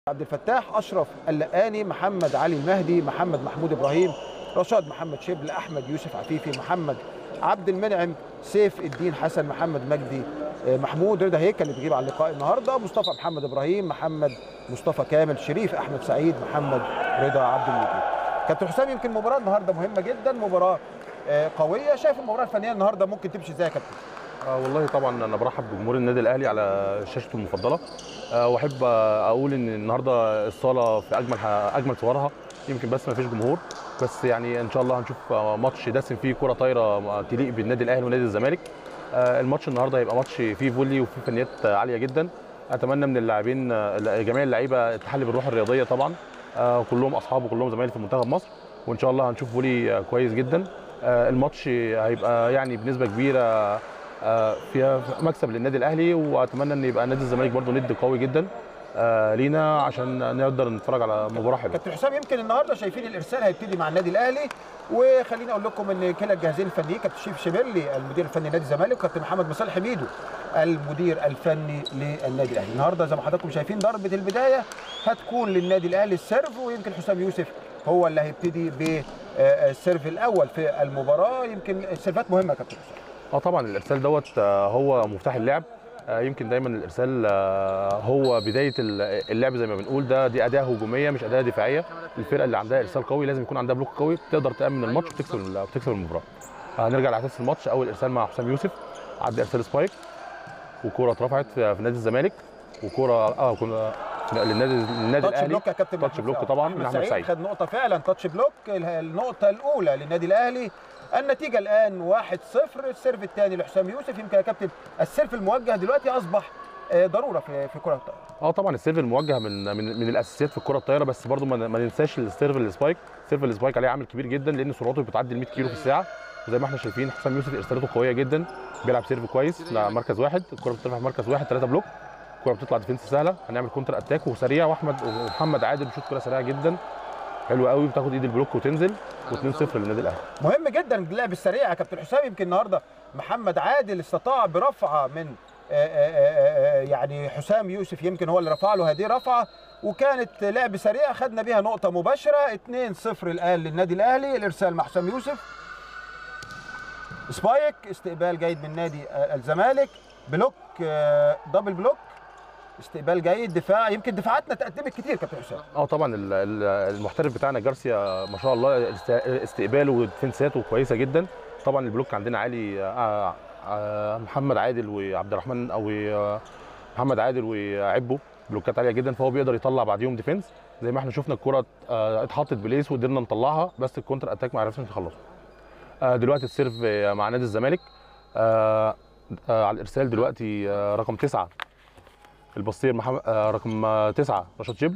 عبد الفتاح اشرف اللقاني محمد علي المهدي محمد محمود ابراهيم رشاد محمد شبل احمد يوسف عفيفي محمد عبد المنعم سيف الدين حسن محمد مجدي آه، محمود رضا هيكل اللي بيجيب على اللقاء النهارده مصطفى محمد ابراهيم محمد مصطفى كامل شريف احمد سعيد محمد رضا عبد المجيد كابتن حسام يمكن مباراه النهارده مهمه جدا مباراه آه، قويه شايف المباراه الفنيه النهارده ممكن تمشي ازاي يا كابتن آه والله طبعا انا برحب بجمهور النادي الاهلي على شاشته المفضله آه واحب آه، اقول ان النهارده الصاله في اجمل ح- اجمل صورها يمكن بس ما فيش جمهور بس يعني ان شاء الله هنشوف آه، ماتش دسم فيه كره طايره آه، تليق بالنادي الاهلي ونادي الزمالك آه، الماتش النهارده هيبقى ماتش فيه فولي وفيه فنيات آه، عاليه جدا اتمنى من اللاعبين آه، جميع اللعيبه التحلي بالروح الرياضيه طبعا آه، كلهم اصحاب وكلهم زمايلي في منتخب مصر وان شاء الله هنشوف فولي آه، كويس جدا آه، الماتش هيبقى يعني بنسبه كبيره آه، فيها مكسب للنادي الاهلي واتمنى ان يبقى نادي الزمالك برضو ند قوي جدا آه، لينا عشان نقدر نتفرج على مباراه حلوه كابتن حسام يمكن النهارده شايفين الارسال هيبتدي مع النادي الاهلي وخليني اقول لكم ان كلا الجهازين الفنيين كابتن شريف شبيرلي المدير الفني لنادي الزمالك وكابتن محمد مصالح حميدو المدير الفني للنادي الاهلي النهارده زي ما حضراتكم شايفين ضربه البدايه هتكون للنادي الاهلي السيرف ويمكن حسام يوسف هو اللي هيبتدي بالسيرف الاول في المباراه يمكن السيرفات مهمه يا كابتن حسام اه طبعا الارسال دوت آه، هو مفتاح اللعب آه، يمكن دايما الارسال آه، هو بدايه ال- اللعب زي ما بنقول ده دي اداه هجوميه مش اداه دفاعيه الفرقه اللي عندها ارسال قوي لازم يكون عندها بلوك قوي تقدر تامن الماتش وتكسب ال- وتكسب المباراه هنرجع لاساس الماتش اول ارسال مع حسام يوسف عدى ارسال سبايك وكوره اترفعت في في نادي الزمالك وكوره اه كنا للنادي النادي تاتش الاهلي بلوك يا كابتن تاتش محمود بلوك سعيد. طبعا من احمد احمد سعيد سعيد خد نقطه فعلا تاتش بلوك اله- النقطه الاولى للنادي الاهلي النتيجه الان 1-0 السيرف الثاني لحسام يوسف يمكن يا كابتن السيرف الموجه دلوقتي اصبح آه، ضروره في في كره الطائره اه طبعا السيرف الموجه من من من الاساسيات في الكره الطايره بس برضو ما ما ننساش السيرف السبايك السيرف السبايك عليه عامل كبير جدا لان سرعته بتعدي ال 100 كيلو في الساعه وزي ما احنا شايفين حسام يوسف ارسالاته قويه جدا بيلعب سيرف كويس لا مركز واحد الكره بترفع في مركز واحد ثلاثه بلوك الكره بتطلع ديفنس سهله هنعمل كونتر اتاك وسريع واحمد ومحمد عادل بيشوط كره سريعه جدا حلوه قوي بتاخد ايد البلوك وتنزل و2-0 للنادي الاهلي مهم جدا اللعب السريع يا كابتن حسام يمكن النهارده محمد عادل استطاع برفعه من آه، آه، آه، آه، يعني حسام يوسف يمكن هو اللي رفع له هذه رفعه وكانت لعب سريع خدنا بيها نقطه مباشره 2-0 الان للنادي الاهلي الارسال مع حسام يوسف سبايك استقبال جيد من نادي آه، الزمالك بلوك آه، دبل بلوك استقبال جيد دفاع يمكن دفاعاتنا تقدمت كتير كابتن حسام اه طبعا ال- ال- المحترف بتاعنا جارسيا ما شاء الله است- استقباله وديفنساته كويسه جدا طبعا البلوك عندنا عالي آه، آه، محمد عادل وعبد الرحمن او آه، محمد عادل وعبو بلوكات عاليه جدا فهو بيقدر يطلع بعديهم ديفنس زي ما احنا شفنا الكره آه، اتحطت بليس وقدرنا نطلعها بس الكونتر اتاك ما عرفناش نخلصه آه، دلوقتي السيرف آه، مع نادي الزمالك آه، آه، على الارسال دلوقتي آه، رقم تسعة البصير محمد آه، رقم آه، تسعة رشاد شبل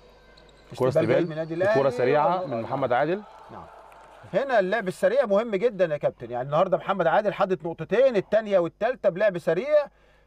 كرة استقبال جيد استقبال من نادي الاهلي الكرة سريعة من محمد عادل هنا اللعب السريع مهم جدا يا كابتن يعني النهارده محمد عادل حدد نقطتين الثانيه والثالثه بلعب سريع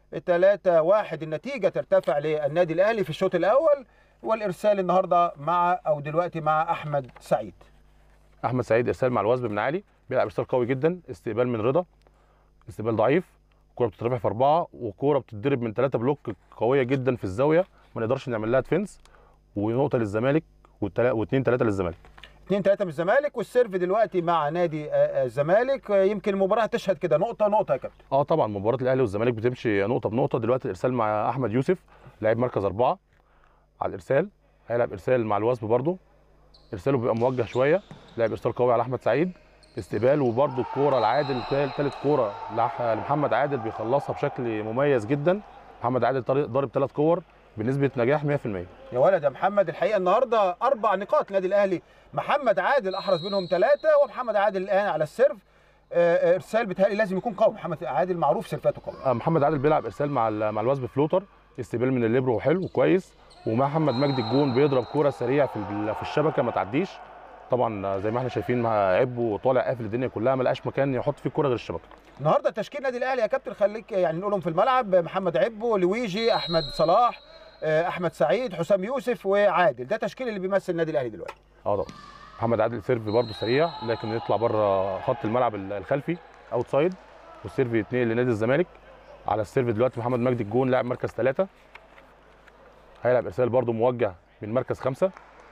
3 1 النتيجه ترتفع للنادي الاهلي في الشوط الاول والارسال النهارده مع او دلوقتي مع احمد سعيد احمد سعيد ارسال مع الوثب بن علي بيلعب ارسال قوي جدا استقبال من رضا استقبال ضعيف كوره بتترفع في اربعه وكوره بتتضرب من ثلاثه بلوك قويه جدا في الزاويه ما نقدرش نعمل لها ديفنس ونقطه للزمالك والتلا- واثنين ثلاثه للزمالك 2 3 من الزمالك والسيرف دلوقتي مع نادي آه، آه، الزمالك آه، يمكن المباراه تشهد كده نقطه نقطه يا كابتن اه طبعا مباراه الاهلي والزمالك بتمشي نقطه بنقطه دلوقتي الارسال مع احمد يوسف لاعب مركز اربعه على الارسال هيلعب ارسال مع الوثب برده ارساله بيبقى موجه شويه لاعب ارسال قوي على احمد سعيد استقبال وبرده الكوره العادل ثالث كوره لح- لمحمد عادل بيخلصها بشكل مميز جدا محمد عادل طارق- ضارب ثلاث كور بنسبه نجاح 100% يا ولد يا محمد الحقيقه النهارده اربع نقاط النادي الاهلي محمد عادل احرز منهم ثلاثه ومحمد عادل الان على السيرف آه، آه، ارسال بيتهيألي لازم يكون قوي محمد عادل معروف سيرفاته قوي آه، محمد عادل بيلعب ارسال مع ال- مع الوثب فلوتر استقبال من الليبرو حلو وكويس ومحمد مجدي الجون بيضرب كوره سريع في ال- في الشبكه ما تعديش طبعا آه، زي ما احنا شايفين مع عبو طالع قافل الدنيا كلها ما لقاش مكان يحط فيه كوره غير الشبكه النهارده تشكيل النادي الاهلي يا كابتن خليك يعني نقولهم في الملعب محمد عبو لويجي احمد صلاح آه، احمد سعيد حسام يوسف وعادل ده تشكيل اللي بيمثل النادي الاهلي دلوقتي اه طبعا محمد عادل سيرف برده سريع لكن يطلع بره خط الملعب ال- الخلفي اوت سايد والسيرف يتنقل لنادي الزمالك على السيرف دلوقتي محمد مجدي الجون لاعب مركز ثلاثة هيلعب ارسال برده موجه من مركز خمسة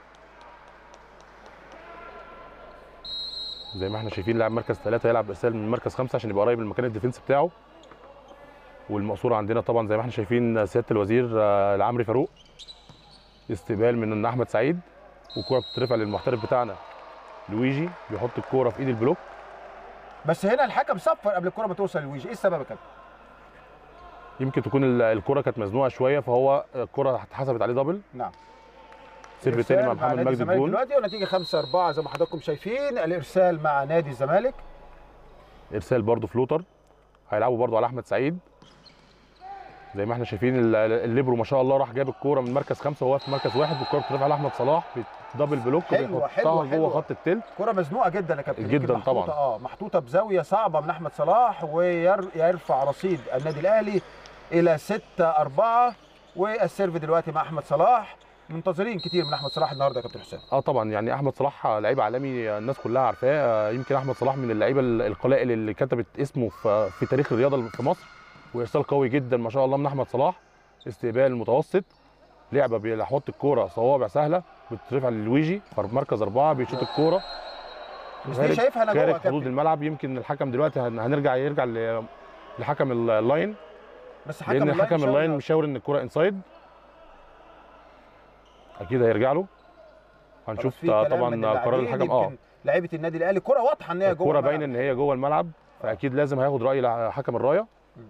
زي ما احنا شايفين لاعب مركز ثلاثة يلعب ارسال من مركز خمسة عشان يبقى قريب من مكان الديفنس بتاعه والمقصورة عندنا طبعا زي ما احنا شايفين سيادة الوزير آه، العمري فاروق استقبال من احمد سعيد والكرة بتترفع للمحترف بتاعنا لويجي بيحط الكرة في ايد البلوك بس هنا الحكم صفر قبل الكره ما توصل للويجي ايه السبب يا كابتن يمكن تكون ال- الكرة كانت مزنوقة شوية فهو الكرة اتحسبت عليه دبل نعم سيرف تاني مع إرسال محمد نادي مجدي الزمالك الجون دلوقتي ونتيجه 5 4 زي ما حضراتكم شايفين الارسال مع نادي الزمالك ارسال برضه فلوتر هيلعبوا برضه على احمد سعيد زي ما احنا شايفين ال- ال- الليبرو ما شاء الله راح جاب الكوره من مركز خمسه وهو في مركز واحد والكوره بترفع لاحمد صلاح دبل بلوك حلوة، بيحطها حلوة، جوه حلوة. خط التلت كره مزنوقه جدا يا كابتن جداً يمكن محطوطة طبعاً. اه محطوطه بزاويه صعبه من احمد صلاح ويرفع رصيد النادي الاهلي الى 6 4 والسيرف دلوقتي مع احمد صلاح منتظرين كتير من احمد صلاح النهارده يا كابتن حسام اه طبعا يعني احمد صلاح لعيب عالمي الناس كلها عارفاه آه، يمكن احمد صلاح من اللعيبه ال- القلائل اللي كتبت اسمه في في تاريخ الرياضه في مصر وارسال قوي جدا ما شاء الله من احمد صلاح استقبال متوسط لعبه بيحط الكوره صوابع سهله بترفع للويجي في مركز اربعه بيشوط الكوره بس دي شايفها انا جوه يا خارج حدود كابتن الملعب يمكن الحكم دلوقتي هن- هنرجع يرجع ل- لحكم ال- اللاين بس حكم لان اللاين حكم شاور- اللاين مشاور ان الكوره انسايد اكيد هيرجع له خلاص هنشوف في كلام طبعا من قرار اللاعبين، الحكم اه يمكن لعيبه النادي الاهلي كره واضحه ان هي جوه الكوره الملعب. باينه ان هي جوه الملعب فاكيد لازم هياخد راي لع- حكم الرايه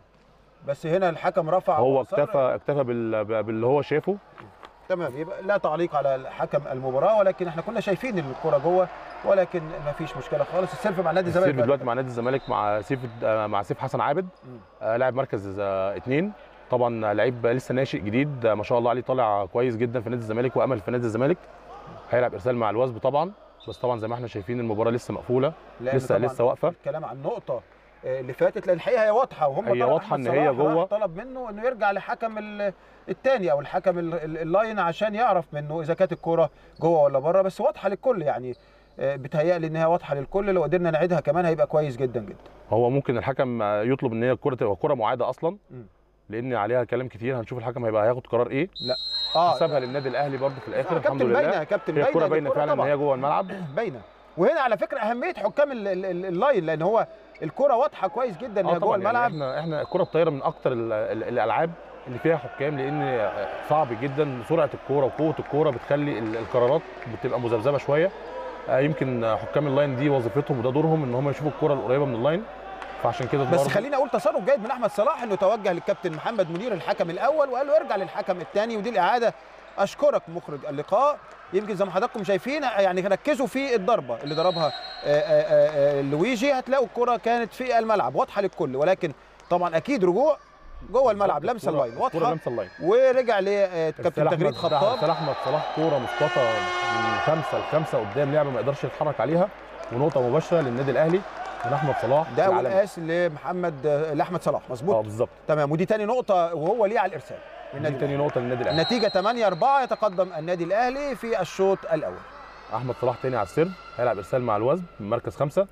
بس هنا الحكم رفع هو وأصر. اكتفى اكتفى بال- باللي هو شافه تمام يبقى لا تعليق على حكم المباراه ولكن احنا كنا شايفين ان الكره جوه ولكن ما فيش مشكله خالص السيرف مع نادي الزمالك السيرف دلوقتي مع نادي الزمالك مع سيف آه، مع سيف حسن عابد مم. آه، لاعب مركز آه، اثنين طبعا لعيب لسه ناشئ جديد آه، ما شاء الله عليه طالع كويس جدا في نادي الزمالك وامل في نادي الزمالك هيلعب ارسال مع الوثب طبعا بس طبعا زي ما احنا شايفين المباراه لسه مقفوله لأن لسه طبعاً لسه واقفه الكلام عن النقطه آه، اللي فاتت لان الحقيقه هي واضحه وهم هي طبعاً واضحة أحمد إن هي صلاح راح جوه. طلب منه انه يرجع لحكم الثاني او الحكم ال- ال- اللاين عشان يعرف منه اذا كانت الكره جوه ولا بره بس واضحه للكل يعني آه، بتهيألي ان هي واضحه للكل لو قدرنا نعيدها كمان هيبقى كويس جدا جدا هو ممكن الحكم آه، يطلب ان هي الكره تبقى كره معاده اصلا مم. لان عليها كلام كتير هنشوف الحكم هيبقى هياخد قرار ايه اه حسبها للنادي الاهلي برضه في الاخر آه، الحمد كابتن باينه لله يا كابتن هي باينه الكره دي باينه كرة فعلا ان طبعاً. هي جوه الملعب باينه وهنا على فكره اهميه حكام ال- ال- ال- اللاين لان هو الكره واضحه كويس جدا ان اه هي جوه طبعا يعني الملعب احنا احنا الكره الطايره من اكتر ال- ال- الالعاب اللي فيها حكام لان صعب جدا سرعه الكوره وقوه الكوره بتخلي ال- القرارات بتبقى مذبذبه شويه آه، يمكن حكام اللاين دي وظيفتهم وده دورهم ان هم يشوفوا الكوره القريبه من اللاين فعشان كده بس برضه- خليني اقول تصرف جيد من احمد صلاح انه توجه للكابتن محمد منير الحكم الاول وقال له ارجع للحكم الثاني ودي الاعاده اشكرك مخرج اللقاء يمكن زي ما حضراتكم شايفين يعني ركزوا في الضربه اللي ضربها آه، آه، آه، لويجي هتلاقوا الكره كانت في الملعب واضحه للكل ولكن طبعا اكيد رجوع جوه الملعب لمسه الكرة- اللاين الكرة واضحه لمسه اللاين ورجع لكابتن إرسال تغريد أحمد- خطاب إرسال احمد صلاح كوره مصطفى من خمسه لخمسه قدام لعبه ما يقدرش يتحرك عليها ونقطه مباشره للنادي الاهلي من احمد صلاح ده اول العالمي. قاس لمحمد آه، لاحمد صلاح اه مظبوط بالظبط تمام ودي تاني نقطه وهو ليه على الارسال دي النادي تاني نقطه للنادي الاهلي النتيجه 8 4 يتقدم النادي الاهلي في الشوط الاول احمد صلاح تاني على السيرف هيلعب ارسال مع الوزن من مركز خمسه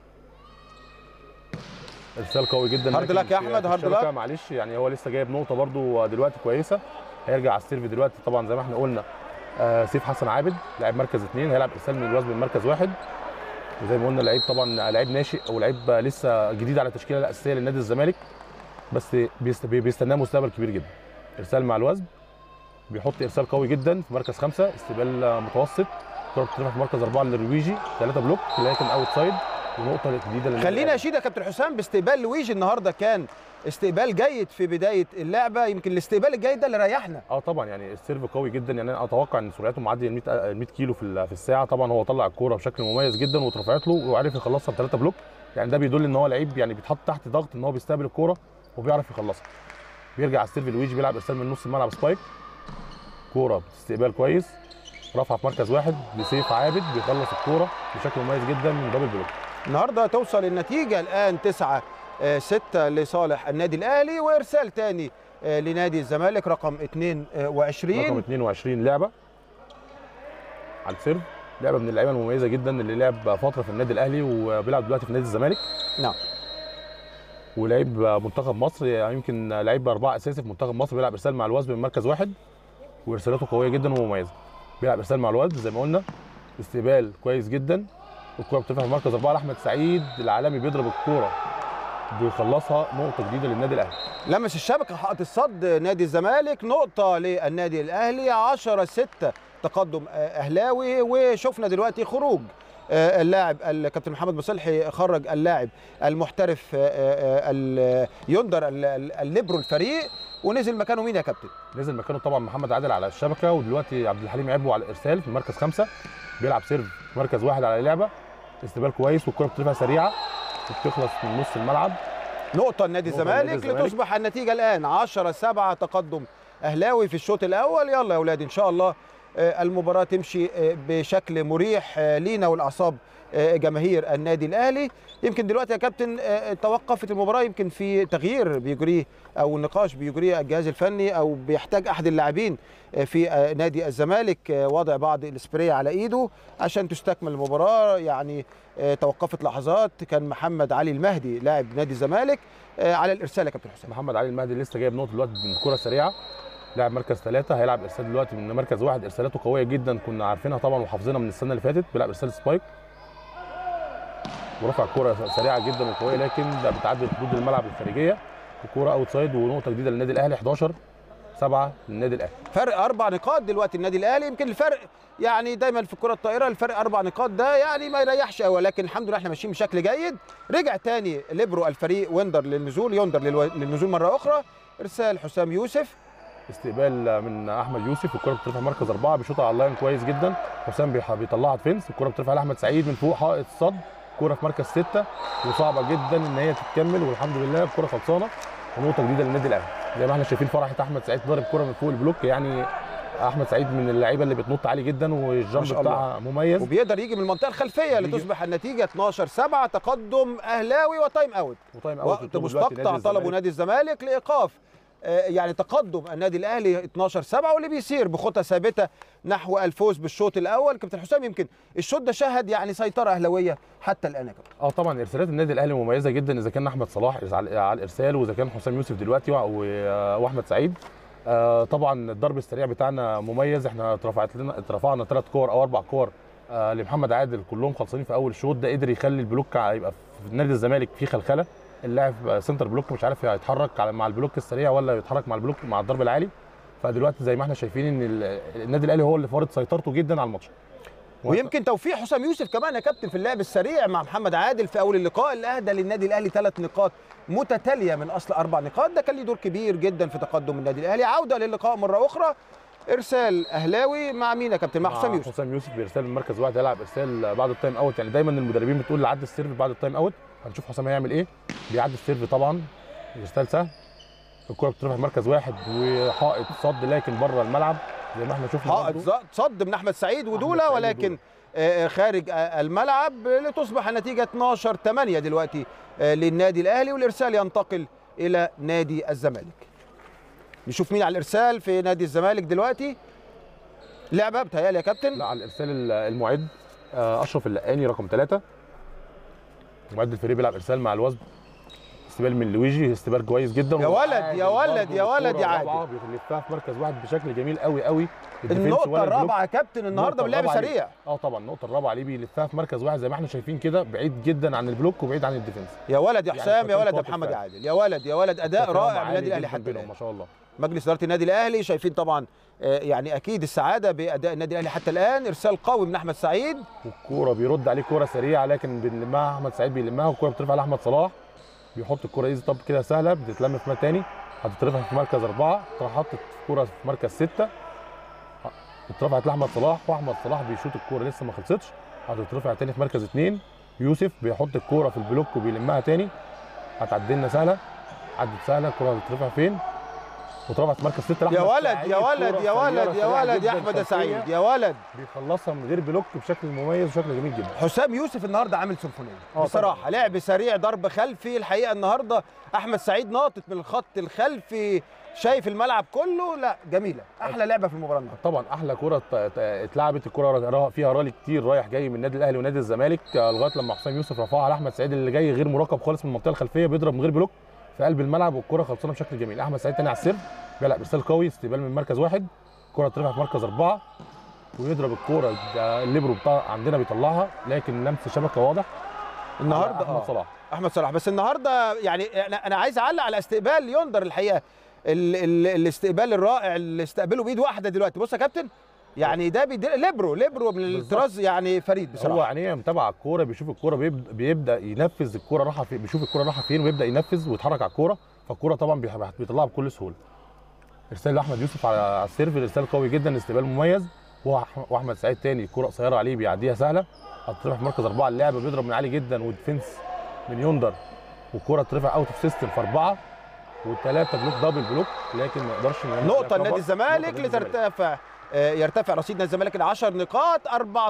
ارسال قوي جدا هارد لكن لك يا في- أحمد، في هارد الشبكة لك. معلش يعني هو لسه جايب نقطه برده دلوقتي كويسه هيرجع على السيرف دلوقتي طبعا زي ما احنا قلنا آه سيف حسن عابد لاعب مركز اثنين هيلعب ارسال من الوزن من مركز واحد وزي ما قلنا لعيب طبعا لعيب ناشئ او لعيب لسه جديد على التشكيله الاساسيه للنادي الزمالك بس بيست- بيستناه مستقبل كبير جدا ارسال مع الوزن بيحط ارسال قوي جدا في مركز خمسه استقبال متوسط كره بتترفع في مركز اربعه للرويجي ثلاثه بلوك لكن اوت سايد ونقطه جديده للنادي خلينا الأهلي. اشيد يا كابتن حسام باستقبال لويجي النهارده كان استقبال جيد في بدايه اللعبه يمكن الاستقبال الجيد ده اللي ريحنا اه طبعا يعني السيرف قوي جدا يعني انا اتوقع ان سرعته معديه ال 100 100 كيلو في ال- في الساعه طبعا هو طلع الكوره بشكل مميز جدا واترفعت له وعرف يخلصها بثلاثه بلوك يعني ده بيدل ان هو لعيب يعني بيتحط تحت ضغط ان هو بيستقبل الكوره وبيعرف يخلصها بيرجع على السيرف لويجي بيلعب ارسال من نص الملعب سبايك كوره باستقبال كويس رفع في مركز واحد لسيف عابد بيخلص الكوره بشكل مميز جدا من دبل بلوك النهارده توصل النتيجه الان 9 6 لصالح النادي الاهلي وارسال تاني آه، لنادي الزمالك رقم 22 رقم 22 لعبه على السيرف لعبه من اللعيبه المميزه جدا اللي لعب فتره في النادي الاهلي وبيلعب دلوقتي في نادي الزمالك نعم ولعيب منتخب مصر يعني يمكن لعيب اربعه اساسي في منتخب مصر بيلعب ارسال مع الوزن من مركز واحد وارسالاته قويه جدا ومميزه بيلعب ارسال مع الوزن زي ما قلنا استقبال كويس جدا الكوره بترفع في مركز اربعه لاحمد سعيد العالمي بيضرب الكوره بيخلصها نقطه جديده للنادي الاهلي لمس الشبكه حائط الصد نادي الزمالك نقطه للنادي الاهلي 10 6 تقدم آه، اهلاوي وشفنا دلوقتي خروج آه، اللاعب الكابتن محمد مصلحي خرج اللاعب المحترف آه، آه، ال- يندر ال- ال- الليبرو الفريق ونزل مكانه مين يا كابتن؟ نزل مكانه طبعا محمد عادل على الشبكه ودلوقتي عبد الحليم عبو على الارسال في مركز خمسه بيلعب سيرف في مركز واحد على اللعبه استقبال كويس والكره بترفع سريعه وبتخلص من نص الملعب نقطة لنادي نقطة لنادي الزمالك الزمالك. لتصبح النتيجة الآن 10 7 تقدم أهلاوي في الشوط الأول يلا يا أولاد إن شاء الله آه، المباراة تمشي آه، بشكل مريح آه، لينا والأعصاب آه، جماهير النادي الأهلي يمكن دلوقتي يا كابتن آه، توقفت المباراة يمكن في تغيير بيجريه أو نقاش بيجريه الجهاز الفني أو بيحتاج أحد اللاعبين آه، في آه، نادي الزمالك آه، وضع بعض السبراي على إيده عشان تستكمل المباراة يعني آه، توقفت لحظات كان محمد علي المهدي لاعب نادي الزمالك آه، على الارسال يا كابتن حسام محمد علي المهدي لسه جايب نقطه دلوقتي من كره سريعه لاعب مركز ثلاثة هيلعب ارسال دلوقتي من مركز واحد ارسالاته قويه جدا كنا عارفينها طبعا وحافظينها من السنه اللي فاتت بيلعب ارسال سبايك ورفع كرة سريعه جدا وقويه لكن ده بتعدي حدود الملعب الخارجيه الكوره اوت سايد ونقطه جديده للنادي الاهلي 11 7 للنادي الاهلي فرق اربع نقاط دلوقتي النادي الاهلي يمكن الفرق يعني دايما في الكره الطائره الفرق اربع نقاط ده يعني ما يريحش قوي لكن الحمد لله احنا ماشيين بشكل جيد رجع تاني ليبرو الفريق ويندر للنزول يندر للو- للنزول مره اخرى ارسال حسام يوسف استقبال من احمد يوسف الكره بترفع مركز اربعه بيشوطها على اللاين كويس جدا حسام بيح- بيطلعها ديفنس الكره بترفع لاحمد سعيد من فوق حائط الصد كره في مركز سته وصعبه جدا ان هي تتكمل والحمد لله الكره خلصانه ونقطه جديده للنادي الاهلي زي ما احنا شايفين فرحه احمد سعيد ضارب كره من فوق البلوك يعني احمد سعيد من اللعيبه اللي بتنط عالي جدا ما والجامب شاء الله. بتاعها مميز وبيقدر يجي من المنطقه الخلفيه بيجي. لتصبح النتيجه 12 7 تقدم اهلاوي وتايم اوت وتايم اوت وقت يطلبه دلوقتي مستقطع نادي طلبه الزمالك. نادي الزمالك لايقاف آه، يعني تقدم النادي الاهلي 12 7 واللي بيسير بخطى ثابته نحو الفوز بالشوط الاول كابتن حسام يمكن الشوط ده شهد يعني سيطره اهلاويه حتى الان يا كابتن اه طبعا ارسالات النادي الاهلي مميزه جدا اذا كان احمد صلاح على على الارسال واذا كان حسام يوسف دلوقتي و- و- واحمد سعيد آه طبعا الضرب السريع بتاعنا مميز احنا اترفعت لنا اترفعنا ثلاث كور او اربع كور آه لمحمد عادل كلهم خلصانين في اول شوط ده قدر يخلي البلوك ع- يبقى في نادي الزمالك فيه خلخله اللاعب سنتر بلوك مش عارف هيتحرك على- مع البلوك السريع ولا يتحرك مع البلوك مع الضرب العالي فدلوقتي زي ما احنا شايفين ان ال- النادي الاهلي هو اللي فارض سيطرته جدا على الماتش ويمكن توفيق حسام يوسف كمان يا كابتن في اللعب السريع مع محمد عادل في اول اللقاء اللي اهدى للنادي الاهلي ثلاث نقاط متتاليه من اصل اربع نقاط ده كان ليه دور كبير جدا في تقدم النادي الاهلي عوده للقاء مره اخرى ارسال اهلاوي مع مين يا كابتن مع حسام يوسف حسام يوسف بيرسال من مركز واحد هيلعب ارسال بعد التايم اوت يعني دايما المدربين بتقول اللي عدى السيرف بعد التايم اوت هنشوف حسام هيعمل ايه بيعدي السيرف طبعا ارسال سهل الكره بتروح في مركز واحد وحائط صد لكن بره الملعب زي ما احنا شفنا حائط برضو. ز- صد من احمد سعيد ودوله سعيد ولكن ودولة. آه، خارج آه، الملعب لتصبح النتيجه 12 8 دلوقتي آه، للنادي الاهلي والارسال ينتقل الى نادي الزمالك نشوف مين على الارسال في نادي الزمالك دلوقتي لعبه بتهيألي يا كابتن لا على الارسال ال- المعد آه، اشرف اللقاني رقم ثلاثة معد الفريق بيلعب ارسال مع الوزن استقبال من لويجي استقبال كويس جدا يا ولد، يا وعادل ولد، برضو يا ولد، بالكرة يا عادل. الرابعة بيلفها في مركز واحد بشكل جميل قوي قوي الديفنس النقطه ولا البلوك. الرابعه يا كابتن النهارده النقطة باللعب الرابعة سريع اه طبعا النقطه الرابعه ليه بيلفها في مركز واحد زي ما احنا شايفين كده بعيد جدا عن البلوك وبعيد عن الديفنس يا ولد يا يعني حسام يا فترة ولد يا وقت محمد يا فعلا. عادل يا ولد يا ولد اداء تفاهم رائع من عالي النادي الاهلي جداً حتى بينهم الان ما شاء الله مجلس اداره النادي الاهلي شايفين طبعا آه، يعني اكيد السعاده باداء النادي الاهلي حتى الان ارسال قوي من احمد سعيد والكوره بيرد عليه كوره سريعه لكن بنلمها احمد سعيد بيلمها والكوره بترفع لاحمد صلاح بيحط الكوره ايزي طب كده سهله بتتلم في مكان تاني هتترفع في مركز اربعه تروح حاطط كوره في مركز سته اترفعت لاحمد صلاح واحمد صلاح بيشوط الكوره لسه ما خلصتش هتترفع تاني في مركز اثنين يوسف بيحط الكوره في البلوك وبيلمها تاني هتعدي لنا سهله عدت سهله الكوره هتترفع فين واترفعت في مركز سته يا لأحمد ولد سعيد. يا ولد كورة يا ولد سريعة يا ولد يا جداً احمد يا خلفية. سعيد يا ولد بيخلصها من غير بلوك بشكل مميز وشكل جميل جدا حسام يوسف النهارده عامل سيمفونيه آه بصراحه طبعاً. لعب سريع ضرب خلفي الحقيقه النهارده احمد سعيد ناطط من الخط الخلفي شايف الملعب كله لا جميله احلى لعبه في المباراه النهارده طبعا احلى كره ت- ت- اتلعبت الكره را- فيها رالي كتير رايح جاي من النادي الاهلي ونادي الزمالك آه، لغايه لما حسام يوسف رفعها لاحمد سعيد اللي جاي غير مراقب خالص من المنطقه الخلفيه بيضرب من غير بلوك في قلب الملعب والكره خلصانه بشكل جميل احمد سعيد تاني على السيرف بيلعب ارسال قوي استقبال من مركز واحد الكره ترفع في مركز اربعه ويضرب الكوره ده الليبرو بتاع عندنا بيطلعها لكن لمس شبكه واضح النهارده على احمد آه. صلاح احمد صلاح بس النهارده يعني انا انا عايز اعلق على استقبال يندر الحقيقه ال ال الاستقبال الرائع اللي استقبله بايد واحده دلوقتي بص يا كابتن يعني ده بيدي ليبرو ليبرو من الطراز يعني فريد هو بصراحه عينيه متابع الكوره بيشوف الكوره بيبدا, بيبدأ ينفذ الكوره رايحه فين بيشوف الكوره رايحه فين ويبدا ينفذ ويتحرك على الكوره فالكوره طبعا بيح- بيطلعها بكل سهوله ارسال لاحمد يوسف على على السيرف ارسال قوي جدا استقبال مميز وأح- واحمد سعيد تاني الكوره قصيره عليه بيعديها سهله هترفع في مركز اربعه اللعب بيضرب من عالي جدا وديفنس من يندر والكوره ترفع اوت اوف سيستم في اربعه وثلاثه بلوك دبل بلوك لكن ما يقدرش إن نقطه يعمل لنادي cover. الزمالك نقطة لنادي الزمالك. لترتفع آه، يرتفع رصيد نادي الزمالك ل 10 نقاط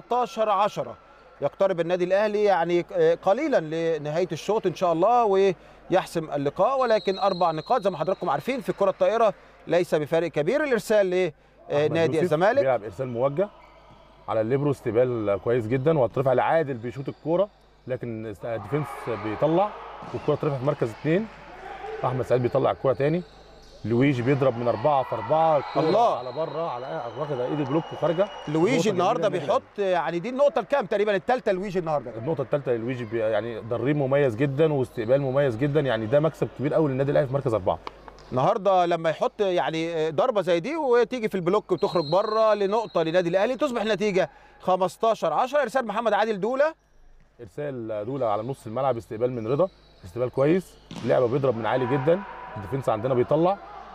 14 10 يقترب النادي الاهلي يعني آه، قليلا لنهايه الشوط ان شاء الله ويحسم اللقاء ولكن اربع نقاط زي ما حضراتكم عارفين في الكره الطائره ليس بفارق كبير الارسال أحمد لنادي يوسف الزمالك بيلعب ارسال موجه على الليبرو استقبال كويس جدا وهترفع لعادل بيشوط الكوره لكن ديفنس بيطلع والكوره ترفع في مركز اثنين احمد سعيد بيطلع الكوره تاني لويجي بيضرب من اربعه في اربعه الكورة الله. على بره على واخد ايد البلوك وخارجه لويجي نقطة النهارده جميلة بيحط يعني دي النقطه الكام تقريبا الثالثه لويجي النهارده النقطه الثالثه لويجي بي يعني ضريب مميز جدا واستقبال مميز جدا يعني ده مكسب كبير قوي للنادي الاهلي في مركز اربعه النهارده لما يحط يعني ضربه زي دي وتيجي في البلوك وتخرج بره لنقطه لنادي الاهلي تصبح النتيجه 15 10 ارسال محمد عادل دوله ارسال دوله على نص الملعب استقبال من رضا استقبال كويس لعبه بيضرب من عالي جدا الديفنس عندنا بيطلع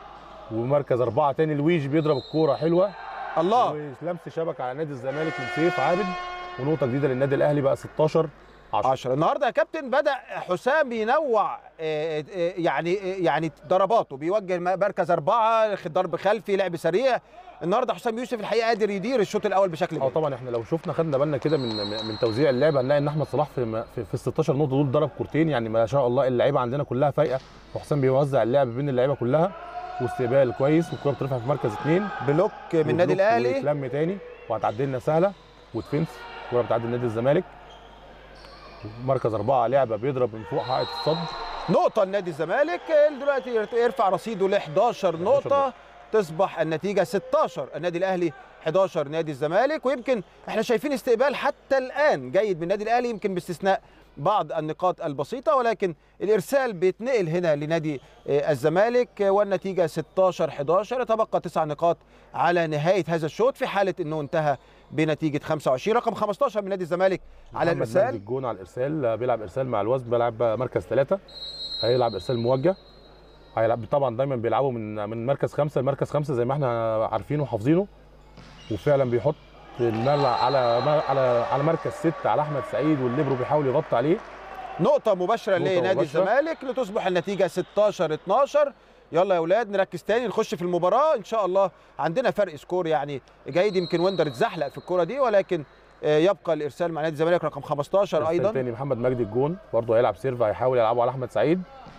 ومركز اربعه تاني لويجي بيضرب الكوره حلوه الله ولمس شبكه على نادي الزمالك من سيف عابد ونقطه جديده للنادي الاهلي بقى 16 10 10 النهارده يا كابتن بدا حسام ينوع آه، آه، يعني آه، يعني ضرباته بيوجه مركز اربعه ضرب خلفي لعب سريع النهارده حسام يوسف الحقيقه قادر يدير الشوط الاول بشكل اه جيد طبعا احنا لو شفنا خدنا بالنا كده من من توزيع اللعب هنلاقي ان احمد صلاح في في, في ال 16 نقطه دول ضرب كورتين يعني ما شاء الله اللعيبه عندنا كلها فايقه وحسام بيوزع اللعب بين اللعيبه كلها واستقبال كويس والكوره بترفع في مركز اثنين بلوك من النادي وبلوك الاهلي ويتلم تاني وهتعدي لنا سهله ودفنس الكوره بتعدي نادي الزمالك مركز اربعه لعبه بيضرب من فوق حائط الصد نقطة لنادي الزمالك دلوقتي يرفع رصيده ل 11 نقطة تصبح النتيجة 16 النادي الأهلي 11 نادي الزمالك ويمكن احنا شايفين استقبال حتى الآن جيد من النادي الأهلي يمكن باستثناء بعض النقاط البسيطة ولكن الإرسال بيتنقل هنا لنادي آه، الزمالك آه، والنتيجة 16 11 يتبقى تسع نقاط على نهاية هذا الشوط في حالة أنه انتهى بنتيجة 25 رقم 15 من نادي الزمالك على محمد مجدي الإرسال الجون على الارسال آه، بيلعب ارسال مع الوزن بيلعب مركز ثلاثه هيلعب ارسال موجه هيلعب طبعا دايما بيلعبوا من من مركز خمسه لمركز خمسه زي ما احنا عارفينه وحافظينه وفعلا بيحط الملع على على على مركز سته على احمد سعيد والليبرو بيحاول يغطي عليه نقطة مباشرة نقطة لنادي مباشرة. الزمالك لتصبح النتيجة 16 12 يلا يا اولاد نركز تاني نخش في المباراة ان شاء الله عندنا فرق سكور يعني جيد يمكن ويندر اتزحلق في الكرة دي ولكن آه، يبقى الارسال مع نادي الزمالك رقم 15 إرسال ايضا تاني محمد مجدي الجون برضه هيلعب سيرف هيحاول يلعبه على احمد سعيد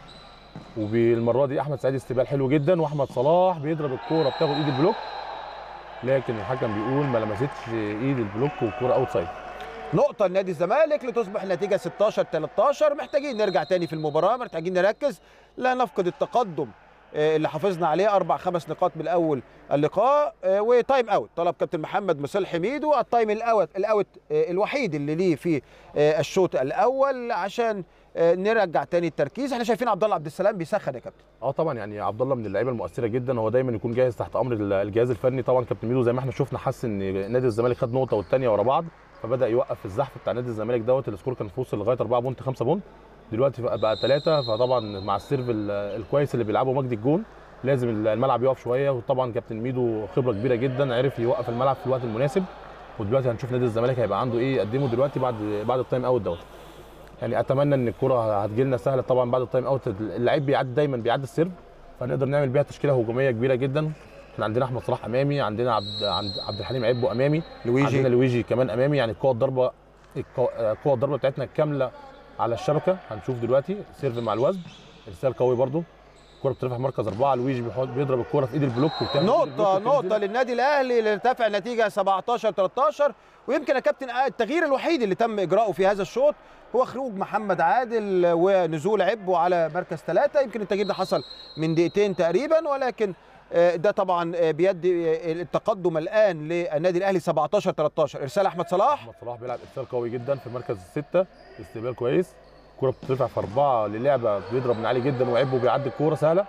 وبالمره دي احمد سعيد استقبال حلو جدا واحمد صلاح بيضرب الكوره بتاخد ايد البلوك لكن الحكم بيقول ما لمستش ايد البلوك والكوره اوت سايد نقطة لنادي الزمالك لتصبح النتيجة 16 13 محتاجين نرجع تاني في المباراة محتاجين نركز لا نفقد التقدم آه، اللي حافظنا عليه أربع خمس نقاط من أول اللقاء آه، وتايم أوت طلب كابتن محمد مصالح حميد والتايم الأوت الأوت آه، الوحيد اللي ليه في آه، الشوط الأول عشان آه، نرجع تاني التركيز احنا شايفين عبد الله عبد السلام بيسخن يا كابتن اه طبعا يعني عبد الله من اللعيبه المؤثره جدا هو دايما يكون جاهز تحت امر ال- الجهاز الفني طبعا كابتن ميدو زي ما احنا شفنا حس ان نادي الزمالك خد نقطه والثانيه ورا بعض فبدا يوقف الزحف بتاع نادي الزمالك دوت السكور كان وصل لغايه 4 بونت 5 بونت دلوقتي بقى- بقى 3 فطبعا مع السيرف ال- الكويس اللي بيلعبه مجدي الجون لازم الملعب يقف شويه وطبعا كابتن ميدو خبره كبيره جدا عرف يوقف الملعب في الوقت المناسب ودلوقتي هنشوف نادي الزمالك هيبقى عنده ايه يقدمه دلوقتي بعد بعد التايم اوت دوت يعني اتمنى ان الكره هتجي لنا سهله طبعا بعد التايم اوت اللعيب بيعدي دايما بيعدي السيرف فنقدر نعمل بيها تشكيله هجوميه كبيره جدا احنا عندنا احمد صلاح امامي عندنا عبد عند عبد الحليم عبو امامي لويجي عندنا لويجي كمان امامي يعني قوه الضربه القو- آه، قوه الضربه بتاعتنا كامله على الشبكه هنشوف دلوقتي سيرف مع الوزن ارسال قوي برده الكره بترفع في مركز اربعه لويجي بيحط بيضرب الكره في ايد البلوك وبتعمل إيد البلوك نقطة وبتنزل. نقطة للنادي الأهلي لارتفع النتيجة 17 13 ويمكن يا كابتن التغيير الوحيد اللي تم إجراؤه في هذا الشوط هو خروج محمد عادل ونزول عبو على مركز ثلاثة يمكن التغيير ده حصل من دقيقتين تقريبا ولكن آه، ده طبعا آه، بيدي آه، التقدم الان للنادي الاهلي 17 13 ارسال احمد صلاح احمد صلاح بيلعب ارسال قوي جدا في مركز السته استقبال كويس الكوره بترفع في اربعه للعبه بيضرب من عالي جدا وعبه بيعدي الكوره سهله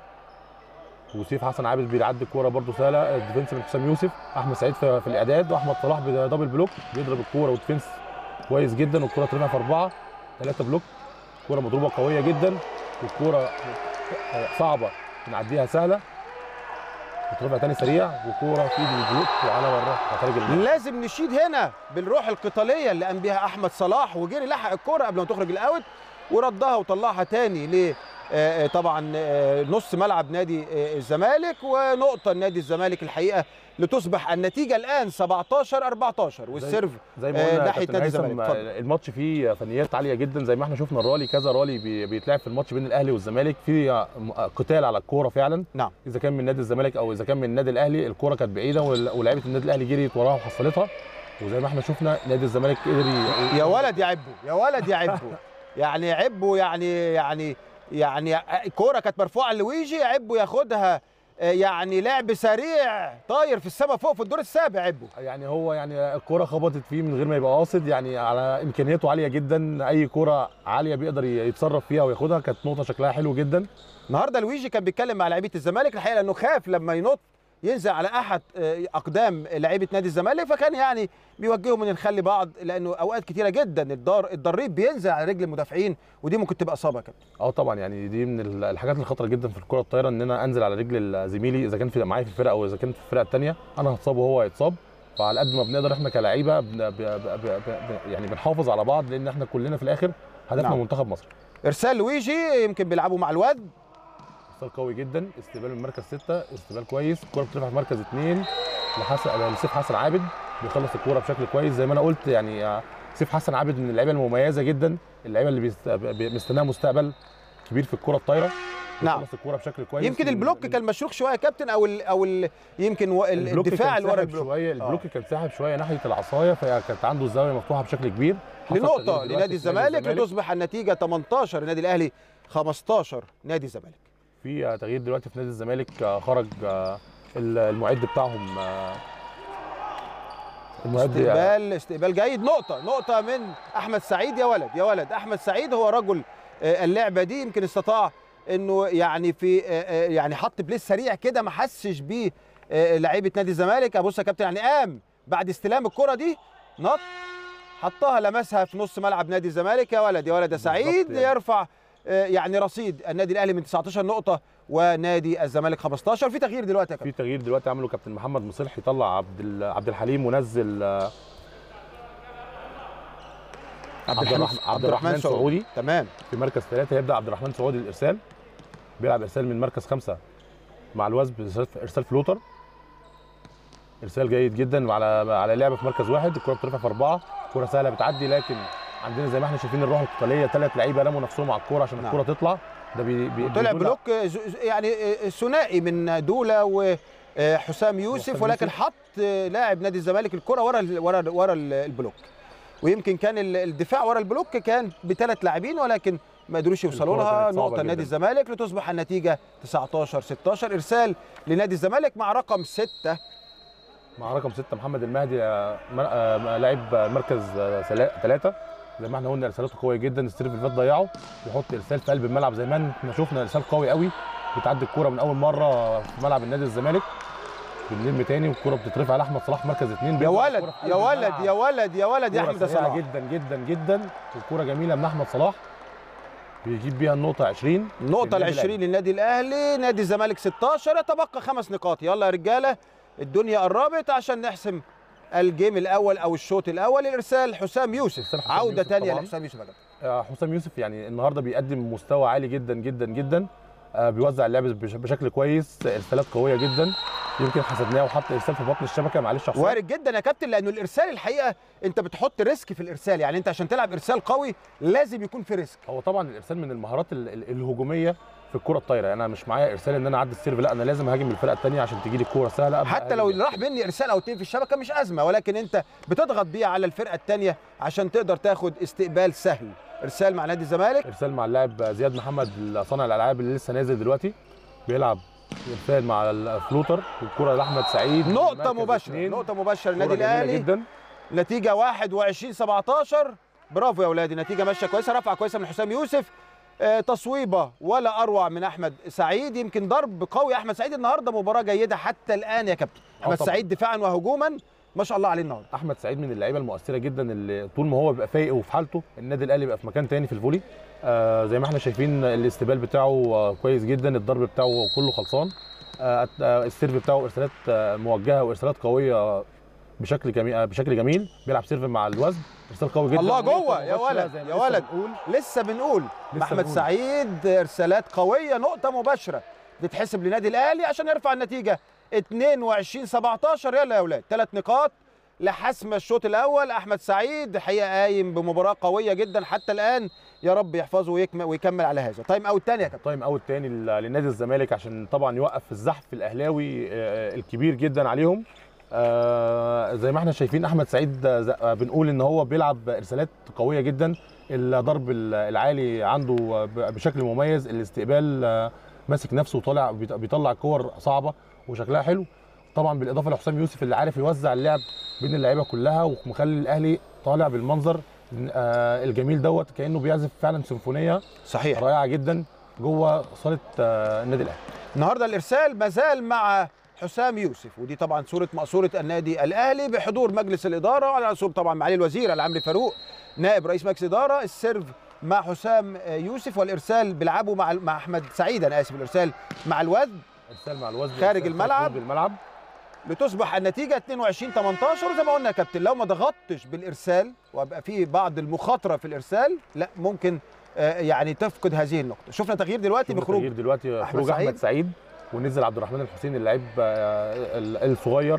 وسيف حسن عابد بيعدي الكوره برده سهله الديفنس من حسام يوسف احمد سعيد في, في الاعداد واحمد صلاح بدبل بلوك بيضرب الكوره وديفنس كويس جدا والكوره ترفع في اربعه ثلاثه بلوك كوره مضروبه قويه جدا والكوره صعبه بنعديها سهله وترفع تاني سريع وكوره في البلوك وعلى بره خارج الملعب لازم نشيد هنا بالروح القتاليه اللي قام بها احمد صلاح وجري لحق الكره قبل ما تخرج الاوت وردها وطلعها تاني ل آه، آه، طبعا آه، نص ملعب نادي آه، الزمالك ونقطه نادي الزمالك الحقيقه لتصبح النتيجه الان 17 14 والسيرف زي ما آه، قلنا ناحية كابتن نادي هيثم، الزمالك. اتفضل. آه، الماتش فيه فنيات عاليه جدا زي ما احنا شفنا الرالي كذا رالي بي- بيتلعب في الماتش بين الاهلي والزمالك في آه، م- آه، قتال على الكوره فعلا نعم اذا كان من نادي الزمالك او اذا كان من النادي الاهلي الكوره كانت بعيده وال- ولاعيبه النادي الاهلي جريت وراها وحصلتها وزي ما احنا شفنا نادي الزمالك قدر ي- يا ولد يا عبو يا ولد يا عبو يعني عبو يعني يعني يعني كوره كانت مرفوعه لويجي عبو ياخدها آه، يعني لعب سريع طاير في السماء فوق في الدور السابع عبو يعني هو يعني الكوره خبطت فيه من غير ما يبقى قاصد يعني على امكانياته عاليه جدا اي كوره عاليه بيقدر ي- يتصرف فيها وياخدها كانت نقطه شكلها حلو جدا النهارده لويجي كان بيتكلم مع لعيبه الزمالك الحقيقه لانه خاف لما ينط ينزل على احد آه، اقدام لعيبه نادي الزمالك فكان يعني بيوجههم ان نخلي بعض لانه اوقات كتيره جدا الدار الضريب بينزل على رجل المدافعين ودي ممكن تبقى اصابه كده اه طبعا يعني دي من ال- الحاجات الخطره جدا في الكره الطايره ان انا انزل على رجل زميلي اذا كان في معايا في الفرقه او اذا كان في الفرقه الثانيه انا هتصاب وهو هيتصاب فعلى قد ما بنقدر احنا كلاعيبه بن- ب- ب- ب- ب- يعني بنحافظ على بعض لان احنا كلنا في الاخر هدفنا نعم. منتخب مصر ارسال لويجي يمكن بيلعبوا مع الواد استقبال قوي جدا استقبال من مركز ستة استقبال كويس الكوره بترفع في مركز اثنين لحسن لسيف حسن عابد بيخلص الكوره بشكل كويس زي ما انا قلت يعني آه، سيف حسن عابد من اللعيبه المميزه جدا اللعيبه اللي بيست- بي- مستناها مستقبل كبير في الكره الطايره نعم. بيخلص الكوره بشكل كويس يمكن من- البلوك من- كان مشروخ شويه يا كابتن او ال او ال يمكن و- ال- البلوك الدفاع كان اللي ورا ساحب البلوك شويه البلوك كان ساحب شويه ناحيه العصايه فكانت عنده الزاويه مفتوحه بشكل كبير حصل تغيير لنقطه دلوقتي لنادي في الزمالك لتصبح النتيجه 18 النادي الاهلي 15 نادي الزمالك في آه، تغيير دلوقتي في نادي الزمالك آه، خرج آه، ال- المعد بتاعهم آه، المعد استقبال استقبال جيد نقطه نقطه من احمد سعيد يا ولد يا ولد احمد سعيد هو رجل آه، اللعبه دي يمكن استطاع انه يعني في آه، آه، يعني حط بليس سريع كده ما حسش بيه آه، لعيبه نادي الزمالك ابص يا كابتن يعني قام بعد استلام الكره دي نط حطها لمسها في نص ملعب نادي الزمالك يا ولد يا ولد يا سعيد بالظبط يعني. يرفع آه، يعني رصيد النادي الاهلي من 19 نقطه ونادي الزمالك 15 في تغيير دلوقتي يا كابتن في تغيير دلوقتي عمله كابتن محمد مصلح يطلع عبد ال- عبد الحليم ونزل آه، عبد الرحمن عبد الرحمن سعودي تمام في مركز ثلاثة هيبدا عبد الرحمن سعودي الارسال بيلعب ارسال من مركز خمسة مع الوزن بإرسال- ارسال فلوتر ارسال جيد جدا على على لعبه في مركز واحد الكره بترفع في اربعه كره سهله بتعدي لكن عندنا زي ما احنا شايفين الروح القتاليه ثلاث لعيبه رموا نفسهم على الكوره عشان نعم. الكوره تطلع ده بي بي طلع بيدل- بلوك ز- ز- يعني ثنائي من دوله وحسام يوسف وحسام ولكن يوسف. حط لاعب نادي الزمالك الكره ورا ال- ورا ال- ورا ال- البلوك ويمكن كان ال- الدفاع ورا البلوك كان بثلاث لاعبين ولكن ما قدروش يوصلوا الكرة لها كانت صعبة نقطه جداً. نادي الزمالك لتصبح النتيجه 19 16 ارسال لنادي الزمالك مع رقم 6 مع رقم ستة محمد المهدي آه، مر- آه، لاعب مركز ثلاثة زي ما احنا قلنا ارسالاته قويه جدا السيرف اللي فات ضيعه يحط ارسال في قلب الملعب زي ما احنا شفنا ارسال قوي قوي بتعدي الكوره من اول مره في ملعب النادي الزمالك بنلم تاني والكوره بتترفع لاحمد صلاح مركز اثنين يا بيضرب ولد الكرة في قلب يا ولد الملعب. يا ولد يا ولد يا كرة احمد سريعة صلاح جدا جدا جدا والكوره جميله من احمد صلاح بيجيب بيها النقطه 20 النقطة ال للنادي 20 للنادي الأهلي، نادي الزمالك 16 يتبقى خمس نقاط، يلا يا رجالة الدنيا قربت عشان نحسم الجيم الأول أو الشوط الأول، الإرسال حسام يوسف، إرسال حسام عودة يوسف تانية طبعاً. لحسام يوسف يا كابتن. آه، حسام يوسف يعني النهارده بيقدم مستوى عالي جدا جدا جدا آه، بيوزع اللعب بش- بشكل كويس ارسالات قويه جدا يمكن حسدناه وحط ارسال في بطن الشبكه معلش يا حسام وارد جدا يا كابتن لأنه الإرسال الحقيقة أنت بتحط ريسك في الإرسال، يعني أنت عشان تلعب إرسال قوي لازم يكون في ريسك. هو طبعا الارسال من المهارات ال- ال- الهجوميه في الكره الطايره يعني انا مش معايا ارسال ان انا اعدي السيرف لا انا لازم اهاجم الفرقه الثانيه عشان تجي لي الكوره سهله أبدأ حتى لو أهاجم. راح مني إرسال أو اتنين في الشبكة مش أزمة، ولكن أنت بتضغط بيها على الفرقة التانية عشان تقدر تاخد استقبال سهل. إرسال مع نادي الزمالك ارسال مع اللاعب زياد محمد صانع الالعاب اللي لسه نازل دلوقتي بيلعب ارسال مع الفلوتر والكره لاحمد سعيد نقطه مركز مباشره اتنين. نقطه مباشره كرة للنادي جميلة الاهلي جدا نتيجه 21 17 برافو يا اولادي نتيجه ماشيه كويسه رفعه كويسه من حسام يوسف آه، تصويبه ولا اروع من احمد سعيد يمكن ضرب قوي احمد سعيد النهارده مباراه جيده حتى الان يا كابتن احمد طبعاً. سعيد دفاعا وهجوما ما شاء الله عليه النهارده احمد سعيد من اللعيبه المؤثره جدا اللي طول ما هو بيبقى فايق وفي حالته النادي الاهلي بيبقى في مكان تاني في الفولي آه زي ما احنا شايفين الاستقبال بتاعه آه كويس جدا الضرب بتاعه كله خلصان آه آه، السيرف بتاعه ارسالات آه موجهه وارسالات قويه بشكل جميل آه بشكل جميل بيلعب سيرف مع الوزن ارسال قوي جدا الله نقطة جوه يا مباشرة ولد، زي ما يا لسه ولد. بنقول. لسه بنقول لسه احمد بنقول. سعيد ارسالات قويه نقطه مباشره تتحسب لنادي الاهلي عشان يرفع النتيجه 22 17 يلا يا اولاد ثلاث نقاط لحسم الشوط الاول احمد سعيد حقيقه قايم بمباراه قويه جدا حتى الان يا رب يحفظه ويكمل ويكمل على هذا تايم اوت تاني يا كابتن تايم اوت تاني ل- لنادي الزمالك عشان طبعا يوقف الزحف الاهلاوي آه، الكبير جدا عليهم آه، زي ما احنا شايفين احمد سعيد آه، ز- آه، بنقول ان هو بيلعب ارسالات قويه جدا الضرب ال- العالي عنده آه، ب- بشكل مميز الاستقبال آه، ماسك نفسه وطالع بيط- بيطلع كور صعبه وشكلها حلو طبعا بالاضافه لحسام يوسف اللي عارف يوزع اللعب بين اللعيبه كلها ومخلي الاهلي طالع بالمنظر آه، الجميل دوت كانه بيعزف فعلا سيمفونيه صحيح رائعه جدا جوه صاله آه، النادي الاهلي النهارده الارسال مازال مع حسام يوسف ودي طبعا صوره مقصوره النادي الاهلي بحضور مجلس الاداره وعلى صوره طبعا معالي الوزير العمري فاروق نائب رئيس مجلس الاداره السيرف مع حسام يوسف والارسال بيلعبوا مع مع احمد سعيد انا اسف الارسال مع الوزن ارسال مع الوزن خارج إرسال الملعب. خارج الملعب لتصبح النتيجه 22 18 وزي ما قلنا يا كابتن لو ما ضغطتش بالارسال وابقى في بعض المخاطره في الارسال لا ممكن آه، يعني تفقد هذه النقطه شفنا تغيير دلوقتي شفنا بخروج تغيير دلوقتي أحمد خروج احمد سعيد. سعيد ونزل عبد الرحمن الحسين اللاعب آه، ال- الصغير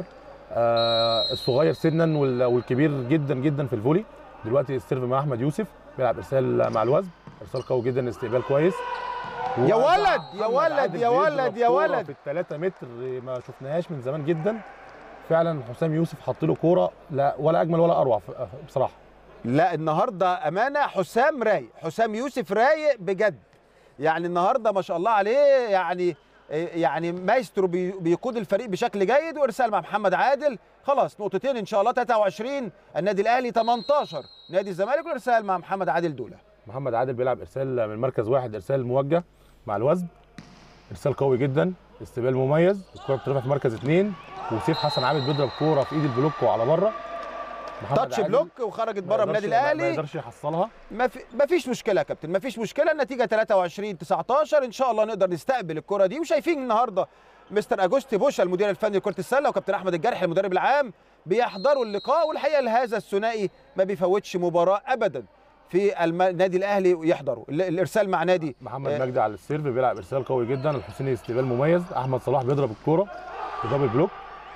آه، الصغير سنا وال- والكبير جدا جدا في الفولي دلوقتي السيرف مع احمد يوسف بيلعب ارسال مع الوزن ارسال قوي جدا استقبال كويس يا ومع ولد، يا محمد ولد، عادل يا ولد، بيضرب يا كورة ولد. في الثلاثة متر ما شفناهاش من زمان جدا فعلا حسام يوسف حط له كوره لا ولا اجمل ولا اروع ف- بصراحه لا النهارده امانه حسام رايق حسام يوسف رايق بجد يعني النهارده ما شاء الله عليه يعني يعني مايسترو بي- بيقود الفريق بشكل جيد وارسال مع محمد عادل خلاص نقطتين ان شاء الله 23 النادي الاهلي 18 نادي الزمالك والارسال مع محمد عادل دوله محمد عادل بيلعب ارسال من مركز واحد ارسال موجه مع الوزن ارسال قوي جدا استقبال مميز الكره بترفع في مركز اثنين وسيف حسن عابد بيضرب كوره في ايد البلوك وعلى بره محمد تاتش عادل بلوك وخرجت ما بره من النادي يقدرش- ما الاهلي يقدرش يحصلها ما في ما فيش مشكله يا كابتن ما فيش مشكله النتيجه 23 19 ان شاء الله نقدر نستقبل الكره دي وشايفين النهارده مستر اجوستي بوشا المدير الفني لكره السله وكابتن احمد الجرح المدرب العام بيحضروا اللقاء والحقيقه لهذا الثنائي ما بيفوتش مباراه ابدا في الم- النادي الاهلي ويحضروا ال- الارسال مع نادي محمد آه. مجدي على السيرف بيلعب ارسال قوي جدا الحسيني استقبال مميز احمد صلاح بيضرب الكوره دبل بلوك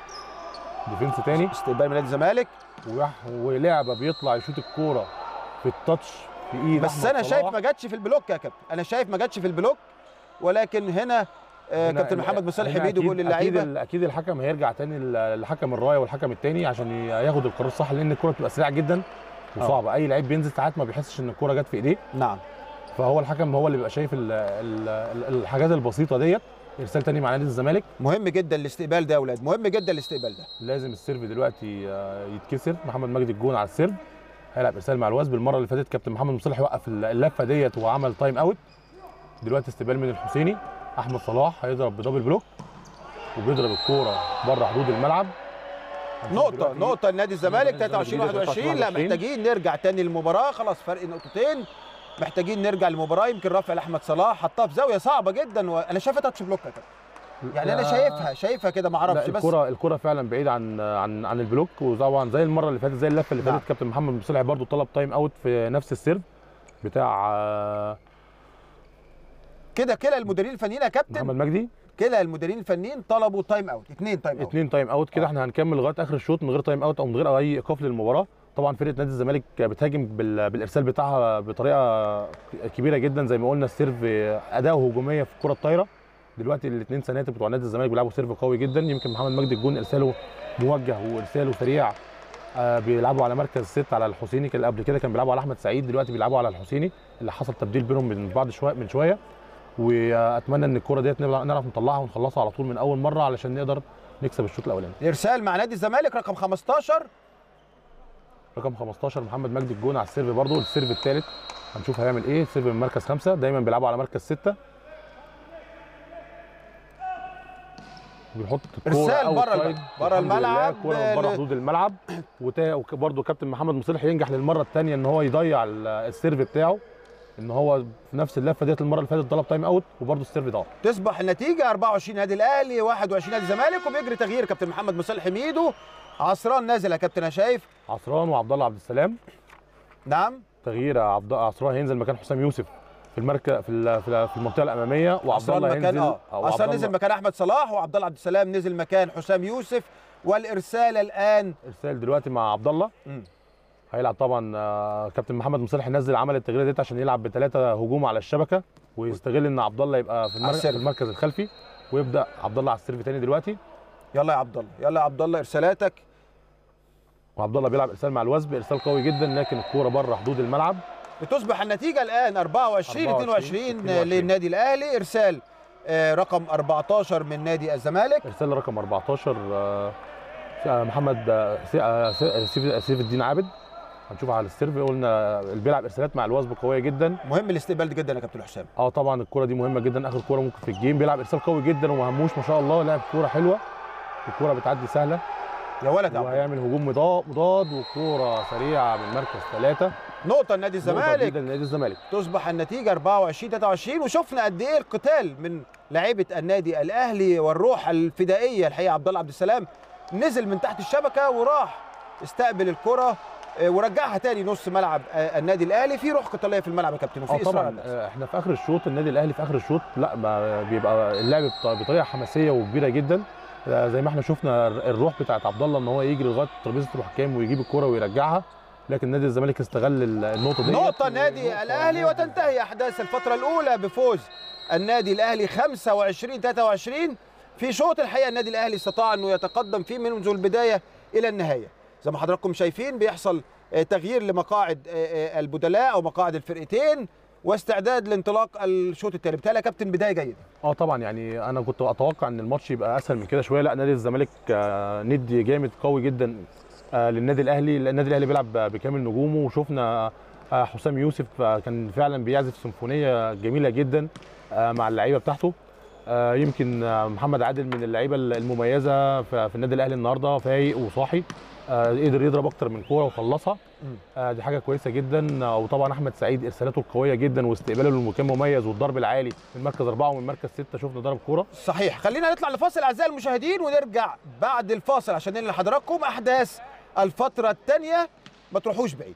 ديفنس تاني استقبال من نادي الزمالك ويح- ولعبه بيطلع يشوط الكوره في التاتش في ايد بس أحمد انا صلاح. شايف ما جاتش في البلوك يا كابتن انا شايف ما جاتش في البلوك ولكن هنا آه، هنا- كابتن محمد مصالح هنا حميد أكيد- بيقول للعيبه اكيد ال- اكيد الحكم هيرجع تاني ل- لحكم الرايه والحكم التاني عشان ي- ياخد القرار الصح لان الكره بتبقى سريعه جدا وصعبه اي لعيب بينزل ساعات ما بيحسش ان الكره جت في ايديه نعم فهو الحكم هو اللي بيبقى شايف ال ال ال الحاجات البسيطه ديت ارسال تاني مع نادي الزمالك مهم جدا الاستقبال ده يا اولاد مهم جدا الاستقبال ده لازم السيرف دلوقتي آه، يتكسر محمد مجدي الجون على السيرف هيلعب ارسال مع الوزن المره اللي فاتت كابتن محمد مصلح وقف اللفه ديت وعمل تايم اوت دلوقتي استقبال من الحسيني احمد صلاح هيضرب بدبل بلوك وبيضرب الكوره بره حدود الملعب هنشوف نقطة دلوقتي نقطة لنادي الزمالك نادي الزمالك 23 جديدة 21 لا 23. محتاجين نرجع تاني للمباراة خلاص فرق نقطتين محتاجين نرجع للمباراة يمكن رافع لاحمد صلاح حطها في زاوية صعبة جدا وانا شايفها تاتش بلوك يا كابتن يعني انا لا- شايفها شايفها كده ما لا اعرفش بس الكرة الكرة فعلا بعيد عن عن عن البلوك وطبعا زي المرة اللي فاتت زي اللفة اللي نعم. فاتت كابتن محمد مصلح برضو طلب تايم اوت في نفس السيرف بتاع آه، كده كلا المديرين الفنيين يا كابتن محمد مجدي كلا المديرين الفنيين طلبوا تايم اوت اثنين تايم اوت اتنين تايم اوت كده آه. احنا هنكمل لغايه اخر الشوط من غير تايم اوت او من غير اي ايقاف للمباراه طبعا فرقه نادي الزمالك بتهاجم بال- بالارسال بتاعها بطريقه كبيره جدا زي ما قلنا السيرف اداؤه هجوميه في الكره الطايره دلوقتي الاثنين سناتر بتوع نادي الزمالك بيلعبوا سيرف قوي جدا يمكن محمد مجدي الجون ارساله موجه وارساله سريع آه بيلعبوا على مركز ست على الحسيني كان قبل كده كان بيلعبوا على احمد سعيد دلوقتي بيلعبوا على الحسيني اللي حصل تبديل بينهم من بعض شويه من شويه واتمنى ان الكره ديت نبقى- نعرف نطلعها ونخلصها على طول من اول مره علشان نقدر نكسب الشوط الاولاني الارسال مع نادي الزمالك رقم 15 رقم 15 محمد مجدي الجون على السيرف برضه السيرف الثالث هنشوف هيعمل ايه سيرف من مركز خمسه دايما بيلعبوا على مركز سته بيحط الكوره إرسال أوت بره سايد. بره الحمد لله، الملعب الكوره بره ل- حدود الملعب وبرده كابتن محمد مصلح ينجح للمره الثانيه ان هو يضيع ال- السيرف بتاعه ان هو في نفس اللفه ديت المره اللي فاتت طلب تايم اوت وبرده السيرف ضاع تصبح النتيجه 24 نادي الاهلي 21 نادي الزمالك وبيجري تغيير كابتن محمد مصالح حميدو عصران نازل يا كابتن انا شايف عصران وعبد الله عبد السلام نعم تغيير عبد عصران هينزل مكان حسام يوسف في المركز في ال- في ال- في المنطقه الاماميه وعبد عصران الله مكان هينزل اه أو عصران عبد نزل الله- مكان احمد صلاح وعبد الله عبد السلام نزل مكان حسام يوسف والارسال الان ارسال دلوقتي مع عبد الله مم. هيلعب طبعا آه، كابتن محمد مصالح نزل عمل التغيير ديت عشان يلعب بثلاثه هجوم على الشبكه ويستغل ان عبد الله يبقى في, المر... في السيرف. المركز الخلفي ويبدا عبد الله على السيرف تاني دلوقتي يلا يا عبد الله يلا يا عبد الله ارسالاتك وعبد الله بيلعب ارسال مع الوثب ارسال قوي جدا لكن الكوره بره حدود الملعب بتصبح النتيجه الان 24 22 22. للنادي الاهلي ارسال آه، رقم 14 من نادي الزمالك ارسال رقم 14 آه، آه، محمد آه، سي- آه، سي- سيف سيف الدين عابد هنشوف على السيرف قلنا اللي بيلعب ارسالات مع الوثب قويه جدا مهم الاستقبال جدا يا كابتن حسام اه طبعا الكره دي مهمه جدا اخر كوره ممكن في الجيم بيلعب ارسال قوي جدا وما هموش ما شاء الله لعب كوره حلوه الكوره بتعدي سهله يا ولد يا عبد الله وهيعمل هجوم مضاد مضاد وكوره سريعه من مركز ثلاثه نقطه لنادي الزمالك جدا لنادي الزمالك تصبح النتيجه 24 23 وشفنا قد ايه القتال من لعيبه النادي الاهلي والروح الفدائيه الحقيقه عبد الله عبد السلام نزل من تحت الشبكه وراح استقبل الكره آه، ورجعها تاني نص ملعب آه، النادي الاهلي في روح قتاليه في الملعب يا كابتن وفي اه اصرار طبعا الناس. آه، احنا في اخر الشوط النادي الاهلي في اخر الشوط لا ما بيبقى اللعب بط- بطريقه حماسيه وكبيره جدا آه، زي ما احنا شفنا الر- الروح بتاعت عبد الله ان هو يجري لغايه ترابيزه الحكام ويجيب الكره ويرجعها لكن نادي الزمالك استغل ال- النقطه دي نقطة نادي الأهلي وتنتهي أحداث الفترة الأولى بفوز النادي الأهلي 25 23 في شوط الحقيقة النادي الأهلي استطاع أنه يتقدم فيه منذ البداية إلى النهاية زي ما حضراتكم شايفين بيحصل آه، تغيير لمقاعد آه، آه، البدلاء أو مقاعد الفرقتين واستعداد لانطلاق الشوط الثاني بالتالي يا كابتن بداية جيدة اه طبعا يعني انا كنت اتوقع ان الماتش يبقى اسهل من كده شويه لا نادي الزمالك آه، ندي جامد قوي جدا آه، للنادي الاهلي لأن النادي الاهلي بيلعب بكامل نجومه وشفنا آه، حسام يوسف آه، كان فعلا بيعزف سيمفونيه جميله جدا آه، مع اللعيبه بتاعته آه، يمكن آه، محمد عادل من اللعيبه المميزه في في النادي الاهلي النهارده فايق وصاحي آه، قدر يضرب اكتر من كوره وخلصها آه، دي حاجه كويسه جدا آه، وطبعا احمد سعيد ارسالاته القويه جدا واستقباله للمكان مميز والضرب العالي من مركز اربعه ومن مركز سته شفنا ضرب كوره صحيح خلينا نطلع لفاصل اعزائي المشاهدين ونرجع بعد الفاصل عشان ننقل لحضراتكم احداث الفتره الثانيه ما تروحوش بعيد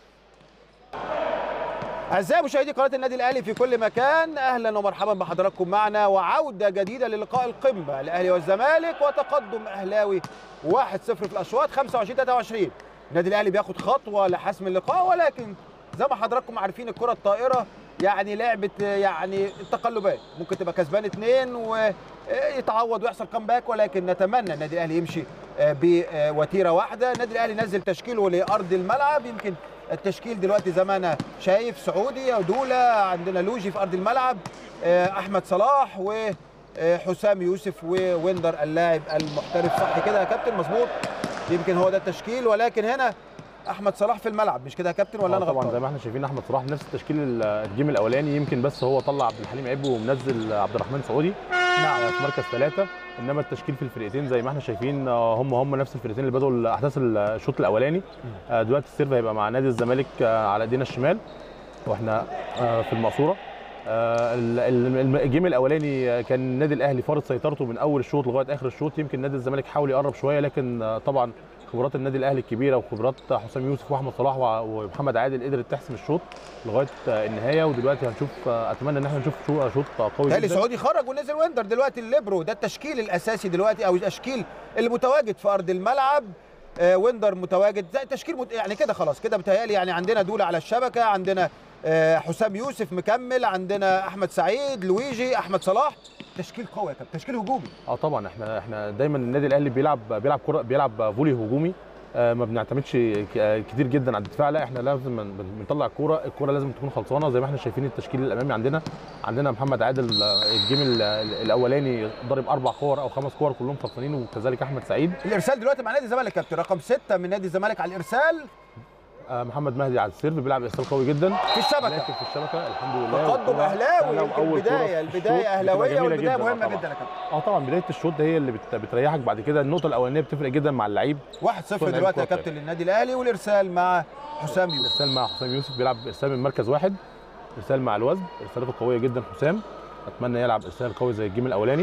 اعزائي مشاهدي قناه النادي الاهلي في كل مكان اهلا ومرحبا بحضراتكم معنا وعوده جديده للقاء القمه الاهلي والزمالك وتقدم اهلاوي 1-0 في الاشواط 25 23 النادي الاهلي بياخد خطوه لحسم اللقاء ولكن زي ما حضراتكم عارفين الكره الطائره يعني لعبه يعني التقلبات ممكن تبقى كسبان اثنين ويتعوض ويحصل كامباك ولكن نتمنى النادي الاهلي يمشي آه، بوتيره واحده النادي الاهلي نزل تشكيله لارض الملعب يمكن التشكيل دلوقتي زي ما انا شايف سعودي ودوله عندنا لوجي في ارض الملعب آه، احمد صلاح وحسام يوسف وويندر اللاعب المحترف صح كده يا كابتن مظبوط يمكن هو ده التشكيل ولكن هنا احمد صلاح في الملعب مش كده يا كابتن ولا آه انا طبعا غلطان زي ما احنا شايفين احمد صلاح نفس التشكيل ال- الجيم الاولاني يمكن بس هو طلع عبد الحليم عبو ومنزل عبد الرحمن سعودي نعم في مركز ثلاثه انما التشكيل في الفرقتين زي ما احنا شايفين آه، هم هم نفس الفرقتين اللي بدأوا احداث الشوط الاولاني آه، دلوقتي السيرف هيبقى مع نادي الزمالك آه، على ايدينا الشمال واحنا آه، في المقصوره آه، ال- ال- الجيم الاولاني آه، كان النادي الاهلي فارض سيطرته من اول الشوط لغايه اخر الشوط يمكن نادي الزمالك حاول يقرب شويه لكن آه، طبعا خبرات النادي الاهلي الكبيره وخبرات حسام يوسف واحمد صلاح وع- ومحمد عادل قدرت تحسم الشوط لغايه آه، النهايه ودلوقتي هنشوط آه، اتمنى ان احنا نشوف شو- شوط قوي تالي جدا سعودي خرج ونزل ويندر دلوقتي الليبرو ده التشكيل الاساسي دلوقتي او التشكيل اللي متواجد في ارض الملعب آه ويندر متواجد زي تشكيل مت... يعني كده خلاص كده بتهيألي يعني عندنا دولة على الشبكه عندنا آه حسام يوسف مكمل عندنا احمد سعيد لويجي احمد صلاح تشكيل قوي يا كابتن تشكيل هجومي اه طبعا احنا احنا دايما النادي الاهلي بيلعب بيلعب كره بيلعب فولي هجومي آه، ما بنعتمدش ك- آه، كتير جدا على الدفاع لا احنا لازم بن- بنطلع الكوره الكوره لازم تكون خلصانه زي ما احنا شايفين التشكيل الامامي عندنا عندنا محمد عادل آه، الجيم ال- ال- الاولاني ضارب اربع كور او خمس كور كلهم خلصانين وكذلك احمد سعيد الارسال دلوقتي مع نادي الزمالك كابتن رقم ستة من نادي الزمالك على الارسال آه، محمد مهدي على السيرف بيلعب ارسال قوي جدا في الشبكه لكن في الشبكه الحمد لله تقدم والكرة اهلاوي سهلة يمكن وأول كرة البدايه في البدايه الشوط بتبقى اهلاويه جميلة والبدايه جداً. آه مهمه طبعاً. جدا يا كابتن اه طبعا بدايه الشوط ده هي اللي بت- بتريحك بعد كده النقطه الاولانيه بتفرق جدا مع اللعيب 1-0 كنا دلوقتي يا الكرة كابتن للنادي الاهلي والارسال مع حسام يوسف ارسال مع حسام يوسف بيلعب ارسال من مركز واحد ارسال مع الوزن ارسالاته قويه جدا حسام اتمنى يلعب ارسال قوي زي الجيم الاولاني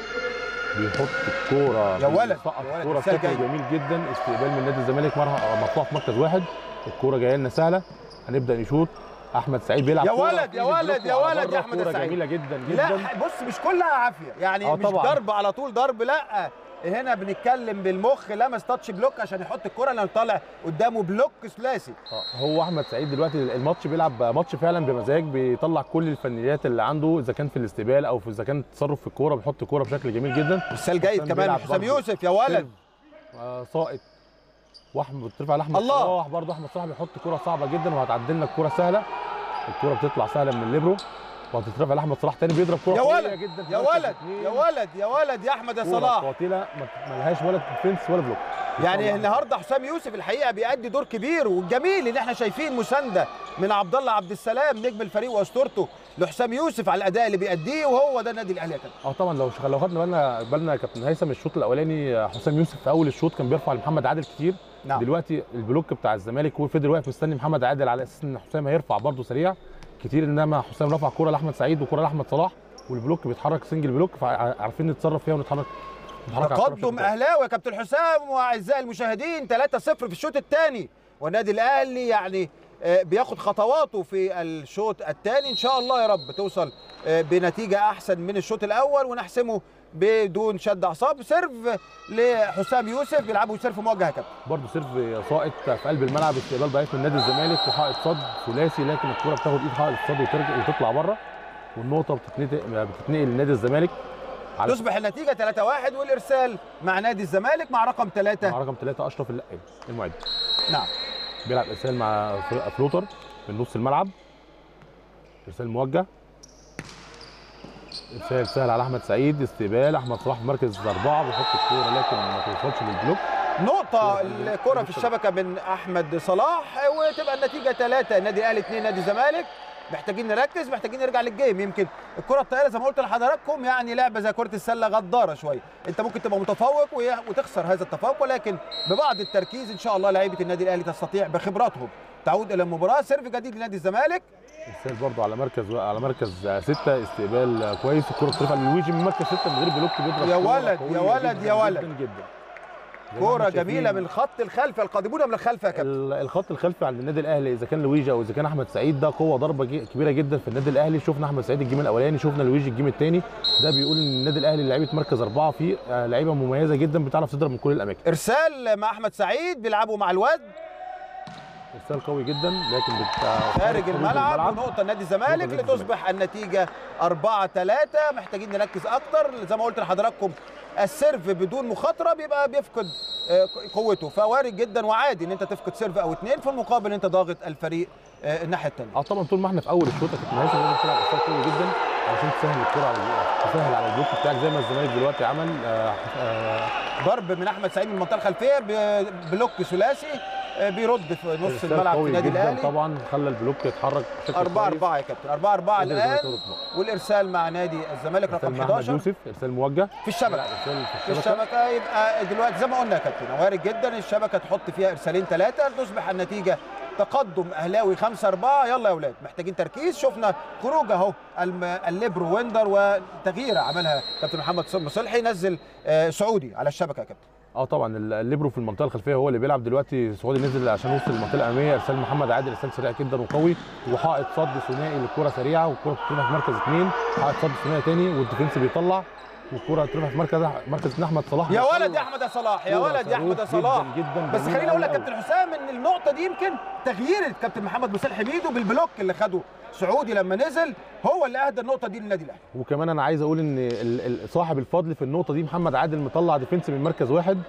بيحط الكوره يا ولد، بيسقط يا ولد، الكوره إرسال بشكل جيد. جميل جدا استقبال من نادي الزمالك مره مقطوع في مركز واحد الكوره جايه لنا سهله هنبدا نشوط احمد سعيد بيلعب يا كورة ولد، في يا إيد ولد، البلوك يا وعلى ولد بره، يا أحمد كورة السعيد. جميله جدا لا جدا بص مش كلها عافيه يعني آه مش طبعاً. ضرب على طول ضرب لا هنا بنتكلم بالمخ لمس تاتش بلوك عشان يحط الكره لان طالع قدامه بلوك ثلاثي آه، هو احمد سعيد دلوقتي الماتش بيلعب ماتش فعلا بمزاج بيطلع كل الفنيات اللي عنده اذا كان في الاستقبال او في اذا كان التصرف في الكوره بيحط الكوره بشكل جميل جدا ارسال جيد حسام كمان بيلعب حسام برضه. يوسف يا ولد آه، ساقط واحمد بترفع لاحمد الله. صلاح برضه احمد صلاح بيحط كوره صعبه جدا وهتعدي لنا الكوره سهله الكوره بتطلع سهله من الليبرو وهتترفع لاحمد صلاح تاني بيضرب كوره يا قوية ولد جدا في يا مركز ولد اتنين. يا ولد يا ولد يا احمد يا كورة صلاح قاتله ما ما لهاش ولا ديفنس ولا بلوك يعني بيطلع النهارده حسام يوسف الحقيقه بيأدي دور كبير والجميل ان احنا شايفين مسانده من عبد الله عبد السلام نجم الفريق واسطورته لحسام يوسف على الاداء اللي بيأديه وهو ده النادي الاهلي يا كابتن اه طبعا لو شغل لو خدنا بالنا بالنا يا كابتن هيثم الشوط الاولاني آه، حسام يوسف في اول الشوط كان بيرفع لمحمد عادل كتير نعم دلوقتي البلوك بتاع الزمالك وفضل واقف مستني محمد عادل على اساس ان حسام هيرفع برضه سريع كتير انما حسام رفع كوره لاحمد سعيد وكوره لاحمد صلاح والبلوك بيتحرك سنجل بلوك فعارفين نتصرف فيها ونتحرك نتحرك على الكرة بشكل تقدم كويس. اهلاوي يا كابتن حسام واعزائي المشاهدين 3-0 في الشوط الثاني والنادي الاهلي يعني آه، بياخد خطواته في الشوط الثاني ان شاء الله يا رب توصل آه، بنتيجه احسن من الشوط الاول ونحسمه بدون شد اعصاب سيرف لحسام يوسف بيلعبوا سيرف موجه يا كابتن برضه سيرف ساقط في قلب الملعب استقبال ضعيف من نادي الزمالك وحائط صد ثلاثي لكن الكوره بتاخد ايد حائط الصد وترجع وتطلع بره والنقطه بتتنقل بتتنقل لنادي الزمالك على تصبح النتيجه 3-1 والارسال مع نادي الزمالك مع رقم مع ثلاثة رقم ثلاثة اشرف اللقي المعد نعم بيلعب ارسال مع فر- فلوتر من نص الملعب ارسال موجه ارسال سهل على احمد سعيد استقبال احمد صلاح في مركز اربعه بيحط الكوره لكن ما توصلش للبلوك نقطة الكرة في الشبكة من أحمد صلاح وتبقى النتيجة ثلاثة النادي الأهلي اثنين نادي الزمالك محتاجين نركز محتاجين نرجع للجيم يمكن الكرة الطائرة زي ما قلت لحضراتكم يعني لعبة زي كرة السلة غدارة شوية أنت ممكن تبقى متفوق وي- وتخسر هذا التفوق ولكن ببعض التركيز إن شاء الله لعيبة النادي الأهلي تستطيع بخبراتهم تعود إلى المباراة سيرف جديد لنادي الزمالك ارسال برضه على مركز على مركز ستة استقبال كويس الكوره بترفع لويجي من مركز ستة من غير بلوك بيضرب يا كورة ولد، قوية يا ولد، جداً يا ولد. جدا جدا زي ما كرة احنا جميلة شايفين. من الخط الخلفي القادمون من الخلف يا كابتن ال- الخط الخلفي عند النادي الاهلي اذا كان لويجي او اذا كان احمد سعيد ده قوه ضربه جي- كبيره جدا في النادي الاهلي شفنا احمد سعيد الجيم الاولاني شفنا لويجي الجيم الثاني ده بيقول ان النادي الاهلي لعيبه مركز اربعه فيه آه، لعيبه مميزه جدا بتعرف تضرب من كل الاماكن إرسال مع أحمد سعيد بيلعبوا مع الواد ارسال قوي جدا لكن بت... خارج خروج الملعب ونقطة نادي الزمالك نقطة نادي لتصبح النتيجة 4 3 محتاجين نركز أكتر زي ما قلت لحضراتكم السيرف بدون مخاطرة بيبقى بيفقد آه، قوته فوارد جدا وعادي ان انت تفقد سيرف او اتنين في المقابل انت ضاغط الفريق آه، الناحية التانية اه طبعا طول ما احنا في اول الشوط كابتن هيثم لازم تلعب ارسال قوي جدا علشان تسهل الكره على تسهل على البلوك بتاعك زي ما الزمالك دلوقتي عمل آه آه ضرب من احمد سعيد من المنطقة الخلفية ب- بلوك ثلاثي آه، بيرد في نص إرسال الملعب في قوي النادي جداً الاهلي طبعا خلى البلوك يتحرك بشكل 4 كويس. 4 يا كابتن 4 4 نادي الزمالك الان ياخد نقطة. والارسال مع نادي الزمالك ارسال رقم مع احمد 11 يوسف ارسال موجه في الشبكة لا، ارسال في الشبكه يبقى دلوقتي زي ما قلنا يا كابتن وارد جدا الشبكه تحط فيها ارسالين ثلاثه تصبح النتيجه تقدم اهلاوي 5 4 يلا يا اولاد محتاجين تركيز شفنا خروج اهو الم- الليبرو ويندر وتغييره عملها كابتن محمد صم صلحي نزل آه، سعودي على الشبكه يا كابتن اه طبعا ال- الليبرو في المنطقه الخلفيه هو اللي بيلعب دلوقتي سعودي نزل عشان يوصل للمنطقه الاماميه ارسال محمد عادل ارسال سريع جدا وقوي وحائط صد ثنائي للكره سريعه والكره بتترفع في مركز اثنين حائط صد ثنائي تاني والديفنس بيطلع والكره بتترفع في مركز مركز اتنين احمد صلاح يا بيطلع. ولد يا احمد يا صلاح يا كرة ولد يا احمد يا صاروخ صلاح جدا جدا بس جميل خليني اقول لك أوي كابتن حسام ان النقطه دي يمكن تغيير الكابتن محمد مسال حميدو بالبلوك اللي خده سعودي لما نزل هو اللي اهدى النقطه دي للنادي الاهلي وكمان انا عايز اقول ان ال- ال- صاحب الفضل في النقطه دي محمد عادل مطلع ديفنس من مركز واحد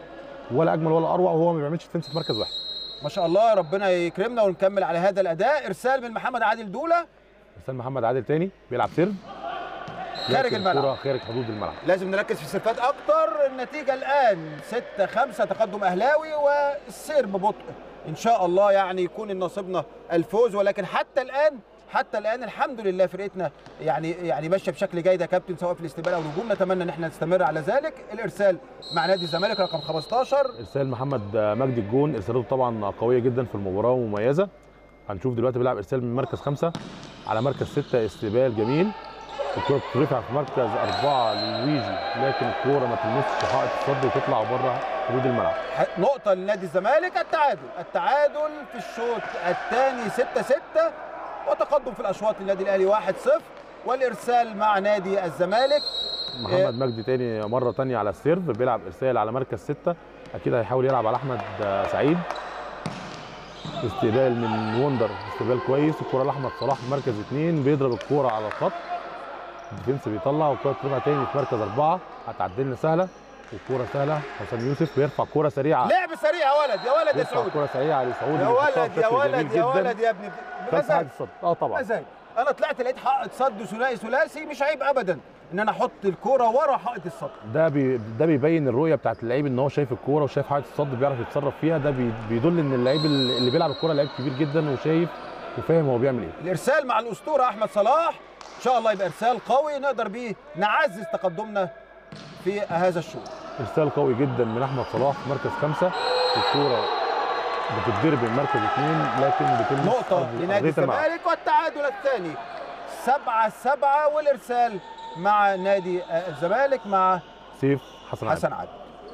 ولا اجمل ولا اروع وهو ما بيعملش ديفنس في مركز واحد ما شاء الله ربنا يكرمنا ونكمل على هذا الاداء ارسال من محمد عادل دوله ارسال محمد عادل تاني بيلعب سيرف خارج لكن الملعب. الكرة خارج حدود الملعب لازم نركز في السيرفات اكتر النتيجه الان 6 5 تقدم اهلاوي والسير ببطء ان شاء الله يعني يكون نصيبنا الفوز ولكن حتى الان حتى الان الحمد لله فرقتنا يعني يعني ماشيه بشكل جيد يا كابتن سواء في الاستقبال او الهجوم نتمنى ان احنا نستمر على ذلك الارسال مع نادي الزمالك رقم 15 ارسال محمد مجدي الجون ارسالاته طبعا قويه جدا في المباراه ومميزه هنشوف دلوقتي بيلعب ارسال من مركز خمسة على مركز ستة استقبال جميل الكرة بترفع في مركز أربعة للويجي لكن الكرة ما تلمسش حائط الصد وتطلع بره حدود الملعب ح- نقطة لنادي الزمالك التعادل التعادل في الشوط الثاني 6 6 وتقدم في الأشواط للنادي الأهلي 1 0 والإرسال مع نادي الزمالك محمد مجدي تاني مرة تانية على السيرف بيلعب إرسال على مركز ستة أكيد هيحاول يلعب على أحمد سعيد استقبال من وندر استقبال كويس الكرة لأحمد صلاح في مركز اثنين بيضرب الكرة على الخط الديفنس بيطلع والكرة ترفع تاني في مركز أربعة هتعدلنا سهلة والكرة سهلة حسام يوسف بيرفع كرة سريعة لعب سريع يا ولد يا ولد يا بيرفع سعود كرة سريعة لسعود يا ولد يا ولد يا ولد يا ابني بس بمزاج الصد اه طبعا مزاج انا طلعت لقيت حائط صد ثنائي ثلاثي مش عيب ابدا ان انا احط الكوره ورا حائط الصد ده بي ده بيبين الرؤيه بتاعت اللعيب ان هو شايف الكوره وشايف حاجه الصد بيعرف يتصرف فيها ده بي بيدل ان اللعيب اللي اللي بيلعب الكوره لعيب كبير جدا وشايف وفاهم هو بيعمل ايه الارسال مع الاسطوره احمد صلاح ان شاء الله يبقى ارسال قوي نقدر بيه نعزز تقدمنا في هذا الشوط ارسال قوي جدا من احمد صلاح في مركز خمسة الكوره بتتضرب من مركز اثنين لكن بتلمس نقطة أرض- لنادي أرضية الملعب. الزمالك والتعادل الثاني سبعة سبعة والإرسال مع نادي آه، الزمالك مع سيف حسن عادل حسن عادل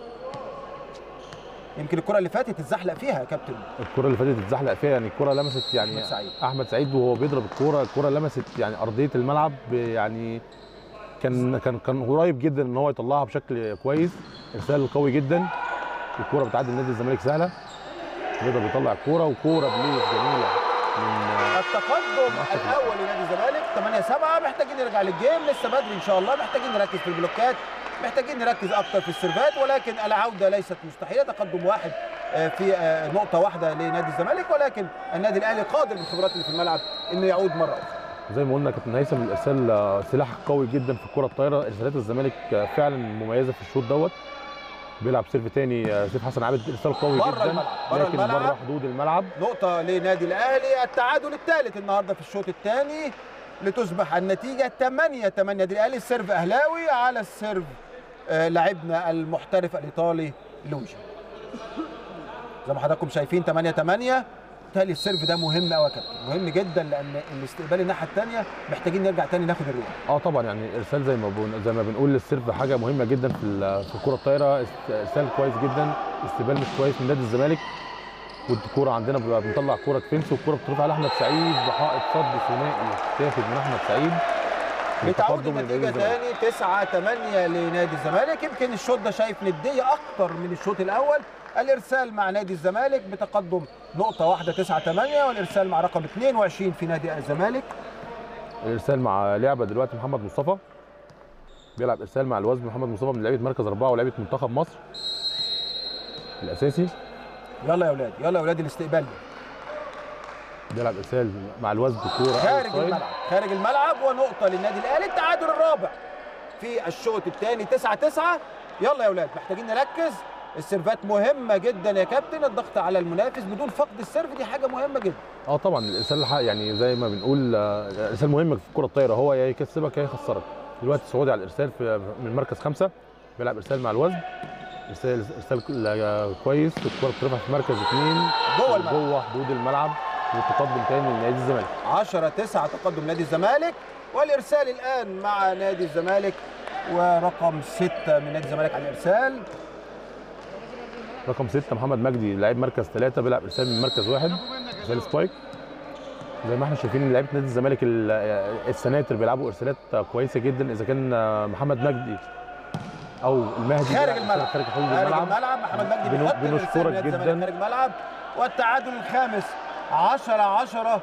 يمكن الكرة اللي فاتت اتزحلق فيها يا كابتن الكره اللي فاتت اتزحلق فيها يعني الكره لمست يعني أحمد سعيد. احمد سعيد وهو بيضرب الكوره الكوره لمست يعني ارضيه الملعب يعني كان كان كان قريب جدا ان هو يطلعها بشكل كويس ارسال قوي جدا الكوره بتعدي نادي الزمالك سهله بيقدر بيطلع الكوره وكوره بليز جميله من التقدم الأول لنادي الزمالك 8 7 محتاجين نرجع للجيم لسه بدري إن شاء الله محتاجين نركز في البلوكات محتاجين نركز أكتر في السيرفات ولكن العودة ليست مستحيلة تقدم واحد آه، في آه، نقطة واحدة لنادي الزمالك ولكن النادي الأهلي قادر بالخبرات اللي في الملعب إنه يعود مرة أخرى زي ما قلنا كابتن هيثم الارسال آه، سلاح قوي جدا في الكره الطايره ارسالات الزمالك آه، فعلا مميزه في الشوط دوت بيلعب سيرف تاني آه، سيف حسن عابد ارسال قوي بره جدا الملعب، بره لكن الملعب. بره حدود الملعب نقطة لنادي الأهلي التعادل الثالث النهارده في الشوط الثاني لتصبح النتيجة 8 8 نادي الأهلي السيرف أهلاوي على السيرف آه، لاعبنا المحترف الإيطالي لوجي زي ما حضراتكم شايفين 8 8 بالتالي السيرف ده مهم قوي يا كابتن مهم جدا لأن الاستقبال الناحية الثانية محتاجين نرجع تاني ناخد الرياض اه طبعا يعني ارسال زي ما بن... زي ما بنقول السيرف حاجه مهمه جدا في ال- في الكره الطايره است- ارسال كويس جدا استقبال مش كويس من نادي الزمالك والكوره عندنا بيبقى بنطلع كوره ديفنس والكوره بترفع لاحمد سعيد بحائط صد ثنائي تاخد من احمد سعيد بتعود وتقدم لنادي النتيجة الزمالك. تاني 9 8 لنادي الزمالك يمكن الشوط ده شايف ندية أكتر من الشوط الأول الإرسال مع نادي الزمالك بتقدم نقطة واحدة 9 8 والإرسال مع رقم 22 في نادي الزمالك الارسال مع لعبه دلوقتي محمد مصطفى بيلعب ارسال مع الوزن محمد مصطفى من لعيبه مركز اربعه ولاعيبه منتخب مصر الاساسي يلا يا أولاد يلا يا أولاد الاستقبال ده. بيلعب ارسال مع الوزن كوره خارج أوتسايد. الملعب خارج الملعب ونقطة للنادي الأهلي التعادل الرابع في الشوط الثاني 9 9 يلا يا أولاد محتاجين نركز السيرفات مهمة جدا يا كابتن الضغط على المنافس بدون فقد السيرف دي حاجة مهمة جدا اه طبعا الارسال الح- يعني زي ما بنقول آه، الارسال مهم في الكره الطايره هو يا يكسبك يا يخسرك دلوقتي السعودي على الارسال في من مركز خمسه بيلعب ارسال مع الوزن ارسال ارسال ك- كويس الكره بترفع في مركز اثنين جوه الملعب. جوه حدود الملعب والتقدم تاني لنادي الزمالك 10 9 تقدم نادي الزمالك والارسال الان مع نادي الزمالك ورقم 6 من نادي الزمالك على الارسال رقم ستة محمد مجدي لعيب مركز ثلاثة بيلعب ارسال من مركز واحد ارسال سبايك زي ما احنا شايفين إن لعيبه نادي الزمالك ال- السناتر بيلعبوا ارسالات كويسه جدا اذا كان محمد مجدي او المهدي خارج بيلعب الملعب خارج حدود خارج الملعب الملعب محمد مجدي بنو- بيحط الارسال بنشكرك من نادي الزمالك جدا. خارج الملعب والتعادل الخامس 10 10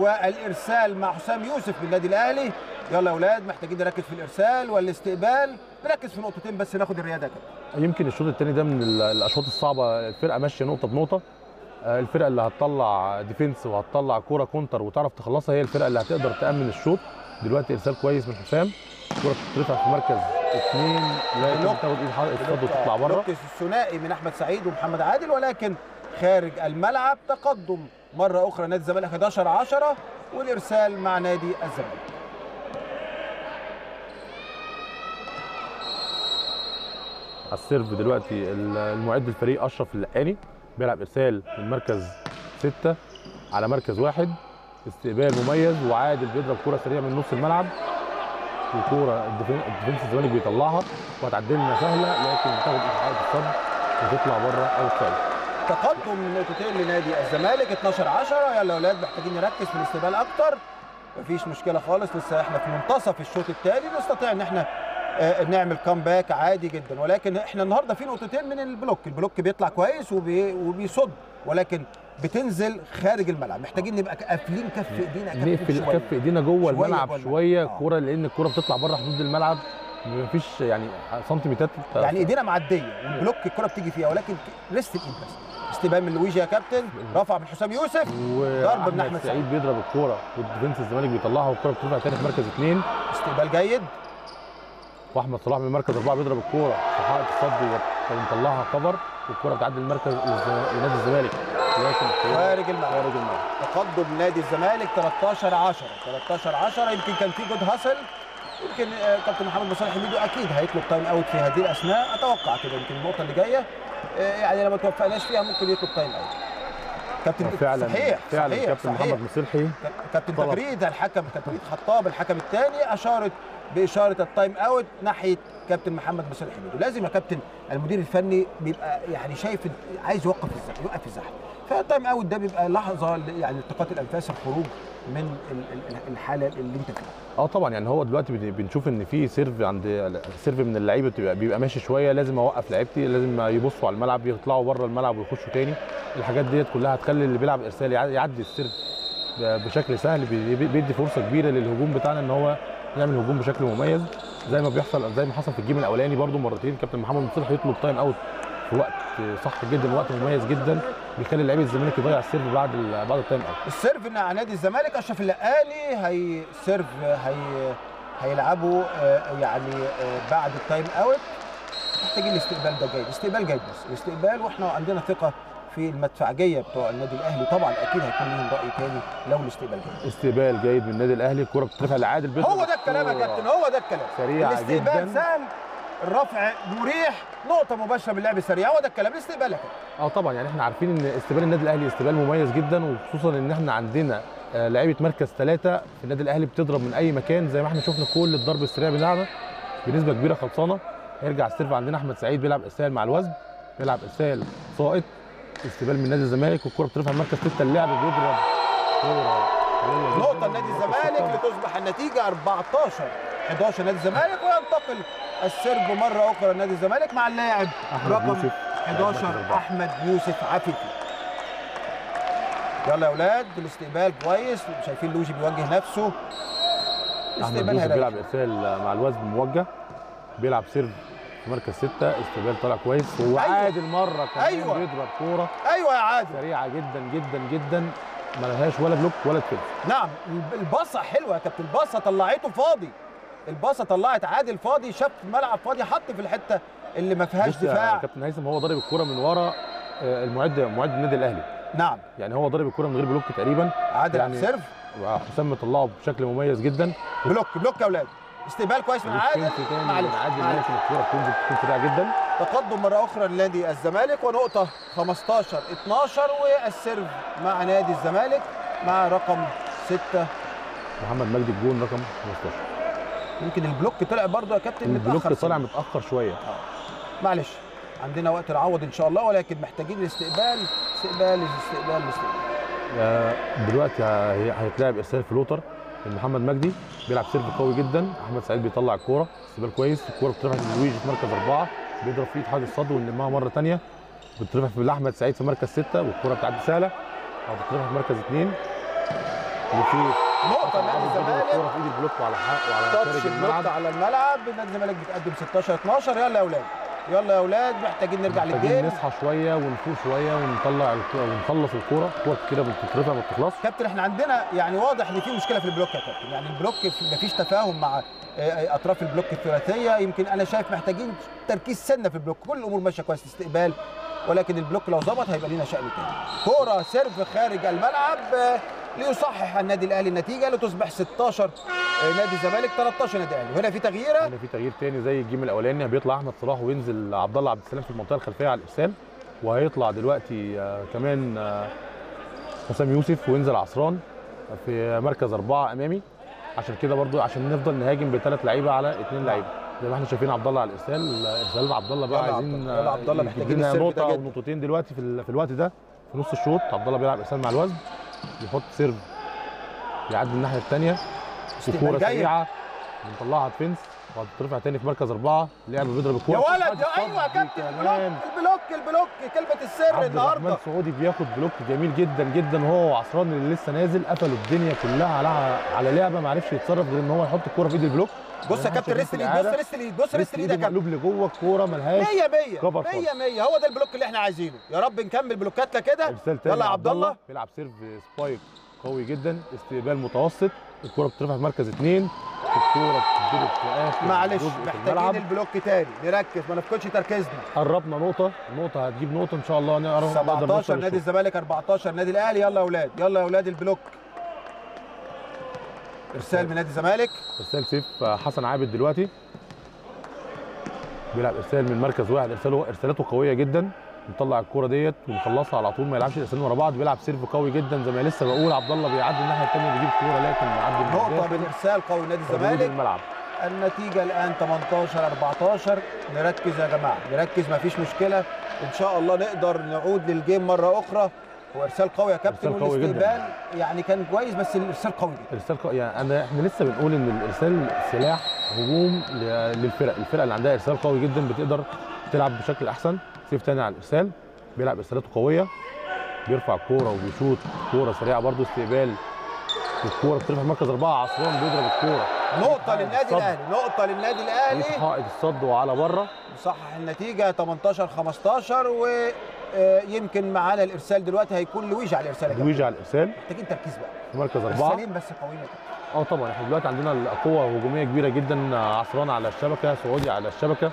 والارسال مع حسام يوسف من النادي الاهلي يلا يا اولاد محتاجين نركز في الارسال والاستقبال نركز في نقطتين بس ناخد الرياده كده يمكن الشوط الثاني ده من ال- الاشواط الصعبه الفرقه ماشيه نقطه بنقطه آه، الفرقه اللي هتطلع ديفنس وهتطلع كوره كونتر وتعرف تخلصها هي الفرقه اللي هتقدر تامن الشوط دلوقتي ارسال كويس من حسام كوره بتترفع في مركز اثنين لكن بلوك. تاخد ايد حائط الصد وتطلع بره بلوك الثنائي من احمد سعيد ومحمد عادل ولكن خارج الملعب تقدم مره اخرى نادي الزمالك 11 10 والارسال مع نادي الزمالك على السيرف دلوقتي ال- المعد الفريق اشرف اللقاني بيلعب ارسال من مركز ستة على مركز واحد استقبال مميز وعادل بيضرب كرة سريعة من نص الملعب وكورة الديفن- الديفنس الزمالك بيطلعها وهتعدي لنا سهلة لكن بتاخد ايحاءات الصد وتطلع بره اوت سايد تقدم نقطتين لنادي الزمالك 12 10 يلا يا اولاد محتاجين نركز في الاستقبال اكتر مفيش مشكله خالص لسه احنا في منتصف الشوط الثاني نستطيع ان احنا آه، نعمل كامباك عادي جدا ولكن احنا النهارده في نقطتين من البلوك البلوك بيطلع كويس وبي وبيصد ولكن بتنزل خارج الملعب محتاجين نبقى قافلين كف ايدينا كف نقفل شوية. كف ايدينا جوه شوية الملعب جوه شويه الملعب. كوره لان الكوره بتطلع بره حدود الملعب مفيش يعني سنتيمترات يعني ايدينا معديه والبلوك الكره بتيجي فيها ولكن ريست الايد بس استقبال من لويجي يا كابتن رفع من حسام يوسف ضرب من واحمد أحمد سعيد بيضرب الكوره والديفنس الزمالك بيطلعها والكوره بترفع تاني في مركز اثنين استقبال جيد واحمد صلاح من مركز اربعه بيضرب الكوره في حائط الصد ومطلعها كفر والكوره بتعدي المركز لنادي الزمالك لكن الكورة خارج الملعب خارج الملعب تقدم نادي الزمالك 13 10 13 10 يمكن كان في جود هاسل يمكن آه، كابتن محمد مصالح حميدو اكيد هيطلب تايم اوت في هذه الاثناء اتوقع كده يمكن النقطه اللي جايه آه، يعني لو ما توفقناش فيها ممكن يطلب تايم اوت كابتن فعلا صحيح فعلا صحيح كابتن صحيح. محمد مصلحي كابتن طلب. تغريد الحكم كابتن خطاب الحكم الثاني اشارت باشاره التايم اوت ناحيه كابتن محمد مصالح حميدو لازم يا كابتن المدير الفني بيبقى يعني شايف عايز يوقف الزحمه يوقف الزحمه فالتايم اوت ده بيبقى لحظه ل- يعني التقاط الانفاس الخروج من ال- ال- الحاله اللي انت فيها اه طبعا يعني هو دلوقتي بن- بنشوف ان في سيرف عند سيرف من اللعيبه بتبقى بيبقى ماشي شويه لازم اوقف لعيبتي لازم يبصوا على الملعب يطلعوا بره الملعب ويخشوا تاني الحاجات ديت كلها هتخلي اللي بيلعب ارسال يع- يعدي السيرف ب- بشكل سهل بي- بي- بيدي فرصه كبيره للهجوم بتاعنا ان هو يعمل هجوم بشكل مميز زي ما بيحصل زي ما حصل في الجيم الاولاني برده مرتين كابتن محمد مصلح يطلب تايم اوت في وقت صح جدا وقت مميز جدا بيخلي لعيبه الزمالك يضيع السيرف بعد ال- بعد التايم اوت السيرف مع نادي الزمالك اشرف اللقاني هي سيرف هي هيلعبوا آه، يعني آه، بعد التايم اوت محتاجين الاستقبال ده جيد استقبال جيد بس الاستقبال واحنا عندنا ثقه في المدفعجيه بتوع النادي الاهلي طبعا اكيد هيكون لهم راي تاني لو الاستقبال جيد استقبال جيد من النادي الاهلي الكره بتترفع لعادل بيضرب هو ده الكلام يا الكرة. كابتن هو ده الكلام سريعة الاستقبال جداً. سهل الرفع مريح نقطه مباشره باللعب السريع هو ده الكلام الاستقبال يا كابتن اه طبعا يعني احنا عارفين ان استقبال النادي الاهلي استقبال مميز جدا وخصوصا ان احنا عندنا آه، لعيبه مركز ثلاثه في النادي الاهلي بتضرب من اي مكان زي ما احنا شفنا كل الضرب السريع بتاعنا بنسبه كبيره خلصانه يرجع السيرف عندنا احمد سعيد بيلعب ارسال مع الوزن بيلعب ارسال ساقط استقبال من نادي الزمالك والكره بترفع مركز سته اللعب بيضرب كوره قوية جداً نقطة لنادي من مركز الزمالك ستة. لتصبح النتيجة 14 11 نادي الزمالك وينتقل السرب مرة أخرى لنادي الزمالك مع اللاعب أحمد رقم يوسف. 11 أربعة. أحمد يوسف عفيفي يلا يا أولاد الاستقبال كويس شايفين لوجي بيوجه نفسه احمد الاستقبال يوسف بيلعب هيريح ارسال مع الوزن موجه بيلعب سيرف في مركز ستة استقبال طالع كويس وعادل مره كمان أيوة. بيضرب كوره أيوة يا عادل سريعه جدا جدا جدا ما لهاش ولا بلوك ولا تفل نعم الباصة حلوة يا كابتن الباصة طلعته فاضي الباصة طلعت عادل فاضي شاف الملعب فاضي حط في الحتة اللي ما فيهاش بص يا دفاع كابتن هيثم هو ضارب الكوره من ورا آه، المعد معد النادي الاهلي نعم يعني هو ضارب الكوره من غير بلوك تقريبا عادل على يعني السيرف وحسام مطلعه بشكل مميز جدا بلوك بلوك يا اولاد استقبال كويس من عادل والكنس تاني معلش من عادل معلش. لكن الكوره بتنزل بتكون سريعه جدا تقدم مره اخرى لنادي الزمالك ونقطه 15 12 والسيرف مع نادي الزمالك مع رقم 6 محمد مجدي الجون رقم 15 يمكن البلوك طلع برضه يا كابتن البلوك متأخر طالع سنة. متاخر شويه معلش عندنا وقت نعوض ان شاء الله ولكن محتاجين الاستقبال استقبال استقبال استقبال آه، دلوقتي هي- هيتلعب ارسال فلوتر من محمد مجدي بيلعب سيرف قوي جدا احمد سعيد بيطلع الكوره استقبال كويس الكوره بترفع للويجي في مركز اربعه بيضرب في ايد حاج الصد ويلمها مره ثانيه بترفع في احمد سعيد في مركز سته والكوره بتعدي سهله او بترفع في مركز اثنين وفي نقطه نادي عاوز يضرب الزمالك الكوره في ايد البلوك وعلى حق وعلى تاتش خارج البلوك الملعب على الملعب نادي الزمالك بيتقدم 16 12 يلا يا اولاد يلا يا اولاد محتاجين نرجع محتاجين للجيم نصحى شويه ونفوق شويه ونطلع الك- ونخلص الكوره الكوره كده بتترفع ما بتخلصش كابتن احنا عندنا يعني واضح ان في مشكله في البلوك يا كابتن يعني البلوك في- مفيش تفاهم مع آه، آه، اطراف البلوك الثلاثيه يمكن انا شايف محتاجين تركيز سنه في البلوك كل الامور ماشيه كويس استقبال ولكن البلوك لو ظبط هيبقى لينا شأن تاني كوره سيرف خارج الملعب آه، ليصحح النادي الاهلي النتيجه لتصبح 16 آه، نادي الزمالك 13 نادي الاهلي هنا في تغييره هنا في تغيير تاني زي الجيم الاولاني بيطلع احمد صلاح وينزل عبد الله عبد السلام في المنطقه الخلفيه على الارسال وهيطلع دلوقتي آه، كمان آه، حسام يوسف وينزل عصران في مركز اربعه امامي عشان كده برضو عشان نفضل نهاجم بثلاث لعيبه على اثنين لعيبه زي ما احنا شايفين عبد الله على الارسال ارسال عبد الله بقى يلا عايزين عبد الله. يلا عبد الله آه، محتاجين يجيب لنا السيرف ده نقطه او جدا. نقطتين دلوقتي في, ال- في الوقت ده في نص الشوط عبد الله بيلعب ارسال مع الوزن يحط سيرف يعدي الناحيه الثانيه استقبال وكوره جيد. سريعه بنطلعها ديفنس وهترفع تاني في مركز اربعه لعب بيضرب الكوره يا ولد حد يا ايوه يا صد كابتن البلوك كمان. البلوك البلوك كلمه السر عبد النهارده الرحمن سعودي بياخد بلوك جميل جدا جدا وهو وعصران اللي لسه نازل قفلوا الدنيا كلها على على لعبه ما عرفش يتصرف غير ان هو يحط الكوره في ايد البلوك بص يا كابتن ريست ليد بص ريست ليد بص ريست ليد يا كابتن مقلوب لجوه الكوره ملهاش 100 100 كفر 100 100 هو ده البلوك اللي احنا عايزينه يا رب نكمل بلوكاتنا كده ارسال تاني يلا يا عبد الله بيلعب سيرف سبايك قوي جدا استقبال متوسط الكوره بترفع في مركز اثنين الكوره بتضرب في اخر معلش جزء في محتاجين الملعب البلوك تاني نركز ما نفقدش تركيزنا قربنا نقطه نقطه هتجيب نقطه ان شاء الله نقدر نقدر 17 نوصل نادي للشوط. الزمالك 14 نادي الاهلي يلا يا اولاد يلا يا اولاد البلوك ارسال من نادي الزمالك ارسال سيف حسن عابد دلوقتي بيلعب ارسال من مركز واحد ارساله ارسالاته قويه جدا نطلع الكوره ديت ونخلصها على طول ما يلعبش الارسالين ورا بعض بيلعب سيرف قوي جدا زي ما لسه بقول عبد الله بيعدي الناحيه الثانيه بيجيب كوره لكن معدي من نقطه الداخل. بالارسال قوي نادي حدود الزمالك الملعب النتيجة الآن 18 14 نركز يا جماعة نركز مفيش مشكلة إن شاء الله نقدر نعود للجيم مرة أخرى هو إرسال قوي يا كابتن إرسال قوي جداً. والاستقبال يعني كان كويس بس الإرسال قوي جدا ارسال قوي يعني انا احنا لسه بنقول ان الارسال سلاح هجوم ل- للفرق الفرقه اللي عندها ارسال قوي جدا بتقدر تلعب بشكل احسن سيف تاني على الارسال بيلعب ارسالاته قويه بيرفع الكوره وبيشوط كوره سريعه برضه استقبال الكوره بترفع في مركز اربعه عصران بيضرب الكوره نقطة للنادي الصد. الأهلي نقطة للنادي الأهلي حائط الصد وعلى بره صحح النتيجة 18 15 ويمكن معانا الإرسال دلوقتي هيكون لويجي على الإرسال يا كابتن. لويجي على الارسال محتاجين تركيز بقى في مركز اربعه إرسالين بس قويين يا كابتن. اه طبعا احنا دلوقتي عندنا قوه هجوميه كبيره جدا عصران على الشبكه سعودي على الشبكه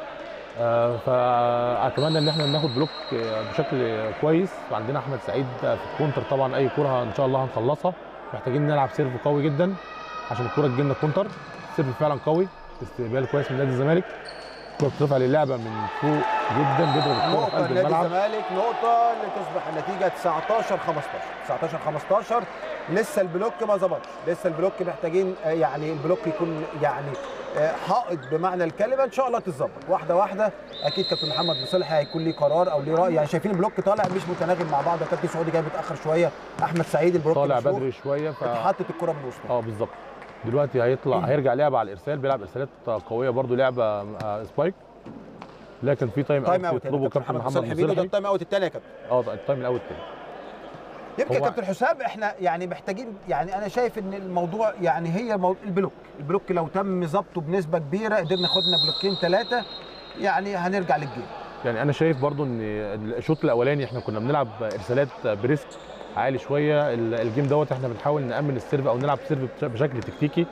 آه فاتمنى ان احنا ناخد بلوك آه، بشكل كويس وعندنا احمد سعيد في الكونتر طبعا اي كوره ان شاء الله هنخلصها محتاجين نلعب سيرف قوي جدا عشان الكوره تجي لنا كونتر السيرف فعلا قوي استقبال كويس من نادي الزمالك الكوره بترفع للعبه من فوق جدا بيضرب الكوره في نقطة قلب لنادي الملعب الزمالك نقطة لتصبح النتيجة 19 15 19 15 لسه البلوك ما ظبطش لسه البلوك محتاجين آه، يعني البلوك يكون يعني آه، حائط بمعنى الكلمة ان شاء الله تتظبط واحدة واحدة اكيد كابتن محمد مصلحي هيكون ليه قرار او ليه رأي يعني شايفين البلوك طالع مش متناغم مع بعض كابتن سعودي جاي متأخر شوية احمد سعيد البلوك طالع مشروخ. بدري شويه ف اتحطت الكرة من وسطه اه بالظبط دلوقتي هيطلع هيرجع لعبه على الارسال بيلعب ارسالات قويه برضو لعبه آه، سبايك لكن في تايم تايم اوت اوت يطلبه كابتن محمد مصلحي بيقول ده مصلحي التايم اوت الثاني يا كابتن اه ده التايم الاول التاني يمكن يا هو- كابتن حسام احنا يعني محتاجين يعني انا شايف ان الموضوع يعني هي مو... البلوك البلوك لو تم ظبطه بنسبه كبيره قدرنا خدنا بلوكين ثلاثه يعني هنرجع للجيم يعني انا شايف برضو ان الشوط الاولاني احنا كنا بنلعب ارسالات بريسك عالي شويه ال- الجيم دوت احنا بنحاول نامن السيرف او نلعب سيرف بش- بشكل تكتيكي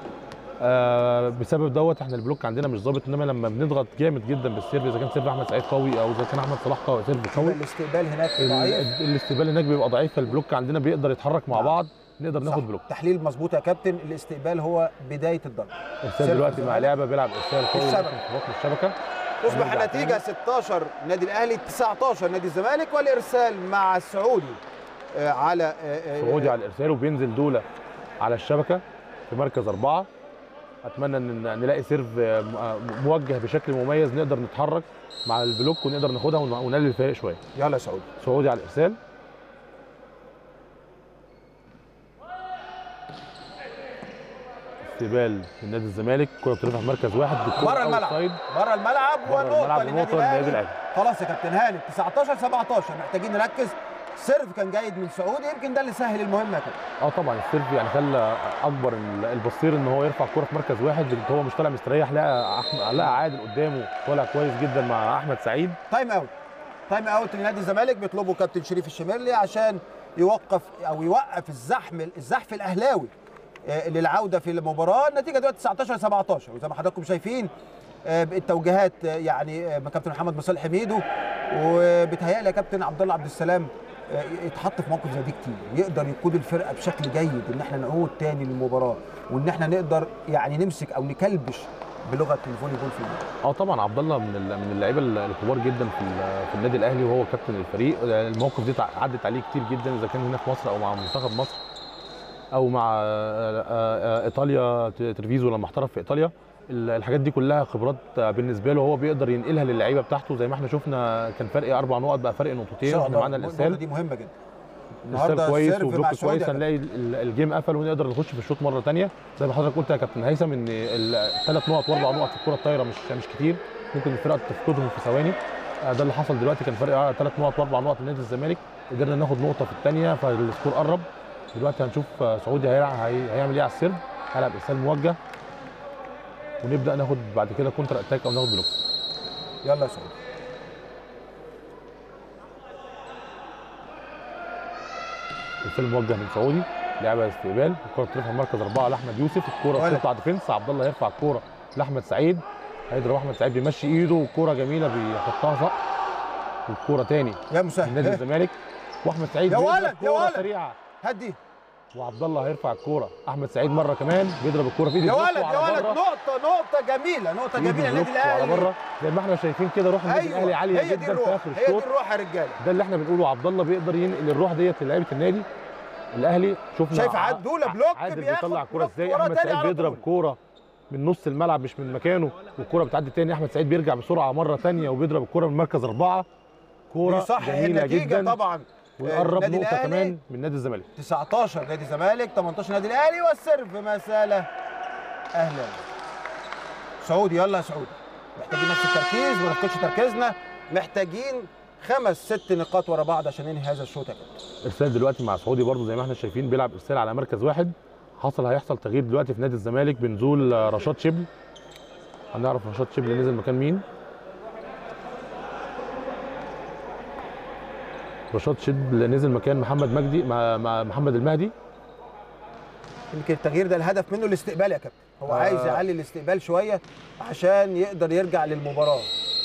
آه بسبب دوت احنا البلوك عندنا مش ظابط انما لما بنضغط جامد جدا بالسيرف اذا كان سيرف احمد سعيد قوي او اذا كان احمد صلاح قوي سيرف قوي الاستقبال هناك ال- ضعيف ال- الاستقبال هناك بيبقى ضعيف فالبلوك عندنا بيقدر يتحرك مع نعم. بعض نقدر صح. ناخد بلوك تحليل مظبوط يا كابتن الاستقبال هو بدايه الضرب ارسال سيرف دلوقتي مع الزمالك. لعبه بيلعب ارسال قوي الشبكة. لكن في بطن الشبكه تصبح هنرجع النتيجه 16 نادي الاهلي 19 نادي الزمالك والارسال مع السعودي آه، على آه، آه، سعودي على الارسال وبينزل دوله على الشبكه في مركز اربعه اتمنى ان نلاقي سيرف آه، م- موجه بشكل مميز نقدر نتحرك مع البلوك ونقدر ناخدها ون- ونقلل الفارق شويه يلا يا سعودي سعودي على الارسال استقبال من نادي الزمالك كره بترفع في مركز واحد بالكرة بره الملعب أوتسايد. بره الملعب بره ونقطه الملعب للنادي ونقطة للنادي الاهلي الأهلي. خلاص يا كابتن هاني 19 17 محتاجين نركز السيرف كان جيد من سعودي يمكن ده اللي سهل المهمه يا كابتن اه طبعا السيرف يعني خلى اكبر ال- البصير ان هو يرفع الكوره في مركز واحد هو مش طالع مستريح لقى احمد لقى عادل قدامه طالع كويس جدا مع احمد سعيد تايم اوت تايم اوت لنادي الزمالك بيطلبه كابتن شريف الشميرلي عشان يوقف او يوقف الزحم الزحف الاهلاوي آه، للعوده في المباراه النتيجه دلوقتي 19 17 وزي ما حضراتكم شايفين آه، التوجيهات آه، يعني آه، من كابتن محمد مصالح حميدو وبتهيألي يا كابتن عبد الله عبد السلام آه، يتحط في موقف زي دي كتير يقدر يقود الفرقه بشكل جيد ان احنا نعود تاني للمباراه وان احنا نقدر يعني نمسك او نكلبش بلغه الفولي بول في الملعب اه طبعا عبد الله من ال- من اللعيبه ال- الكبار جدا في ال- في النادي الاهلي وهو كابتن الفريق المواقف دي تع- عدت عليه كتير جدا اذا كان هنا في مصر او مع منتخب مصر او مع آه، آه، ايطاليا ت- ترفيزو لما احترف في ايطاليا ال- الحاجات دي كلها خبرات بالنسبه له هو بيقدر ينقلها للعيبه بتاعته زي ما احنا شفنا كان فرق اربع نقط بقى فرق ان نقطتين شاء واحنا الله معانا النقطة الارسال دي مهمه جدا الارسال كويس السيرف مع وبلوك سعودي كويس يا هنلاقي ال- الجيم قفل ونقدر نخش في الشوط مره ثانيه زي ما حضرتك قلت يا كابتن هيثم ان الثلاث نقط واربع نقط في الكره الطايره مش مش كتير ممكن الفرقه تفقدهم في ثواني آه، ده اللي حصل دلوقتي كان فرق ثلاث نقط واربع نقط لنادي الزمالك قدرنا ناخد نقطه في الثانيه فالسكور قرب دلوقتي هنشوف آه، سعودي هيلع- هي- هيعمل ايه على السيرف هيلعب ارسال موجه ونبدا ناخد بعد كده كونتر اتاك او ناخد بلوك يلا يا سعود ارسال موجه من سعودي لعبه استقبال الكره بترفع مركز اربعه لاحمد يوسف الكره ولد. بتطلع ديفنس عبد الله هيرفع الكوره لاحمد سعيد هيضرب احمد سعيد بيمشي ايده والكوره جميله بيحطها صح والكوره تاني يا من مسهل نادي إيه؟ الزمالك واحمد سعيد يا بيضرب ولد، يا كورة ولد. سريعه هدي وعبد الله هيرفع الكوره احمد سعيد مره كمان بيضرب الكوره في ايد يا البلوك ولد يا وعلى ولد بره. نقطة نقطة جميلة نقطة في إيد جميلة النادي البلوك وعلى الأهلي بره زي ما احنا شايفين كده روح النادي الاهلي عاليه هي دي جدا في الروح اخر هي الشوط دي الروح يا رجالة ده اللي احنا بنقوله عبد الله بيقدر ينقل الروح ديت للعيبه النادي الاهلي شفنا شايف ع- عدولة بلوك عادل بياخد بيطلع الكوره بلوك ازاي ورا احمد تاني سعيد على بيضرب طول. كوره من نص الملعب مش من مكانه والكوره بتعدي تاني احمد سعيد بيرجع بسرعه مره تانية وبيضرب الكوره من مركز اربعه كوره بيصحح جميله النتيجة جدا طبعا ويقرب النادي نقطه الأهلي كمان من نادي الزمالك 19 نادي الزمالك 18 نادي الأهلي والسيرف مسألة أهلاوي سعودي يلا يا سعودي محتاجين نفس التركيز ما نفقدش تركيزنا محتاجين خمس ست نقاط ورا بعض عشان ننهي هذا الشوط يا كابتن ارسال دلوقتي مع سعودي برضو زي ما احنا شايفين بيلعب ارسال على مركز واحد حصل هيحصل تغيير دلوقتي في نادي الزمالك بنزول آه، رشاد شبل هنعرف رشاد شبل نزل مكان مين رشاد شبل نزل مكان محمد مجدي مع مع محمد المهدي يمكن التغيير ده الهدف منه الاستقبال يا كابتن هو آه. عايز يعلي الاستقبال شويه عشان يقدر يرجع للمباراه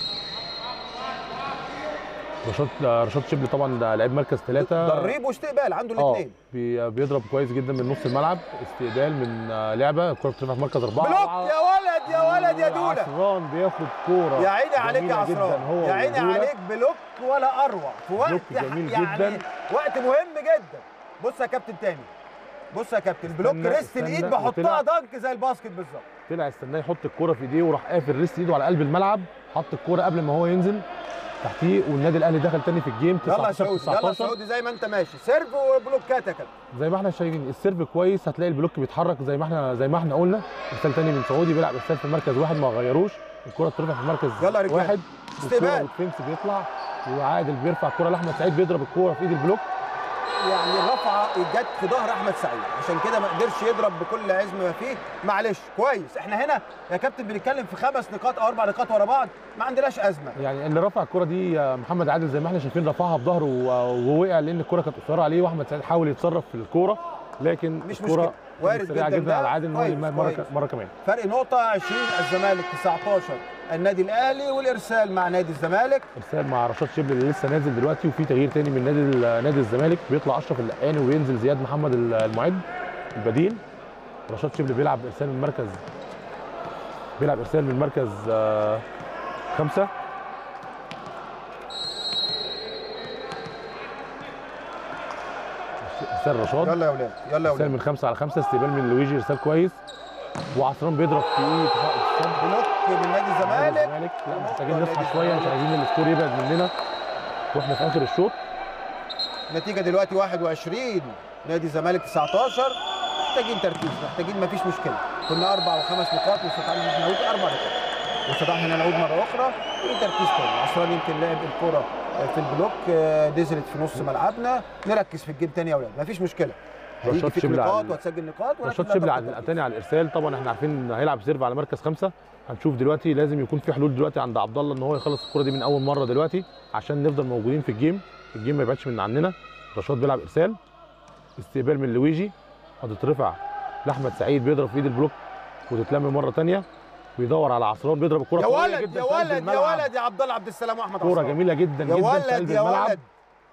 رشاد آه، رشاد شبل طبعا ده لعيب مركز ثلاثة دريب واستقبال عنده اه الاثنين بي- بيضرب كويس جدا من نص الملعب استقبال من آه، لعبه الكره بترفع في مركز اربعه بلوك يا ولد يا ولد يا دوله عصران بياخد كوره يا عيني عليك يا جميلة جداً عصران هو يا عيني ودولة. عليك بلوك ولا اروع في وقت بلوك جميل يعني جداً. وقت مهم جدا بص يا كابتن تاني بص يا كابتن بلوك استنى، ريست استنى، الايد بحطها وطلع. دنك زي الباسكت بالظبط طلع استناه يحط الكوره في ايديه وراح قافل ريست ايده على قلب الملعب حط الكوره قبل ما هو ينزل تحتيه والنادي الاهلي دخل تاني في الجيم يلا يا 19 سعودي يلا يا 19 سعودي زي ما انت ماشي سيرف وبلوكات يا كابتن زي ما احنا شايفين السيرف كويس هتلاقي البلوك بيتحرك زي ما احنا زي ما احنا قلنا ارسال تاني من سعودي بيلعب ارسال في مركز واحد ما غيروش الكره بترفع في مركز يلا يا رجالة. واحد استقبال. والكرة والفنس بيطلع وعادل بيرفع الكره لاحمد سعيد بيضرب الكوره في ايد البلوك يعني الرفعه جت في ظهر احمد سعيد عشان كده ما قدرش يضرب بكل عزم ما فيه معلش كويس احنا هنا يا كابتن بنتكلم في خمس نقاط او اربع نقاط ورا بعض ما عندناش ازمه يعني اللي رفع الكره دي آه، محمد عادل زي ما احنا شايفين رفعها بظهره و- ووقع لان الكره كانت قصيره عليه واحمد سعيد حاول يتصرف في الكوره لكن مش الكرة مشكلة. وارد سريعه جداً جدا ده. على عادل ان هو كويس، يلمها مره كويس. مره كمان فرق نقطه 20 الزمالك 19 النادي الاهلي والارسال مع نادي الزمالك ارسال مع رشاد شبل اللي لسه نازل دلوقتي وفي تغيير تاني من نادي ال- نادي الزمالك بيطلع اشرف اللقاني وينزل زياد محمد ال- المعد البديل رشاد شبل بيلعب ارسال من مركز بيلعب ارسال من مركز آه، خمسه ارسال رشاد يلا يا اولاد يلا يا ارسال اولاد من خمسه على خمسه استقبال من لويجي ارسال كويس وعصران بيضرب في ايد الصد بلوك من نادي الزمالك الزمالك لا محتاجين نصحى شويه مش عايزين السكور يبعد مننا واحنا في اخر الشوط النتيجه دلوقتي 21 نادي الزمالك 19 محتاجين تركيز محتاجين مفيش مشكله كنا اربع وخمس نقاط واستطعنا ان احنا نوصل اربع نقاط واستطعنا ان نعود مره اخرى وتركيز تاني عصران يمكن لعب الكره في البلوك آه، نزلت في نص ملعبنا نركز في الجيم تاني يا اولاد مفيش مشكله هيجي رشاد فيك شبل نقاط على- وهتسجل نقاط ولكن رشاد لا شبل تفقد على تركيز. تاني على الارسال طبعا احنا عارفين إن هيلعب سيرف على مركز خمسه هنشوف دلوقتي لازم يكون في حلول دلوقتي عند عبد الله ان هو يخلص الكره دي من اول مره دلوقتي عشان نفضل موجودين في الجيم الجيم ما يبعدش من عننا رشاد بيلعب ارسال استقبال من لويجي هتترفع لاحمد سعيد بيضرب في ايد البلوك وتتلم مره تانية بيدور على عصران بيضرب الكره يا قوية ولد جدا يا في قلب ولد يا الملعب. ولد يا عبد الله عبد السلام واحمد كوره عصام. جميله جدا يا جدا في ولد قلب يا الملعب ولد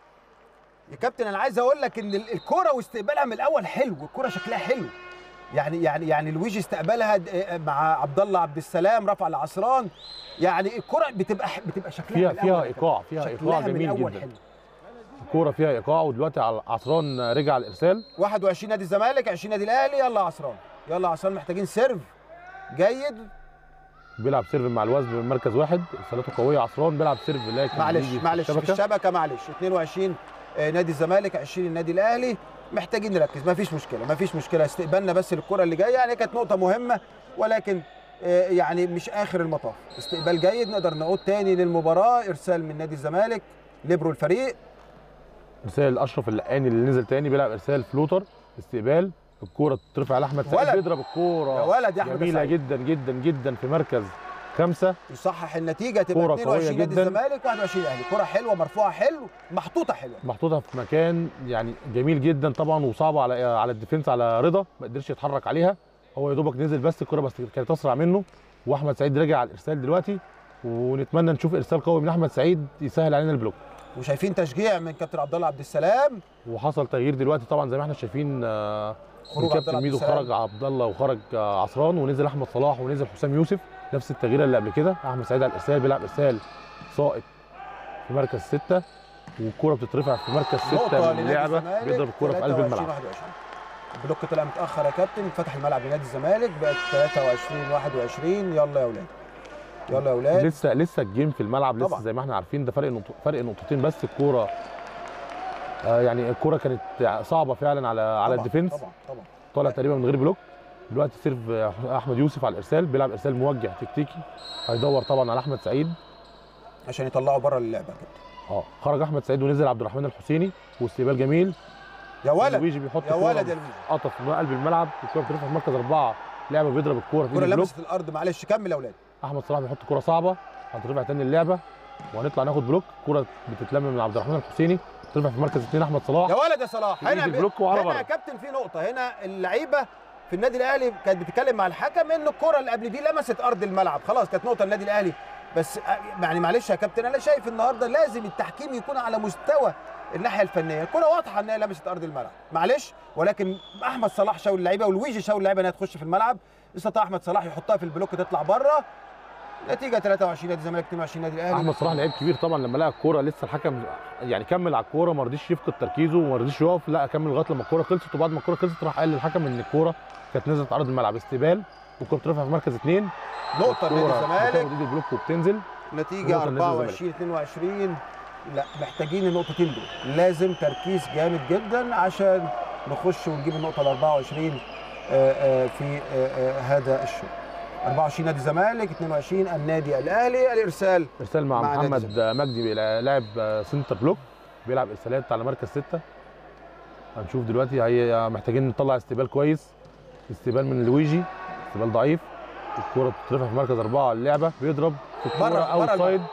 يا كابتن انا عايز اقول لك ان ال- الكوره واستقبالها من الاول حلو الكوره شكلها حلو يعني يعني يعني لويجي استقبلها د- آه، مع عبد الله عبد السلام رفع العصران يعني الكوره بتبقى ح- بتبقى شكلها فيها من فيها الأول يا ايقاع كابتن. فيها شكلها ايقاع من جميل الأول جدا حلو. الكوره فيها ايقاع ودلوقتي على عصران رجع الارسال 21 نادي الزمالك 20 نادي الاهلي يلا يا عصران يلا يا عصران محتاجين سيرف جيد بيلعب سيرف مع الوزن من مركز واحد ارسالاته قويه عصران بيلعب سيرف لكن معلش بيجي في معلش في الشبكة. الشبكه معلش 22 آه، نادي الزمالك 20 النادي الاهلي محتاجين نركز ما فيش مشكله ما فيش مشكله استقبالنا بس للكره اللي جايه يعني كانت نقطه مهمه ولكن آه، يعني مش اخر المطاف استقبال جيد نقدر نعود تاني للمباراه ارسال من نادي الزمالك ليبرو الفريق ارسال اشرف اللقاني اللي نزل تاني بيلعب ارسال فلوتر استقبال الكوره تترفع لاحمد سعيد ولد. بيضرب الكوره يا ولد يا احمد جميله سعيد. جدا جدا جدا في مركز خمسه يصحح النتيجه تبقى كرة 22 قوية نادي جداً. الزمالك 21 الاهلي كره حلوه مرفوعه حلو محطوطه حلوه محطوطه في مكان يعني جميل جدا طبعا وصعبه على على الديفنس على رضا ما قدرش يتحرك عليها هو يا دوبك نزل بس الكوره بس كانت اسرع منه واحمد سعيد رجع على الارسال دلوقتي ونتمنى نشوف ارسال قوي من احمد سعيد يسهل علينا البلوك وشايفين تشجيع من كابتن عبد الله عبد السلام وحصل تغيير دلوقتي طبعا زي ما احنا شايفين آه، خروج عبد الله كابتن عبد ميدو السلام. خرج عبد الله وخرج آه، عصران ونزل احمد صلاح ونزل حسام يوسف نفس التغيير اللي قبل كده احمد سعيد على الارسال بيلعب ارسال ساقط في مركز سته والكوره بتترفع في مركز سته نقطة من لنادي اللعبه الزمالك بيضرب الكوره في قلب 23 الملعب 21 البلوك طلع متأخر يا كابتن فتح الملعب لنادي الزمالك بقت 23 21 يلا يا اولاد يلا يا اولاد لسه لسه الجيم في الملعب لسه طبعا. زي ما احنا عارفين ده فرق نقط فرق نقطتين بس الكوره آه يعني الكوره كانت صعبه فعلا على على طبعاً، الديفنس طبعا طبعا طالع تقريبا من غير بلوك دلوقتي سيرف آه، احمد يوسف على الارسال بيلعب ارسال موجه تكتيكي هيدور طبعا على احمد سعيد عشان يطلعوا بره اللعبه كده اه خرج احمد سعيد ونزل عبد الرحمن الحسيني واستقبال جميل يا ولد لويجي بيحط يا كورة ولد يا لويجي قطف من قلب الملعب الكوره بترفع في مركز اربعه لعبه بيضرب الكوره في الكرة البلوك لمست الارض معلش كمل يا اولاد احمد صلاح بيحط كوره صعبه هترفع تاني اللعبه وهنطلع ناخد بلوك كوره بتتلم من عبد الرحمن الحسيني ترفع في مركز اثنين احمد صلاح يا ولد يا صلاح في إيد هنا البلوك وعلى هنا يا بره. كابتن في نقطه هنا اللعيبه في النادي الاهلي كانت بتتكلم مع الحكم ان الكره اللي قبل دي لمست ارض الملعب خلاص كانت نقطه النادي الاهلي بس آه، يعني معلش يا كابتن انا شايف النهارده لازم التحكيم يكون على مستوى الناحيه الفنيه الكره واضحه ان هي لمست ارض الملعب معلش ولكن احمد صلاح شاور اللعيبه ولويجي شاور اللعيبه انها تخش في الملعب استطاع احمد صلاح يحطها في البلوك تطلع بره نتيجه 23 نادي الزمالك 22 نادي الاهلي احمد صلاح لعيب كبير طبعا لما لقى الكوره لسه الحكم يعني كمل على الكوره ما رضيش يفقد تركيزه وما رضيش يقف لا كمل لغايه لما الكوره خلصت وبعد ما الكوره خلصت راح قال للحكم ان الكوره كانت نزلت ارض الملعب استقبال والكوره بترفع في مركز اثنين نقطه لنادي الكوره الزمالك بتاخد ايد البلوك وبتنزل نتيجة نقطة لنادي 24 22 لا محتاجين النقطتين دول لازم تركيز جامد جدا عشان نخش ونجيب النقطة ال 24 آه، آه، في آه، آه، هذا الشوط 24 نادي الزمالك 22 النادي الاهلي الارسال ارسال مع, مع نادي محمد مجدي بيلع- لاعب سنتر بلوك بيلعب ارسالات على مركز سته هنشوف دلوقتي هي محتاجين نطلع استقبال كويس استقبال من لويجي استقبال ضعيف الكوره بتترفع في مركز اربعه على اللعبه بيضرب في الكوره بره- اوت بره سايد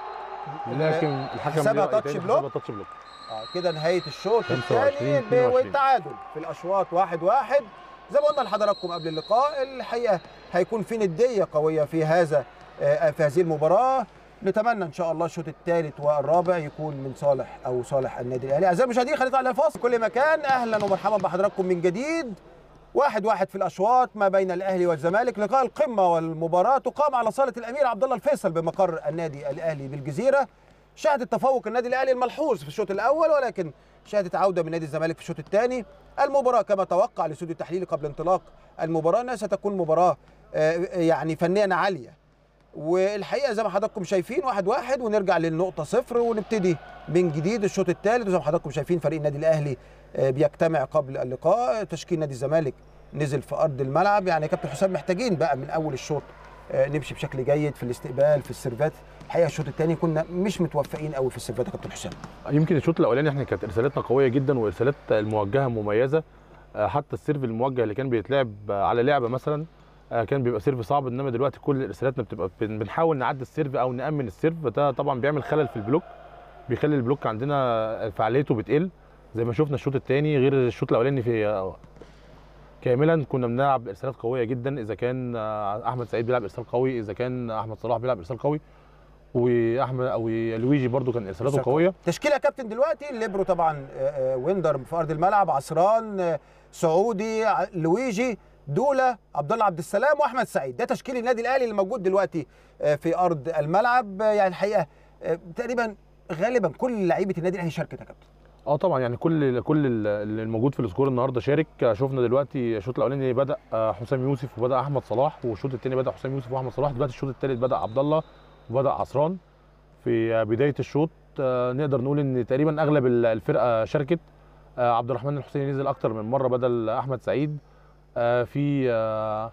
لكن الحكم حسبها ليه رأي تاتش تاني، بلوك. حسبها تاتش بلوك آه، كده نهاية الشوط 25 الثاني 22. والتعادل في الأشواط واحد واحد زي ما قلنا لحضراتكم قبل اللقاء الحقيقة هيكون في ندية قوية في هذا آه، في هذه المباراة نتمنى ان شاء الله الشوط الثالث والرابع يكون من صالح او صالح النادي الاهلي اعزائي المشاهدين خلينا نطلع الفاصل كل مكان اهلا ومرحبا بحضراتكم من جديد واحد واحد في الاشواط ما بين الاهلي والزمالك لقاء القمه والمباراه تقام على صاله الامير عبد الله الفيصل بمقر النادي الاهلي بالجزيره شهدت تفوق النادي الاهلي الملحوظ في الشوط الاول ولكن شهدت عوده من نادي الزمالك في الشوط الثاني المباراه كما توقع الاستوديو التحليلي قبل انطلاق المباراه انها ستكون مباراه آه، يعني فنيا عاليه والحقيقه زي ما حضراتكم شايفين واحد واحد ونرجع للنقطه صفر ونبتدي من جديد الشوط الثالث وزي ما حضراتكم شايفين فريق النادي الاهلي آه، بيجتمع قبل اللقاء تشكيل نادي الزمالك نزل في ارض الملعب يعني يا كابتن حسام محتاجين بقى من اول الشوط آه، نمشي بشكل جيد في الاستقبال في السيرفات الحقيقه الشوط الثاني كنا مش متوفقين قوي في السيرفات يا كابتن حسام يمكن الشوط الاولاني احنا كانت ارسالاتنا قويه جدا وارسالات الموجهه مميزه آه، حتى السيرف الموجه اللي كان بيتلعب على لعبه مثلا آه، كان بيبقى سيرف صعب انما دلوقتي كل ارسالاتنا بتبقى بن- بنحاول نعدي السيرف او نامن السيرف ده طبعا بيعمل خلل في البلوك بيخلي البلوك عندنا فعاليته بتقل زي ما شفنا الشوط الثاني غير الشوط الاولاني في آه، كاملا كنا بنلعب ارسالات قويه جدا اذا كان آه، احمد سعيد بيلعب ارسال قوي اذا كان احمد صلاح بيلعب ارسال قوي واحمد او لويجي برده كان ارسالاته إرسال قويه تشكيله يا كابتن دلوقتي الليبرو طبعا آه، آه، ويندر في ارض الملعب عصران آه، سعودي ع- لويجي دولا عبد الله عبد السلام واحمد سعيد ده تشكيل النادي الاهلي اللي موجود دلوقتي آه، في ارض الملعب آه، يعني الحقيقه آه، تقريبا غالبا كل لعيبه النادي الاهلي شاركت يا كابتن اه طبعا يعني كل كل ال- اللي الموجود في السكور النهارده شارك شفنا دلوقتي الشوط الاولاني بدا آه، حسام يوسف وبدا احمد صلاح والشوط الثاني بدا حسام يوسف واحمد صلاح دلوقتي الشوط الثالث بدا عبد الله وبدا عصران في آه، بدايه الشوط آه، نقدر نقول ان تقريبا اغلب ال- الفرقه شاركت آه، عبد الرحمن الحسيني نزل اكتر من مره بدل احمد سعيد آه، في آه،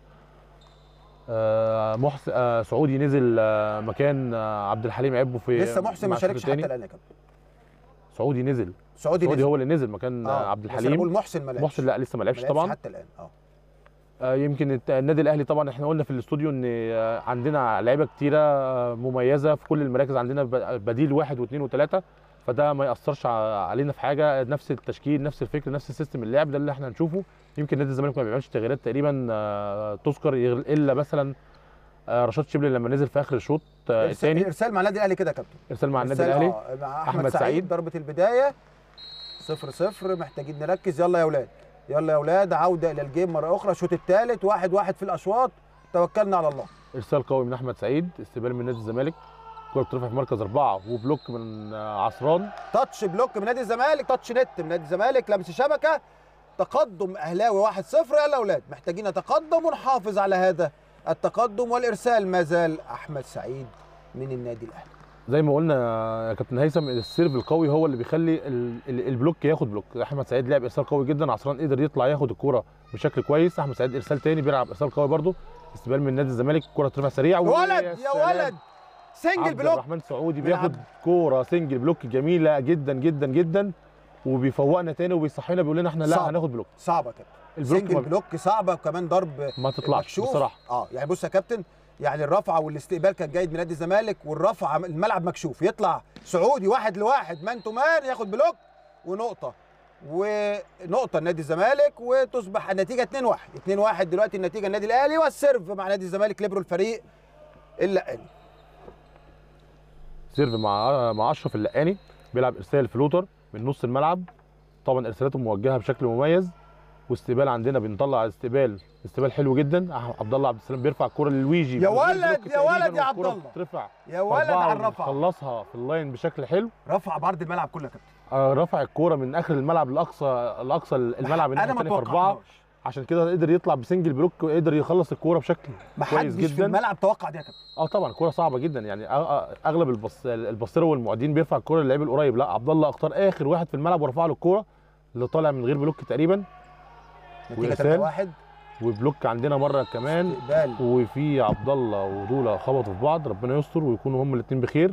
آه، محسن آه، سعودي نزل آه، مكان آه، عبد الحليم عبو في لسه محسن مع ما الشوط شاركش حتى التاني. الان يا كابتن سعودي نزل سعودي سعودي نزل. هو اللي نزل مكان آه، عبد بس أنا الحليم بقول محسن ما لعبش محسن لا لسه ما لعبش ما لعبش طبعا حتى الان اه آه، يمكن الت- النادي الاهلي طبعا احنا قلنا في الاستوديو ان آه، عندنا لعيبه كتيره آه، مميزه في كل المراكز عندنا ب- بديل واحد واثنين وثلاثه فده ما ياثرش ع- علينا في حاجه نفس التشكيل نفس الفكر نفس السيستم اللعب ده اللي احنا هنشوفه يمكن نادي الزمالك ما بيعملش تغييرات تقريبا آه، تذكر يغ- الا مثلا آه، رشاد شبلي لما نزل في اخر الشوط آه، إرسال- الثاني ارسال مع النادي الاهلي كده يا كابتن ارسال مع النادي إرسال، الاهلي آه، مع احمد, أحمد سعيد. سعيد. ضربه البدايه صفر صفر محتاجين نركز يلا يا اولاد يلا يا اولاد عوده الى الجيم مره اخرى الشوط الثالث واحد واحد في الاشواط توكلنا على الله ارسال قوي من احمد سعيد استقبال من نادي الزمالك كره بترفع في مركز اربعه وبلوك من آه، عصران تاتش بلوك من نادي الزمالك تاتش نت من نادي الزمالك لمس شبكه تقدم اهلاوي 1-0 يلا يا اولاد محتاجين نتقدم ونحافظ على هذا التقدم والارسال ما زال احمد سعيد من النادي الاهلي زي ما قلنا يا كابتن هيثم السيرف القوي هو اللي بيخلي ال- ال- البلوك ياخد بلوك احمد سعيد لعب ارسال قوي جدا عصران قدر يطلع ياخد الكوره بشكل كويس احمد سعيد ارسال تاني بيلعب ارسال قوي برده استقبال من نادي الزمالك الكوره ترفع سريع يا ويا ولد يا سلام. ولد سنجل عبد بلوك الرحمن سعودي من بياخد عبد. كوره سنجل بلوك جميله جدا جدا جدا وبيفوقنا تاني وبيصحينا بيقول لنا احنا لا صعب. هناخد بلوك صعبه كده البلوك سنجل ما- بلوك صعبه وكمان ضرب ما تطلعش مكشوف. بصراحه اه يعني بص يا كابتن يعني الرفعه والاستقبال كان جيد من نادي الزمالك والرفعه الملعب مكشوف يطلع سعودي واحد لواحد مان تو مان ياخد بلوك ونقطه ونقطه لنادي الزمالك وتصبح النتيجه 2-1 2-1 دلوقتي النتيجه النادي الاهلي والسيرف مع نادي الزمالك ليبرو الفريق اللقاني سيرف مع مع اشرف اللقاني بيلعب ارسال فلوتر من نص الملعب طبعا ارسالاته موجهه بشكل مميز واستقبال عندنا بنطلع استقبال استقبال حلو جدا أح- عبد الله عبد السلام بيرفع الكوره للويجي يا من غير ولد، بلوك يا تقريباً ولد يا عبد والكرة الله. بترفع يا ولد على الرفعه خلصها في اللاين بشكل حلو رفع بعرض الملعب كله يا كابتن آه، رفع الكوره من اخر الملعب لاقصى لاقصى الملعب انا الناحيه ما الثانيه في اربعه توقعتهاش عشان كده قدر يطلع بسنجل بلوك وقدر يخلص الكوره بشكل ما كويس حدش في جدا. الملعب توقع دي يا كابتن اه طبعا كوره صعبه جدا يعني أغ- أغ- اغلب البص البصيره والمعدين بيرفع الكوره للعيب القريب لا عبد الله اختار اخر واحد في الملعب ورفع له الكوره اللي طالع من غير بلوك تقريبا نتيجه وإرسال. 3-1 وبلوك عندنا مره كمان استقبال وفي عبد الله ودولا خبطوا في بعض ربنا يستر ويكونوا هم الاثنين بخير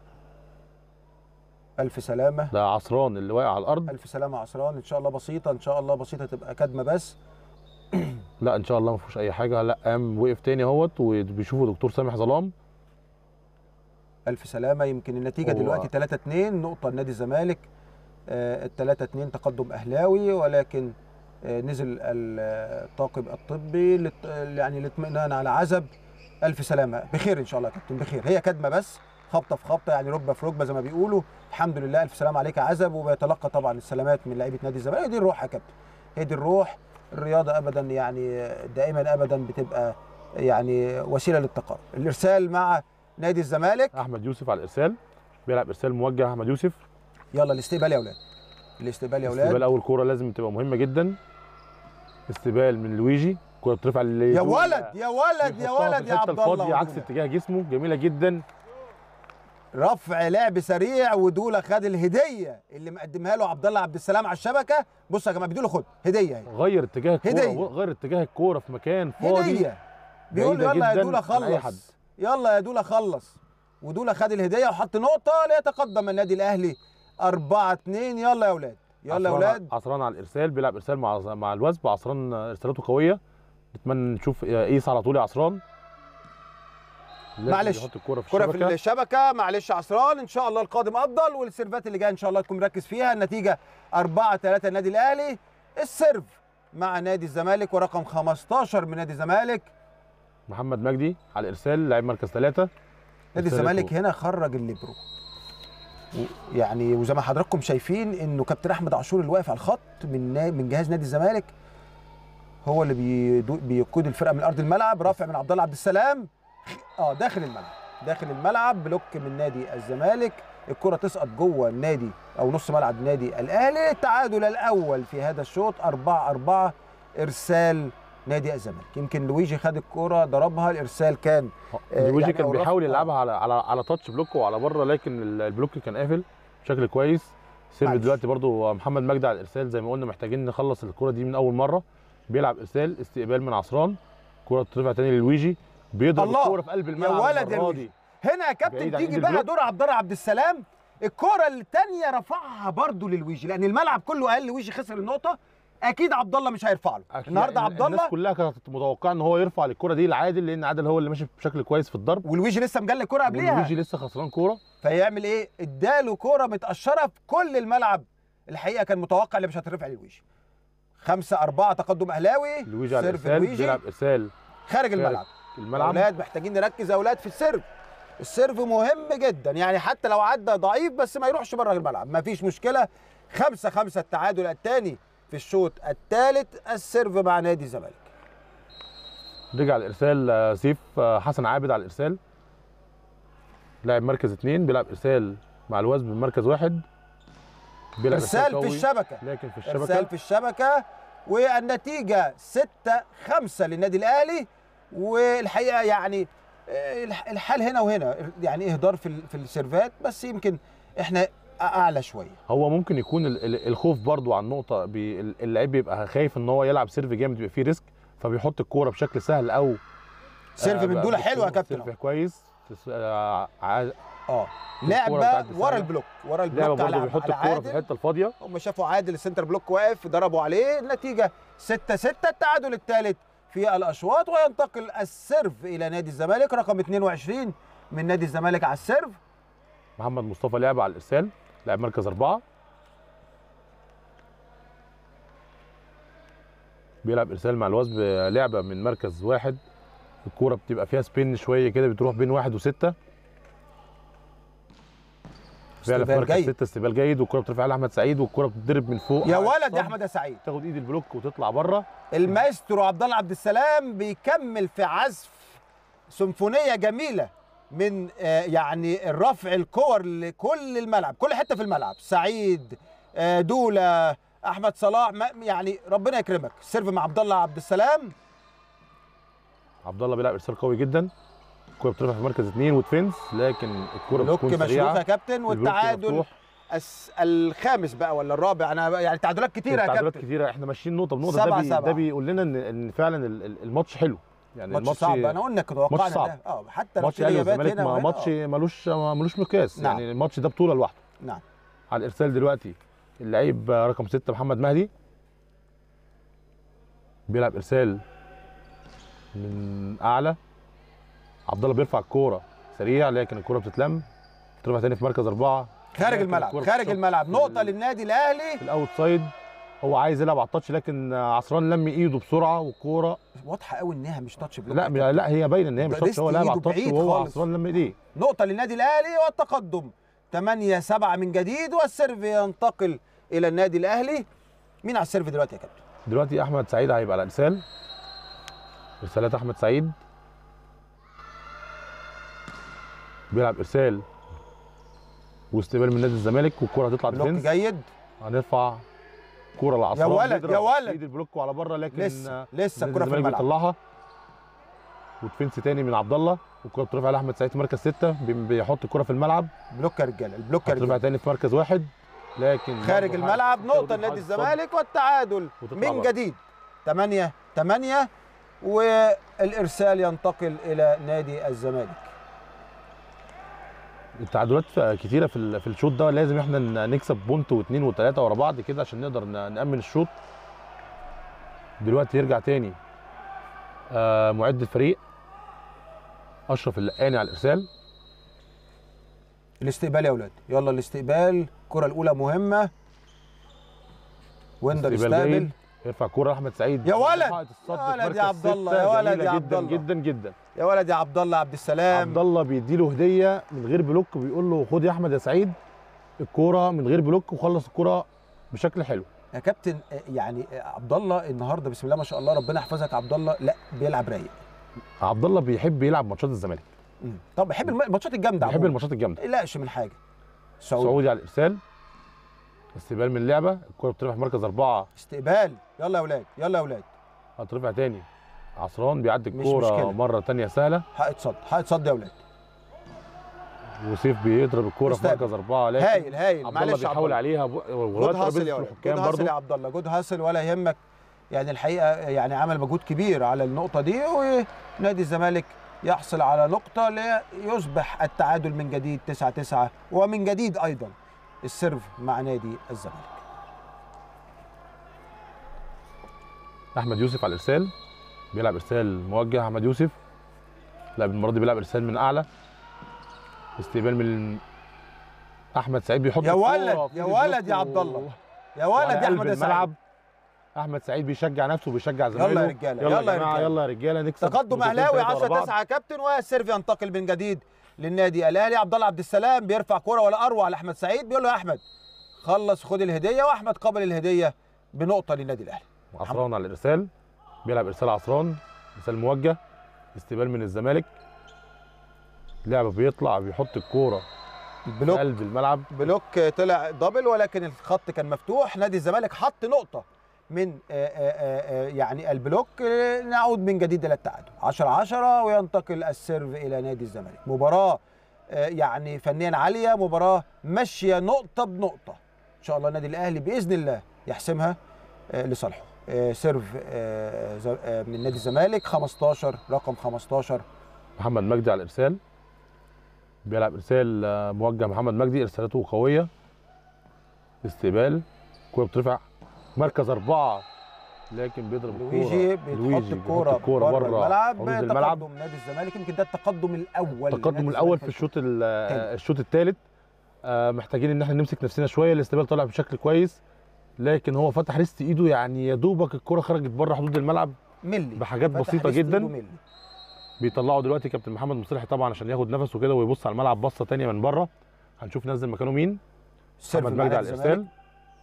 الف سلامه ده عصران اللي واقع على الارض الف سلامه عصران ان شاء الله بسيطه ان شاء الله بسيطه تبقى كدمه بس لا ان شاء الله ما فيهوش اي حاجه لا قام وقف تاني اهوت وبيشوفوا دكتور سامح ظلام الف سلامه يمكن النتيجه هو- دلوقتي 3 2 نقطه لنادي الزمالك ال 3 2 تقدم اهلاوي ولكن آه، نزل الطاقم الطبي للت- يعني الاطمئنان على عزب الف سلامه بخير ان شاء الله يا كابتن بخير هي كدمه بس خبطه في خبطه يعني ركبه في ركبه زي ما بيقولوا الحمد لله الف سلامه عليك يا عزب وبيتلقى طبعا السلامات من لعيبه نادي الزمالك هي دي الروح يا كابتن هي دي الروح الرياضه ابدا يعني دائما ابدا بتبقى يعني وسيله للتقارب الارسال مع نادي الزمالك احمد يوسف على الارسال بيلعب ارسال موجه احمد يوسف يلا الاستقبال يا اولاد الاستقبال يا استقبال اولاد اول كوره لازم تبقى مهمه جدا استقبال من لويجي كوره بترفع لل- يا دول- ولد يا ولد يا بيحطها في ولد يا الحتة عبد الله الفاضية عكس ودولة. اتجاه جسمه جميله جدا رفع لعب سريع ودوله خد الهديه اللي مقدمها له عبد الله عبد السلام على الشبكه بص يا جماعه بيدوا له خد هديه اهي غير اتجاه الكوره هدية. غير اتجاه الكوره في مكان فاضي هديه بيقول له بعيدة يلا يا جداً دولا عن أي حد. خلص يلا يا دولا خلص ودولا خد الهديه وحط نقطه ليتقدم النادي الاهلي 4 2 يلا يا اولاد يلا يا عصران- اولاد عصران على الارسال بيلعب ارسال مع مع الوثب عصران ارسالاته قويه نتمنى نشوف قيس على طول يا عصران لازم معلش. يحط الكوره في كرة في الشبكه الشبكة معلش عصران ان شاء الله القادم افضل والسيرفات اللي جايه ان شاء الله تكون مركز فيها النتيجة 4 3 النادي الاهلي السيرف مع نادي الزمالك ورقم 15 من نادي الزمالك محمد مجدي على الارسال لاعب مركز ثلاثه نادي الزمالك هنا خرج الليبرو و- يعني وزي ما حضراتكم شايفين انه كابتن احمد عاشور اللي واقف على الخط من نا- من جهاز نادي الزمالك هو اللي بيدو- بيقود الفرقه من ارض الملعب رافع من عبد الله عبد السلام اه داخل الملعب داخل الملعب بلوك من نادي الزمالك الكره تسقط جوه النادي او نص ملعب نادي الاهلي التعادل الاول في هذا الشوط 4 4 ارسال نادي الزمالك يمكن لويجي خد الكره ضربها الارسال كان آه، لويجي يعني كان أو رفع- بيحاول آه. يلعبها على على على تاتش بلوك وعلى بره لكن ال- البلوك كان قافل بشكل كويس سيرف معلش. دلوقتي برضو محمد مجدي على الارسال زي ما قلنا محتاجين نخلص الكره دي من اول مره بيلعب ارسال استقبال من عصران كره ترفع تاني للويجي بيضرب الله. الكوره في قلب يا الملعب ولد يا المرة لويجي. دي. هنا يا كابتن بعيد عن تيجي إيد بقى البلوك. دور عبد الله عبد السلام الكرة الثانية رفعها برضو للويجي لأن الملعب كله قال لويجي خسر النقطة أكيد عبد الله مش هيرفع له أكيد النهارده يعني عبد الله الناس كلها كانت متوقعه ان هو يرفع الكره دي لعادل لان عادل هو اللي ماشي بشكل كويس في الضرب والويجي لسه مجلي الكرة قبليها ولويجي لسه خسران كوره فيعمل إيه؟ اداله كرة متقشرة في كل الملعب الحقيقة كان متوقع اللي مش هترفع للويجي خمسة أربعة تقدم أهلاوي لويجي على سيرف الارسال لويجي بيلعب ارسال خارج خارج الملعب الملعب اولاد محتاجين نركز يا اولاد في السيرف السيرف مهم جدا يعني حتى لو عدى ضعيف بس ما يروحش بره الملعب ما فيش مشكله خمسة خمسة التعادل الثاني في الشوط الثالث السيرف مع نادي الزمالك رجع الارسال آه، سيف آه، حسن عابد على الارسال لاعب مركز اثنين بيلعب ارسال مع الوزن من مركز واحد بيلعب ارسال في قوي، الشبكه لكن في ارسال الشبكه في الشبكه والنتيجه 6 5 للنادي الاهلي والحقيقه يعني آه، الح- الحال هنا وهنا يعني اهدار في ال- في السيرفات بس يمكن احنا اعلى شويه هو ممكن يكون ال- ال- الخوف برضو عن نقطه بي ال- اللعيب بيبقى خايف ان هو يلعب سيرف جامد بيبقى فيه ريسك فبيحط الكوره بشكل سهل او سيرف آه، من دوله بتكون حلوه يا كابتن سيرف كويس تس- آه، ع- اه الكورة لعبه بتاعت ورا الدفاع. البلوك ورا لعبه البلوك برضو على بيحط على الكوره في عادل الحته الفاضيه هم شافوا عادل السنتر بلوك واقف ضربوا عليه النتيجه 6 6 التعادل الثالث في الاشواط وينتقل السيرف الى نادي الزمالك رقم 22 من نادي الزمالك على السيرف محمد مصطفى لعب على الارسال لاعب مركز اربعه بيلعب ارسال مع الوزب لعبه من مركز واحد الكوره بتبقى فيها سبين شويه كده بتروح بين واحد وسته فعلا في استقبال مركز جيد. سته استقبال جيد والكوره بترفع لاحمد سعيد والكوره بتضرب من فوق يا على ولد الصد، يا احمد يا سعيد تاخد ايد البلوك وتطلع بره المايسترو عبد الله عبد السلام بيكمل في عزف سيمفونيه جميله من آه، يعني الرفع الكور لكل الملعب كل حته في الملعب سعيد آه، دوله احمد صلاح ما- يعني ربنا يكرمك السيرف مع عبد الله عبد السلام عبد الله بيلعب ارسال قوي جدا الكوره بترفع في مركز اثنين ودفنس لكن الكوره بلوك بتكون مشروط سريعه يا كابتن البلوك والتعادل مفتوح. الس- الخامس بقى ولا الرابع انا يعني تعادلات كتيره يا تعادلات كابتن كتيره احنا ماشيين نقطه بنقطه سبعة ده بي سبعة. ده بيقول لنا ان ان فعلا ال- ال- الماتش حلو يعني ماتش الماتش صعب انا قلنا كده توقعنا صعب. ده اه حتى لو ماتش في الاهلي غيابات والزمالك هنا ما- وهنا، ماتش آه. ملوش ملوش مقياس نعم. يعني الماتش ده بطوله لوحده نعم على الارسال دلوقتي اللعيب رقم ستة محمد مهدي بيلعب ارسال من اعلى عبد الله بيرفع الكوره سريع لكن الكوره بتتلم بترفع تاني في مركز اربعه خارج لكن الملعب الكرة خارج بتشوط الملعب في نقطه ال- للنادي الاهلي في الاوت سايد هو عايز يلعب على التاتش لكن عصران لم ايده بسرعه والكوره واضحه قوي انها مش تاتش بلوك لا لا هي باينه ان هي مش ده تاتش هو لسه لعب على إيده التاتش بعيد وهو خالص. عصران لم ايديه نقطة للنادي الأهلي والتقدم 8 7 من جديد والسيرف ينتقل إلى النادي الأهلي مين على السيرف دلوقتي يا كابتن؟ دلوقتي احمد سعيد هيبقى على ارسال ارسالات احمد سعيد بيلعب ارسال واستقبال من نادي الزمالك والكره هتطلع بلوك ديفنس جيد هنرفع كوره لعصران يا ولد، بيضرب يا ولد. ايد البلوك وعلى بره لكن لسه آه، لسه نادي الكرة في الزمالك الملعب بيطلعها وديفنس تاني من عبد الله والكره بترفع لاحمد سعيد في مركز سته بي- بيحط الكره في الملعب بلوك يا رجالة البلوك يا هترفع رجالة تاني في مركز واحد لكن خارج برضه الملعب حارس- نقطة تاخد لنادي حارس صد. الزمالك والتعادل وتطلع من بره. جديد 8 8 والارسال ينتقل الى نادي الزمالك التعادلات كتيره في ال- في الشوط ده لازم احنا ن- نكسب بونت واثنين وثلاثه ورا بعض كده عشان نقدر ن- نامن الشوط دلوقتي يرجع تاني آه معد الفريق اشرف اللقاني على الارسال الاستقبال يا اولاد يلا الاستقبال الكره الاولى مهمه ويندر استقبال يستقبل جيد. يرفع كوره احمد سعيد يا ولد! حائط الصد يا في ولد يا مركز عبد الله، ستة. يا ولد جميلة يا عبد جدا الله. جدا جدا يا ولد يا عبد الله عبد السلام عبد الله بيديله هديه من غير بلوك بيقول له خد يا احمد يا سعيد الكوره من غير بلوك وخلص الكوره بشكل حلو يا كابتن آه، يعني آه، عبد الله النهارده بسم الله ما شاء الله ربنا يحفظك عبد الله لا بيلعب رايق عبد الله بيحب يلعب ماتشات الزمالك مم. طب بحب الم- الماتشات الجامده بيحب عموماً. الماتشات الجامده ما تقلقش من حاجه سعود سعودي على الارسال استقبال من اللعبه الكوره بترفع في مركز اربعه استقبال يلا يا اولاد يلا يا اولاد هترفع تاني عصران بيعدي مش الكوره مشكلة. مره تانية سهله حائط صد حائط صد يا اولاد وسيف بيضرب الكوره في استقبل. مركز اربعه لكن هايل هايل عبد الله معلش يا عبد بيحاول الله عليها ب- ولغايه جود هاسل ترابيزه يا ولد الحكام جود هاسل يا برضه عبد الله جود هاسل ولا يهمك يعني الحقيقه يعني عمل مجهود كبير على النقطه دي ونادي الزمالك يحصل على نقطه ليصبح التعادل من جديد 9 9 ومن جديد ايضا السيرف مع نادي الزمالك احمد يوسف على الارسال بيلعب ارسال موجه احمد يوسف لا المره دي بيلعب ارسال من اعلى استقبال من احمد سعيد بيحط يا الكورة ولد، في يا البلوك ولد يا و- عبد الله. يا وعلى ولد يا قلب احمد يا سعيد الملعب احمد سعيد بيشجع نفسه وبيشجع يلا يا زمايله رجالة، يلا, يلا يا يا جماعه رجالة. يلا يا رجاله نكسب تقدم بطولتين اهلاوي تلاتة ورا 10 بعض. 9 يا كابتن والسيرف ينتقل من جديد للنادي الاهلي عبد الله عبد السلام بيرفع كرة ولا اروع لاحمد سعيد بيقول له يا احمد خلص خد الهديه واحمد قبل الهديه بنقطه للنادي الاهلي عصران على الارسال بيلعب ارسال عصران ارسال موجه استقبال من الزمالك لعبه بيطلع بيحط الكوره في البلوك قلب الملعب بلوك طلع دبل ولكن الخط كان مفتوح نادي الزمالك حط نقطه من آه، آه، آه، يعني البلوك آه، نعود من جديد الى التعادل 10 10 وينتقل السيرف الى نادي الزمالك مباراه آه، يعني فنيا عاليه مباراه ماشيه نقطه بنقطه ان شاء الله النادي الاهلي باذن الله يحسمها آه، لصالحه آه، سيرف آه، ز- آه، من نادي الزمالك 15 رقم 15 محمد مجدي على الارسال بيلعب ارسال آه، موجه محمد مجدي ارسالاته قويه استقبال كوره بترفع مركز اربعه لكن بيضرب الكوره لويجي بيحط الكوره بره بره الملعب حدود الملعب تقدم نادي الزمالك يمكن ده التقدم الاول التقدم لنادي الاول في الزمالك. الشوط ال- التالت. الشوط الثالث محتاجين ان احنا نمسك نفسنا شويه الاستقبال طلع بشكل كويس لكن هو فتح ريست ايده يعني يا دوبك الكره خرجت بره حدود الملعب ملي بحاجات فتح بسيطه ريست جدا إيده ملي. بيطلعوا دلوقتي كابتن محمد مصلحي طبعا عشان ياخد نفسه كده ويبص على الملعب بصه تانية من بره هنشوف نزل مكانه مين السيرف محمد مع مجدي نادي على الزمالك. الارسال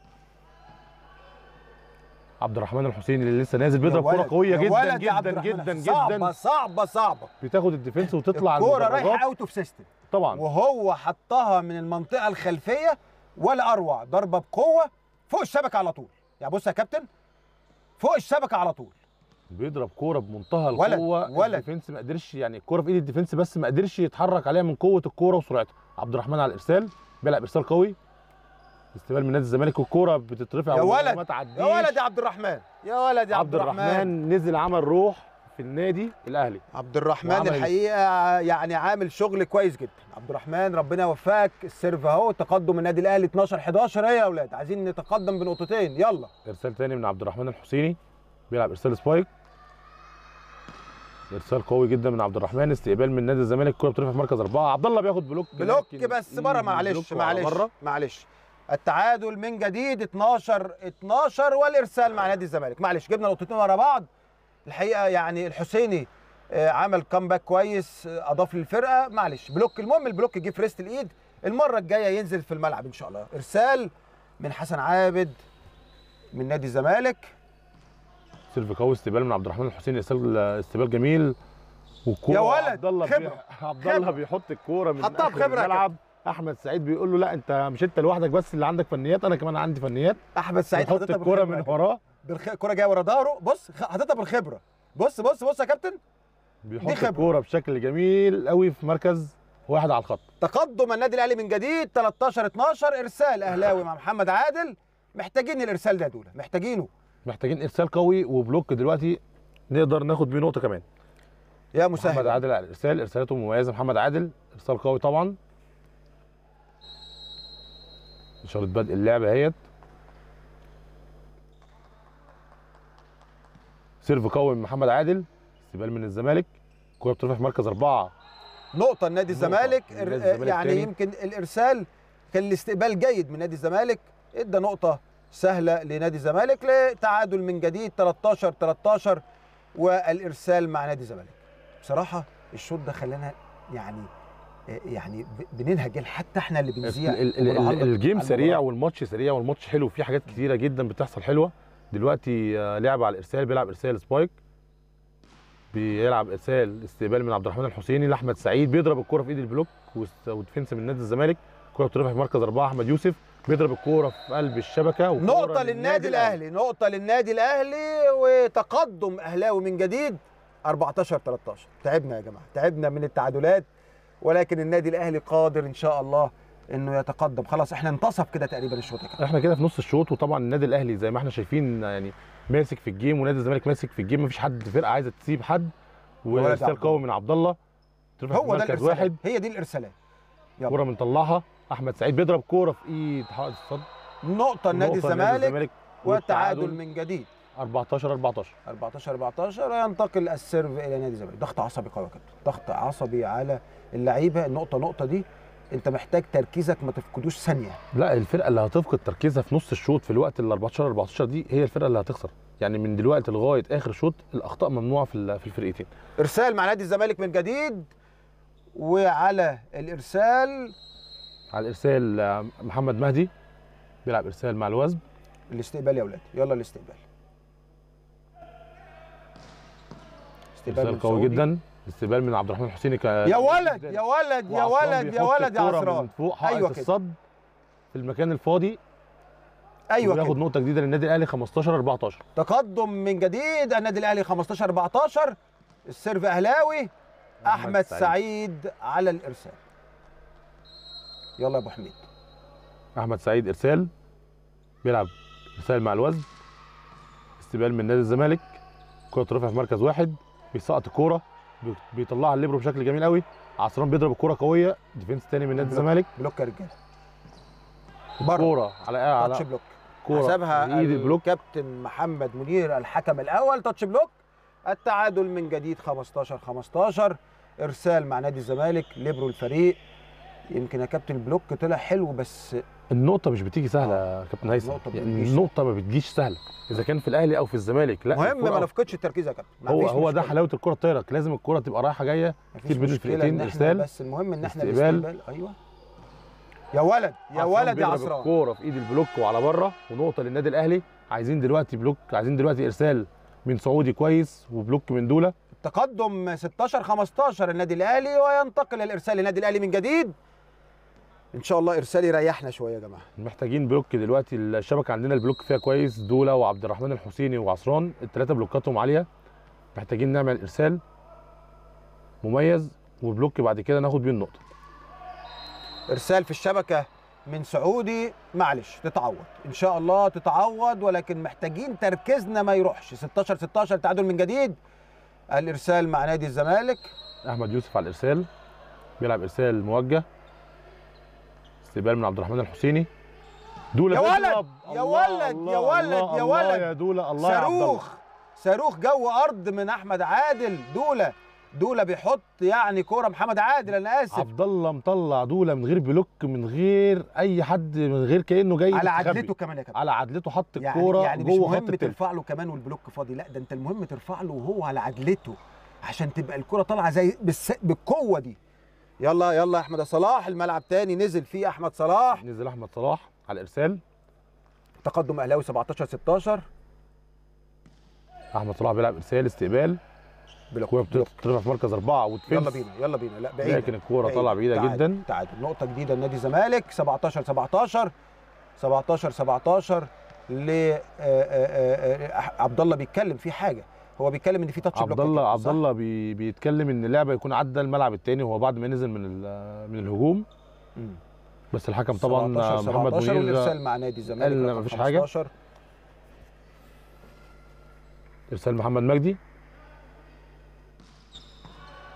عبد الرحمن الحسيني اللي لسه نازل بيضرب يا كوره ولد، قويه يا جدا ولد يا عبد جدا الرحمن. جدا صعبه جدا صعبه صعبه بتاخد الديفنس وتطلع على الكوره رايحه المدرجات. اوت اوف سيستم طبعا وهو حطها من المنطقه الخلفيه ولا اروع ضربه بقوه فوق الشبكه على طول يعني بص يا كابتن فوق الشبكه على طول بيضرب كوره بمنتهى ولد، القوه ولد. الديفنس ما قدرش يعني الكوره في ايد الديفنس بس ما قدرش يتحرك عليها من قوه الكوره وسرعتها عبد الرحمن على الارسال بيلعب ارسال قوي استقبال من نادي الزمالك والكوره بتترفع يا وما ولد، تعديش يا ولد يا عبد الرحمن يا ولد يا عبد الرحمن نزل عمل روح في النادي الاهلي عبد الرحمن وعمل- الحقيقه يعني عامل شغل كويس جدا عبد الرحمن ربنا يوفقك السيرف اهو تقدم النادي الاهلي 12 11 ايه يا اولاد عايزين نتقدم بنقطتين يلا ارسال تاني من عبد الرحمن الحسيني بيلعب ارسال سبايك ارسال قوي جدا من عبد الرحمن استقبال من نادي الزمالك الكوره بترفع في مركز اربعه عبد الله بياخد بلوك بلوك لكن بس بره إيد معلش البلوك وعلى معلش بره. معلش التعادل من جديد 12 12 والارسال مع نادي الزمالك معلش جبنا نقطتين ورا بعض الحقيقه يعني الحسيني آه، عمل كامباك كويس آه، اضاف للفرقه معلش بلوك المهم البلوك جه في ريست الايد المره الجايه ينزل في الملعب ان شاء الله ارسال من حسن عابد من نادي الزمالك سيرف قوي استقبال من عبد الرحمن الحسيني ارسال استقبال جميل والكوره يا ولد، عبد الله بي... خبرة، عبد الله خبرة. بيحط الكوره من حطها آخر بخبرة يا الملعب احمد سعيد بيقول له لا انت مش انت لوحدك بس اللي عندك فنيات انا كمان عندي فنيات احمد سعيد بيحط حاططها الكوره بالخبرة من كده. وراه بالخ... الكوره جايه ورا ظهره بص خ- حاططها بالخبره بص بص بص يا كابتن بيحط خبرة. الكوره بشكل جميل قوي في مركز واحد على الخط تقدم النادي الاهلي من جديد 13 12 ارسال اهلاوي مع محمد عادل محتاجين الارسال ده يا دوله محتاجينه محتاجين ارسال قوي وبلوك دلوقتي نقدر ناخد بيه نقطه كمان يا محمد مسهل عادل على الارسال ارسالاته مميزه محمد عادل ارسال قوي طبعا اشاره بدء اللعبه اهيت سيرف قوي من محمد عادل استقبال من الزمالك كوره بترفع في مركز اربعه نقطة لنادي نقطة الزمالك لنادي إر- الزمالك يعني تاني. يمكن الإرسال كان الاستقبال جيد من نادي الزمالك ادى نقطة سهلة لنادي الزمالك لتعادل من جديد 13 13 والإرسال مع نادي الزمالك بصراحة الشوط ده خلانا يعني يعني ب- بننهج حتى احنا اللي بنذيع ال- ال- ال- وبنعلق الجيم على سريع المباراة. والماتش سريع والماتش حلو فيه حاجات كتيره جدا بتحصل حلوه دلوقتي آه، لعب على الارسال بيلعب ارسال سبايك بيلعب ارسال استقبال من عبد الرحمن الحسيني لاحمد سعيد بيضرب الكوره في ايد البلوك وس- وديفنس من نادي الزمالك الكوره بترفع في مركز اربعه احمد يوسف بيضرب الكوره في قلب الشبكه وكورة نقطة للنادي الأهلي نقطة للنادي الأهلي وتقدم أهلاوي من جديد 14 13 تعبنا يا جماعة تعبنا من التعادلات ولكن النادي الأهلي قادر إن شاء الله إنه يتقدم خلاص إحنا انتصف كده تقريبا الشوط يا كابتن احنا كده في نص الشوط وطبعا النادي الاهلي زي ما احنا شايفين يعني ماسك في الجيم ونادي الزمالك ماسك في الجيم مفيش حد فرقه عايزه تسيب حد ولد وارسال عبد قوي من عبد الله ترفع في هو ده مركز الإرسالات واحد هي دي الإرسالات يلا. كوره بنطلعها احمد سعيد بيضرب كوره في ايد حائط الصد نقطة لنادي نقطة لنادي الزمالك والتعادل من جديد 14 14 14 14 ينتقل السيرف إلى نادي الزمالك ضغط عصبي قوي يا كابتن ضغط عصبي على اللعيبة النقطة نقطة دي أنت محتاج تركيزك ما تفقدوش ثانية لا الفرقه اللي هتفقد تركيزها في نص الشوط في الوقت ال 14 14 دي هي الفرقه اللي هتخسر يعني من دلوقتي لغايه اخر شوط الاخطاء ممنوعه في ال- في الفرقتين ارسال مع نادي الزمالك من جديد وعلى الارسال على الارسال آه، محمد مهدي بيلعب ارسال مع الوزن الاستقبال يا اولاد يلا الاستقبال استقبال ارسال من قوي سعودي. جدا استقبال من عبد الرحمن الحسيني ك... يا ولد يا ولد يا وعصام ولد يا بيحط ولد يا الكرة عصران من فوق حائط أيوة كده. الصد في المكان الفاضي ايوه وياخد كده نقطه جديده للنادي الاهلي 15 14 تقدم من جديد النادي الاهلي 15 14 السيرف اهلاوي احمد سعيد. سعيد على الارسال يلا يا ابو حميد احمد سعيد ارسال بيلعب ارسال مع الوزن استقبال من نادي الزمالك كره ترفع في مركز واحد بيسقط الكوره بي- بيطلعها الليبرو بشكل جميل قوي عصران بيضرب الكوره قويه ديفنس تاني من نادي بلوك. الزمالك بلوك يا رجاله بره كوره على تاتش على بلوك كوره حسبها في ايد البلوك الكابتن محمد منير الحكم الاول تاتش بلوك التعادل من جديد 15 15 ارسال مع نادي الزمالك ليبرو الفريق يمكن يا كابتن البلوك طلع حلو بس النقطه مش بتيجي سهله يا كابتن هيثم النقطة ما يعني بتجيش. النقطه ما بتجيش سهله اذا كان في الاهلي او في الزمالك لا مهم الكرة ما نفقدش التركيز يا كابتن هو مفيش هو ده مشكلة. حلاوه الكره الطايره لازم الكره تبقى رايحه جايه مفيش كتير بين مشكلة الفرقتين، إن إحنا إرسال، بس المهم ان احنا استقبال. الاستقبال ايوه يا ولد يا عصران ولد يا بيضرب عصران الكوره في ايد البلوك وعلى بره ونقطه للنادي الاهلي عايزين دلوقتي بلوك عايزين دلوقتي ارسال من سعودي كويس وبلوك من دوله تقدم 16 15 النادي الاهلي وينتقل الارسال للنادي الاهلي من جديد ان شاء الله ارسال يريحنا شويه يا جماعه محتاجين بلوك دلوقتي الشبكه عندنا البلوك فيها كويس دوله وعبد الرحمن الحسيني وعصران الثلاثه بلوكاتهم عاليه محتاجين نعمل ارسال مميز وبلوك بعد كده ناخد بيه النقطه ارسال في الشبكه من سعودي معلش تتعوض ان شاء الله تتعوض ولكن محتاجين تركيزنا ما يروحش 16 16 تعادل من جديد الارسال مع نادي الزمالك احمد يوسف على الارسال بيلعب ارسال موجه استقبال من عبد الرحمن الحسيني دوله يا ولد! بيضرب. يا الله، ولد! الله، يا ولد! الله، يا الله ولد! يا دوله الله يا عبد الله. صاروخ صاروخ جو ارض من احمد عادل دوله دوله بيحط يعني كوره محمد عادل انا اسف عبد الله مطلع دوله من غير بلوك من غير اي حد من غير كانه جاي على مستخبي. عدلته كمان يا كابتن على عدلته حط يعني الكوره يعني مش جوه خط مهم التلت ترفع له كمان والبلوك فاضي لا ده انت المهم ترفع له وهو على عدلته عشان تبقى الكرة طالعه زي بالس... بالقوه دي يلا يلا يا احمد صلاح الملعب تاني نزل فيه احمد صلاح نزل احمد صلاح على الارسال تقدم اهلاوي 17 16 احمد صلاح بيلعب ارسال استقبال بلوك الكوره بلوك. بتترفع في مركز اربعه وتفنس يلا بينا يلا بينا لا بعيد لكن الكوره طالعه بعيده تعادل. جدا تعادل نقطه جديده لنادي الزمالك 17 17 17 17 ل آه، آه، آه، عبد الله بيتكلم في حاجه هو بيتكلم ان في تاتش عبد بلوك يا الله كابتن، عبد صح؟ الله بي بيتكلم ان اللعبه يكون عدى الملعب الثاني وهو بعد ما نزل من ال- من الهجوم مم. بس الحكم طبعا 17 محمد 17 منير والارسال مع نادي الزمالك قال رقم مفيش حاجة. 15. ارسال محمد مجدي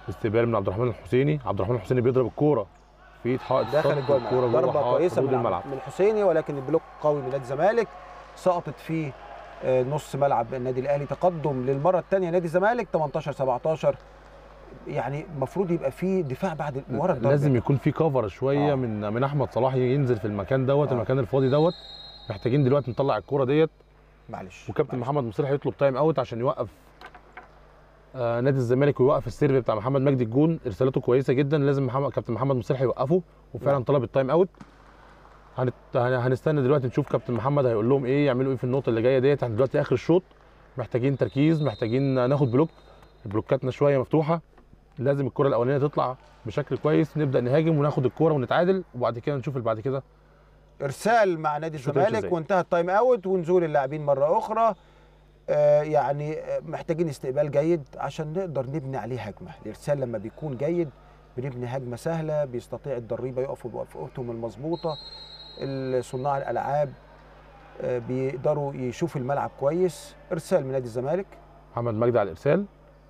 استقبال من عبد الرحمن الحسيني عبد الرحمن الحسيني بيضرب الكوره في ايد حائط دخل الصد، الجول الكوره ضربه جوه حائط كويسه حدود من, الملعب من الحسيني ولكن البلوك قوي من نادي الزمالك سقطت في آه، نص ملعب النادي الاهلي تقدم للمره الثانيه نادي الزمالك 18 17 يعني المفروض يبقى في دفاع بعد ورا الضربه لازم يكون في كفر شويه آه. من من احمد صلاح ينزل في المكان دوت آه. المكان الفاضي دوت محتاجين دلوقتي نطلع الكوره ديت معلش وكابتن معلش. محمد مصلح يطلب تايم اوت عشان يوقف آه نادي الزمالك ويوقف السيرف بتاع محمد مجدي الجون ارسالاته كويسه جدا لازم محمد كابتن محمد مصلح يوقفه وفعلا نعم. طلب التايم اوت هنت... هن- هنستنى دلوقتي نشوف كابتن محمد هيقول لهم ايه يعملوا ايه في النقطه اللي جايه ديت احنا دلوقتي اخر الشوط محتاجين تركيز محتاجين ناخد بلوك بلوكاتنا شويه مفتوحه لازم الكره الاولانيه تطلع بشكل كويس نبدا نهاجم وناخد الكره ونتعادل وبعد كده نشوف اللي بعد كده ارسال مع نادي شوط هيمشي الزمالك إزاي؟ وانتهى التايم اوت ونزول اللاعبين مره اخرى آه، يعني آه، محتاجين استقبال جيد عشان نقدر نبني عليه هجمه الارسال لما بيكون جيد بنبني هجمه سهله بيستطيع الضريبه يقفوا بوقفتهم المظبوطه صناع الالعاب آه، بيقدروا يشوفوا الملعب كويس ارسال من نادي الزمالك محمد مجدي على الارسال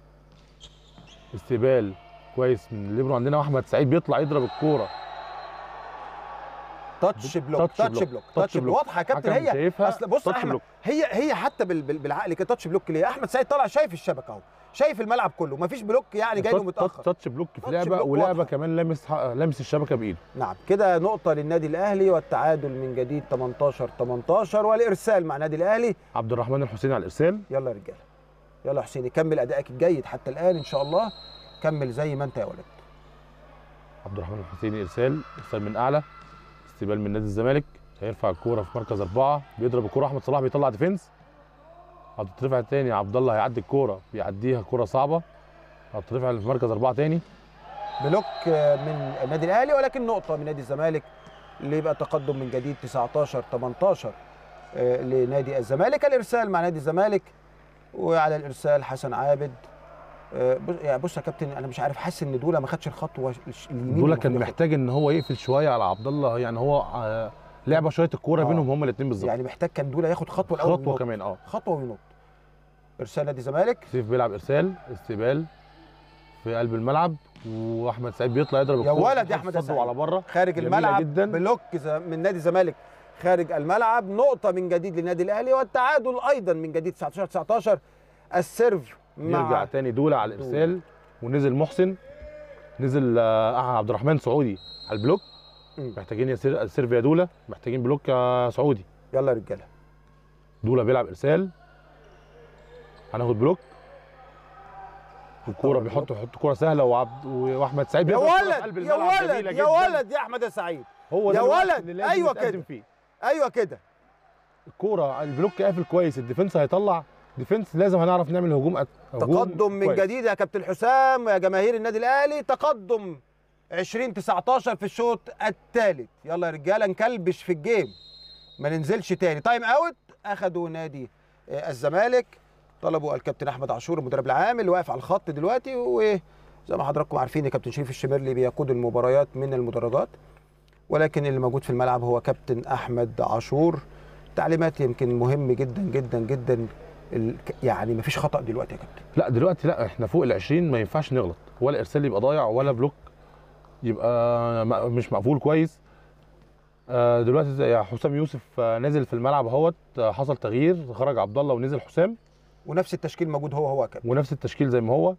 استقبال كويس من الليبرو عندنا واحمد سعيد بيطلع يضرب الكوره تاتش بلوك تاتش تاتش بلوك. بلوك تاتش تاتش بلوك بلوك. واضحه يا كابتن حكم هي شايفها اصل بص تاتش احمد بلوك. هي هي حتى بال- بال- بالعقل كده تاتش بلوك ليه احمد سعيد طالع شايف الشبكه اهو شايف الملعب كله مفيش بلوك يعني جاي له تاتش- متاخر تاتش بلوك في تاتش لعبه بلوك ولعبه واضحة. كمان لامس ح- لامس الشبكه بايده نعم كده نقطة للنادي الأهلي والتعادل من جديد 18 18 والإرسال مع النادي الأهلي عبد الرحمن الحسيني على الارسال يلا يا رجالة يلا يا حسين كمل أدائك الجيد حتى الآن إن شاء الله كمل زي ما أنت يا ولد عبد الرحمن الحسيني ارسال ارسال من اعلى استقبال من نادي الزمالك هيرفع الكوره في مركز اربعه بيضرب الكوره احمد صلاح بيطلع ديفنس هتترفع تاني عبد الله هيعدي الكوره بيعديها كوره صعبه هتترفع في مركز اربعه تاني بلوك آه، من النادي الأهلي ولكن نقطة من نادي الزمالك اللي يبقى تقدم من جديد 19 18 آه، لنادي الزمالك الإرسال مع نادي الزمالك وعلى الإرسال حسن عابد آه، بص يعني بص يا كابتن انا مش عارف حاسس ان دوله ما خدش الخطوه الش- اليمين دول المفروض كان ياخدها. محتاج ان هو يقفل شويه على عبد الله يعني هو آه، لعبه شويه الكوره آه. بينهم هما الاثنين بالظبط يعني محتاج كان دوله ياخد خطوه الاول خطوه وينط. كمان اه خطوه وينط ارسال نادي الزمالك سيف بيلعب ارسال استقبال في قلب الملعب واحمد سعيد بيطلع يضرب يا الكورة ولد يا بيحط أحمد يا صدره سعيد. على بره خارج جميلة الملعب جداً. بلوك ز- من نادي الزمالك خارج الملعب نقطه من جديد للنادي الاهلي والتعادل ايضا من جديد 19 19 السيرف نرجع مع تاني دوله على الارسال ونزل محسن نزل آه، عبد الرحمن سعودي على البلوك مم. محتاجين يسير سيرف يا دوله محتاجين بلوك آه، سعودي يلا يا رجاله دوله بيلعب ارسال هناخد بلوك الكوره بلوك. بيحط يحط كوره سهله وعبد واحمد سعيد يا بيضرب كورة في ولد قلب يا الملعب ولد جميلة يا جداً. ولد يا احمد يا سعيد هو يا ده الوقت ولد. اللي لازم أيوة نتقدم كده. فيه ايوه كده الكوره البلوك قافل كويس الديفنس هيطلع ديفنس لازم هنعرف نعمل هجوم أت... هجوم تقدم من كويس. جديد يا كابتن حسام ويا جماهير النادي الاهلي تقدم 20 19 في الشوط الثالث يلا يا رجاله نكلبش في الجيم ما ننزلش تاني تايم اوت اخدوا نادي آه، الزمالك طلبوا الكابتن احمد عاشور المدرب العام اللي واقف على الخط دلوقتي وزي ما حضراتكم عارفين يا كابتن شريف الشمرلي بيقود المباريات من المدرجات ولكن اللي موجود في الملعب هو كابتن احمد عاشور تعليمات يمكن مهم جدا جدا جدا ال- يعني مفيش خطا دلوقتي يا كابتن لا دلوقتي لا احنا فوق ال 20 ما ينفعش نغلط ولا ارسال يبقى ضايع ولا بلوك يبقى م- مش مقفول كويس آه، دلوقتي زي يا حسام يوسف آه، نازل في الملعب اهوت آه، حصل تغيير خرج عبد الله ونزل حسام ونفس التشكيل موجود هو هو يا كابتن ونفس التشكيل زي ما هو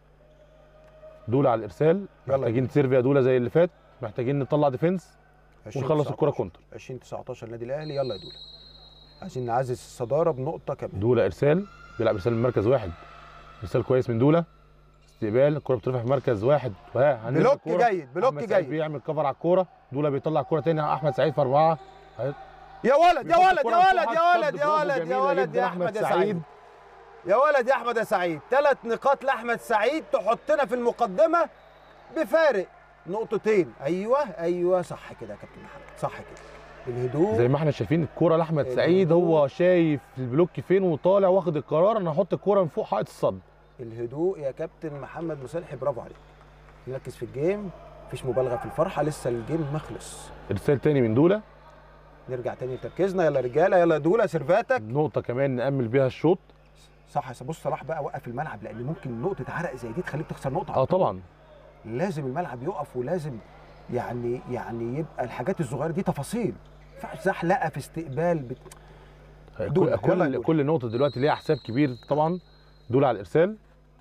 دول على الارسال يلا محتاجين سيرفيا دوله زي اللي فات محتاجين نطلع ديفنس 20 ونخلص 19. الكره كونتر 20 19 النادي الاهلي يلا يا دوله عايزين نعزز الصداره بنقطه كمان دوله ارسال بيلعب ارسال من مركز واحد ارسال كويس من دوله استقبال الكره بترفع في مركز واحد وها هننزل بلوك الكرة. جيد بلوك أحمد سعيد جيد بيعمل كفر على الكوره دوله بيطلع الكوره تاني احمد سعيد في اربعه يا ولد يا بيحط ولد الكرة يا ولد مفتوحة، يا ولد تصد يا برافو ولد يا جميلة ولد جداً يا أحمد احمد يا سعيد. سعيد يا ولد يا احمد يا سعيد ثلاث نقاط لاحمد سعيد تحطنا في المقدمه بفارق نقطتين ايوه ايوه صح كده يا كابتن محمد صح كده بالهدوء زي ما احنا شايفين الكوره لاحمد الهدوء. سعيد هو شايف البلوك فين وطالع واخد القرار انا هحط الكوره من فوق حائط الصد الهدوء يا كابتن محمد مصالحي برافو عليك نركز في الجيم مفيش مبالغه في الفرحه لسه الجيم ما خلص ارسال تاني من دوله نرجع تاني لتركيزنا يلا يا رجاله يلا يا دوله سيرفاتك نقطه كمان نامل بيها الشوط صح يا بص صلاح بقى وقف الملعب لان ممكن نقطه عرق زي دي تخليك تخسر نقطه على اه طول. طبعا لازم الملعب يقف ولازم يعني يعني يبقى الحاجات الصغيره دي تفاصيل ما ينفعش زحلقه في استقبال بت... دول، كل يلا كل, دول. كل نقطه دلوقتي ليها حساب كبير طبعا دول على الارسال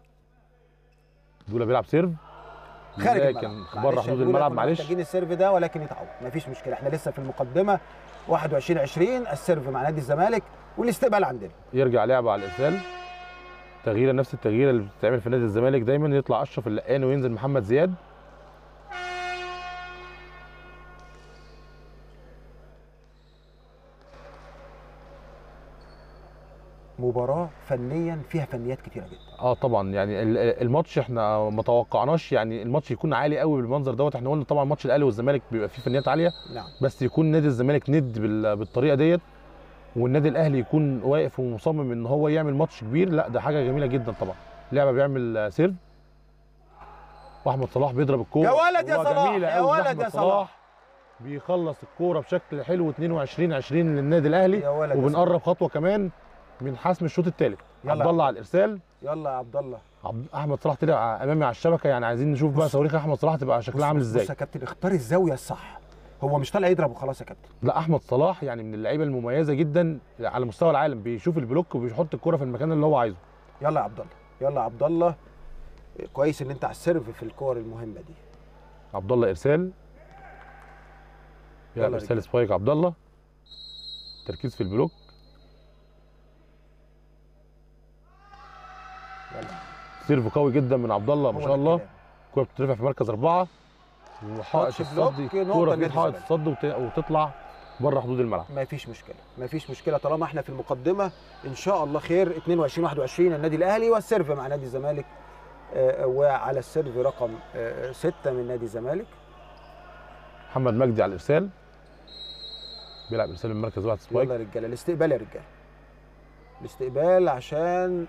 دول بيلعب سيرف خارج لكن الملعب بره معلش حدود يا الملعب كنا معلش محتاجين السيرف ده ولكن يتعوض مفيش مشكله احنا لسه في المقدمه 21 20 السيرف مع نادي الزمالك والاستقبال عندنا يرجع لعبه على الارسال تغييره نفس التغييره اللي بتتعمل في نادي الزمالك دايما يطلع اشرف اللقاني وينزل محمد زياد مباراه فنيا فيها فنيات كتيره جدا اه طبعا يعني ال- ال- الماتش احنا ما توقعناش يعني الماتش يكون عالي قوي بالمنظر دوت احنا قلنا طبعا ماتش الاهلي والزمالك بيبقى فيه فنيات عاليه نعم بس يكون نادي الزمالك ند بال- بالطريقه ديت والنادي الاهلي يكون واقف ومصمم ان هو يعمل ماتش كبير لا ده حاجه جميله جدا طبعا لعبه بيعمل آه، سيرف واحمد صلاح بيضرب الكوره يا ولد يا والله صلاح، جميلة يا قوي ولد أحمد يا صلاح. بيخلص الكوره بشكل حلو 22 20 للنادي الاهلي يا ولد يا وبنقرب خطوه كمان من حسم الشوط الثالث يلا عبد يا الله على الارسال يلا يا عبد الله عبد احمد صلاح طلع امامي على الشبكه يعني عايزين نشوف بقى بص. صواريخ احمد صلاح تبقى شكلها عامل بص- ازاي بص يا كابتن اختار الزاويه الصح هو مش طالع يضرب وخلاص يا كابتن لا احمد صلاح يعني من اللعيبه المميزه جدا على مستوى العالم بيشوف البلوك وبيحط الكره في المكان اللي هو عايزه يلا يا عبد الله يلا يا عبد الله كويس ان انت على السيرف في الكور المهمه دي عبد الله ارسال يلا يلا ارسال رجالة. سبايك عبد الله تركيز في البلوك يلا سيرف قوي جدا من عبد الله ما هو شاء ده الله الكلام. الكره بتترفع في مركز اربعه وحائط تاتش بلوك، الصد نقطة الكوره في لنادي حائط الزمالك. الصد وت- وتطلع بره حدود الملعب ما فيش مشكله ما فيش مشكله طالما احنا في المقدمه ان شاء الله خير 22 21 النادي الاهلي والسيرف مع نادي الزمالك آه، وعلى السيرف رقم 6 من نادي الزمالك محمد مجدي على الارسال بيلعب ارسال من مركز واحد سبايك يلا يا رجاله الاستقبال يا رجاله الاستقبال عشان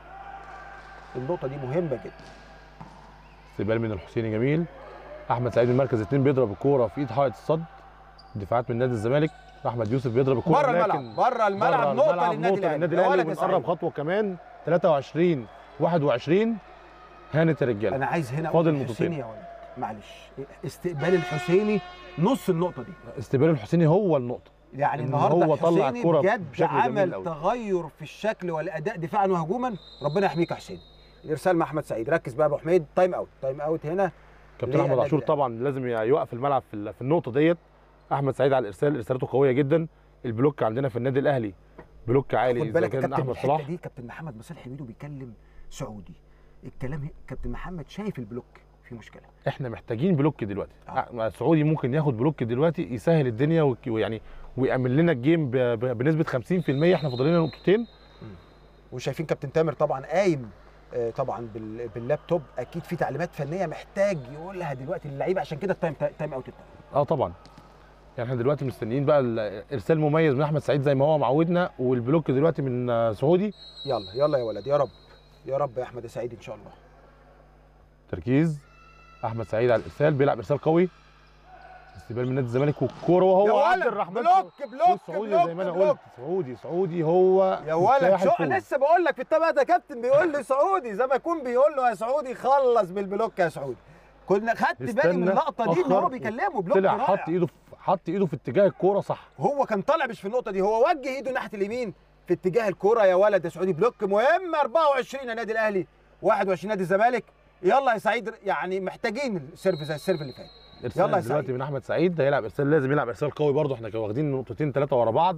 النقطه دي مهمه جدا استقبال من الحسيني جميل احمد سعيد من مركز اثنين بيضرب الكوره في ايد حائط الصد دفاعات من نادي الزمالك احمد يوسف بيضرب الكوره بره لكن الملعب بره الملعب بره نقطه الملعب للنادي الاهلي للنادي يا الاهلي ولد يا وبنقرب سعيد. خطوه كمان 23 21 هانت الرجاله انا عايز هنا فاضل أقول نقطتين. الحسيني يا ولد معلش استقبال الحسيني نص النقطه دي استقبال الحسيني هو النقطه يعني إن النهارده هو طلع الحسيني الكرة بجد بشكل جميل عمل أوي. تغير في الشكل والاداء دفاعا وهجوما ربنا يحميك يا حسين الارسال مع احمد سعيد ركز بقى يا ابو حميد تايم اوت تايم اوت هنا كابتن ليه احمد النادي عاشور الأهلي؟ طبعا لازم يوقف الملعب في ال- في النقطه ديت احمد سعيد على الارسال ارسالاته قويه جدا البلوك عندنا في النادي الاهلي بلوك عالي خد اذا بالك يا كان كابتن احمد الحته صلاح دي كابتن محمد مصالح حميدو بيكلم سعودي الكلام هي- كابتن محمد شايف البلوك في مشكله احنا محتاجين بلوك دلوقتي آه. آه. سعودي ممكن ياخد بلوك دلوقتي يسهل الدنيا وك- ويعني ويعمل لنا الجيم ب- ب- بنسبه 50% احنا فاضل لنا نقطتين وشايفين كابتن تامر طبعا قايم آه، طبعا بال- باللابتوب اكيد في تعليمات فنيه محتاج يقولها دلوقتي للعيبه عشان كده التايم تايم اوت التايم. اه طبعا يعني احنا دلوقتي مستنيين بقى الارسال مميز من احمد سعيد زي ما هو معودنا والبلوك دلوقتي من آه، سعودي يلا يلا يا ولد يا رب يا رب يا احمد يا سعيد ان شاء الله تركيز احمد سعيد على الارسال بيلعب ارسال قوي استقبال من نادي الزمالك والكوره وهو يا عبد ولد الرحمن بلوك بلوك سعودي بلوك زي ما انا بلوك. قلت سعودي سعودي هو يا ولد مفتاح شو الفوز. لسه بقول لك في التابع ده كابتن بيقول لي سعودي زي ما يكون بيقول له يا سعودي خلص بالبلوك يا سعودي كنا خدت بالي من استنى، اللقطه دي ان هو أخر، بيكلمه بلوك طلع رائع. حط ايده في حط ايده في اتجاه الكوره صح هو كان طالع مش في النقطه دي هو وجه ايده ناحيه اليمين في اتجاه الكوره يا ولد يا سعودي بلوك مهم 24 يا نادي الاهلي 21 نادي الزمالك يلا يا سعيد يعني محتاجين السيرف زي السيرف اللي فات ارسال يلا يا دلوقتي سعيد. من احمد سعيد هيلعب ارسال لازم يلعب ارسال قوي برضه احنا كنا واخدين نقطتين ثلاثه ورا بعض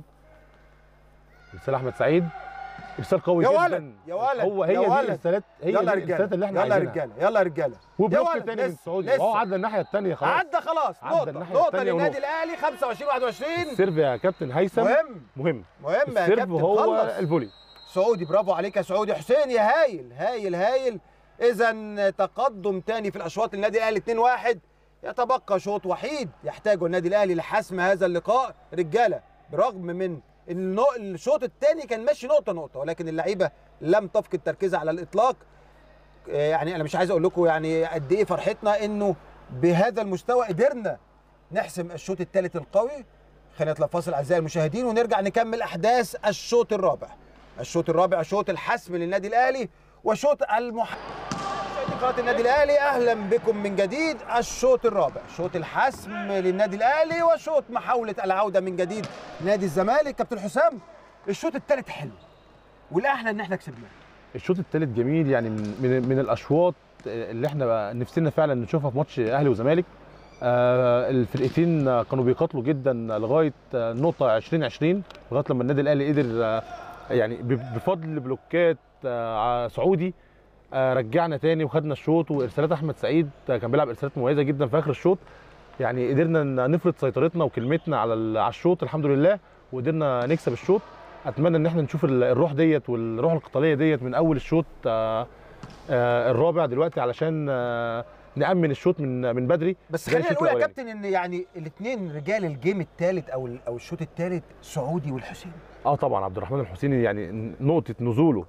ارسال احمد سعيد ارسال قوي يا جدا ولد، يا ولد، هو يا هي دي ولد. الارسالات هي يلا دي يا الارسالات رجاله اللي احنا يلا يا عايزينها رجاله يلا يا رجاله وبلوك ولد، تاني من لسه- سعودي لسه. اهو عدى الناحيه الثانيه خلاص عدى خلاص عدى نقطه الناحية نقطه التانية للنادي ونقطة. الاهلي 25 21 السيرف يا كابتن هيثم مهم مهم مهم يا السيرف كابتن هو خلص الفولي سعودي برافو عليك يا سعودي حسين يا هايل هايل هايل اذا تقدم تاني في الاشواط للنادي الاهلي 2-1 يتبقى شوط وحيد يحتاجه النادي الاهلي لحسم هذا اللقاء رجاله برغم من النو- الشوط الثاني كان ماشي نقطه نقطه ولكن اللعيبه لم تفقد تركيزها على الاطلاق آه، يعني انا مش عايز اقول لكم يعني قد ايه فرحتنا انه بهذا المستوى قدرنا نحسم الشوط الثالث القوي خلينا نطلع فاصل اعزائي المشاهدين ونرجع نكمل احداث الشوط الرابع الشوط الرابع شوط الحسم للنادي الاهلي وشوط المح مشاهدي قناه النادي الاهلي اهلا بكم من جديد الشوط الرابع شوط الحسم للنادي الاهلي وشوط محاوله العوده من جديد نادي الزمالك كابتن حسام الشوط الثالث حلو والاحلى ان احنا كسبناه الشوط الثالث جميل يعني من من, من الاشواط اللي احنا نفسنا فعلا نشوفها في ماتش اهلي وزمالك آه الفرقتين كانوا بيقاتلوا جدا لغايه نقطه 2020 لغايه لما النادي الاهلي قدر آه يعني بفضل بلوكات آه سعودي آه رجعنا تاني وخدنا الشوط وارسالات احمد سعيد كان بيلعب ارسالات مميزه جدا في اخر الشوط يعني قدرنا نفرض سيطرتنا وكلمتنا على على الشوط الحمد لله وقدرنا نكسب الشوط اتمنى ان احنا نشوف الروح ديت والروح القتاليه ديت من اول الشوط آآ آآ الرابع دلوقتي علشان نامن الشوط من من بدري بس خلينا نقول يا كابتن ان يعني الاثنين رجال الجيم الثالث او او الشوط الثالث سعودي والحسيني اه طبعا عبد الرحمن الحسيني يعني نقطه نزوله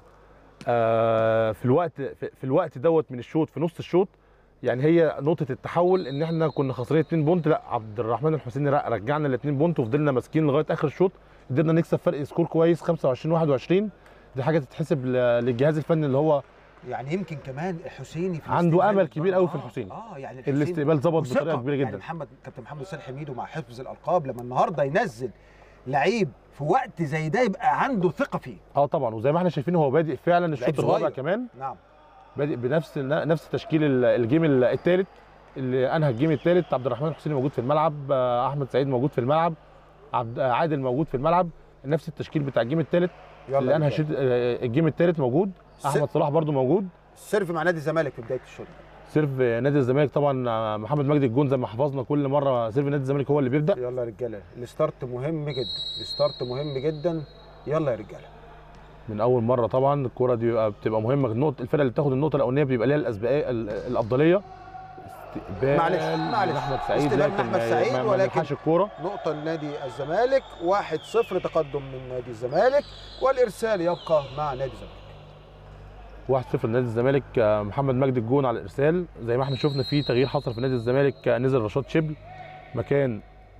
في الوقت في الوقت دوت من الشوط في نص الشوط يعني هي نقطه التحول ان احنا كنا خسرانين 2 بونت لا عبد الرحمن الحسيني لا رجعنا ال 2 بونت وفضلنا ماسكين لغايه اخر الشوط قدرنا نكسب فرق سكور كويس 25 21 دي حاجه تتحسب للجهاز الفني اللي هو يعني يمكن كمان الحسيني في عنده امل كبير قوي في الحسيني اه يعني الاستقبال ظبط بطريقه كبيره جدا يعني محمد كابتن محمد حسين حميدو مع حفظ الالقاب لما النهارده ينزل لعيب في وقت زي ده يبقى عنده ثقه فيه اه طبعا وزي ما احنا شايفين هو بادئ فعلا الشوط الرابع كمان نعم بادئ بنفس نفس تشكيل الجيم الثالث اللي انهى الجيم الثالث عبد الرحمن الحسيني موجود في الملعب احمد سعيد موجود في الملعب عبد عادل موجود في الملعب نفس التشكيل بتاع الجيم الثالث اللي انهى الجيم الثالث موجود احمد صلاح برده موجود السيرف مع نادي الزمالك في بدايه الشوط سيرف نادي الزمالك طبعا محمد مجدي الجون زي ما حفظنا كل مره سيرف نادي الزمالك هو اللي بيبدا يلا يا رجاله الستارت مهم جدا الستارت مهم جدا يلا يا رجاله من اول مره طبعا الكوره دي بتبقى مهمه النقطه الفرقه اللي بتاخد النقطه الاولانيه بيبقى ليها الاسبقيه الافضليه استقبال معلش معلش احمد سعيد لكن احمد سعيد ما ولكن الكوره نقطه لنادي الزمالك 1-0 تقدم من نادي الزمالك والارسال يبقى مع نادي الزمالك 1-0 لنادي الزمالك محمد مجدي الجون على الارسال زي ما احنا شفنا في تغيير حصل في نادي الزمالك نزل رشاد شبل مكان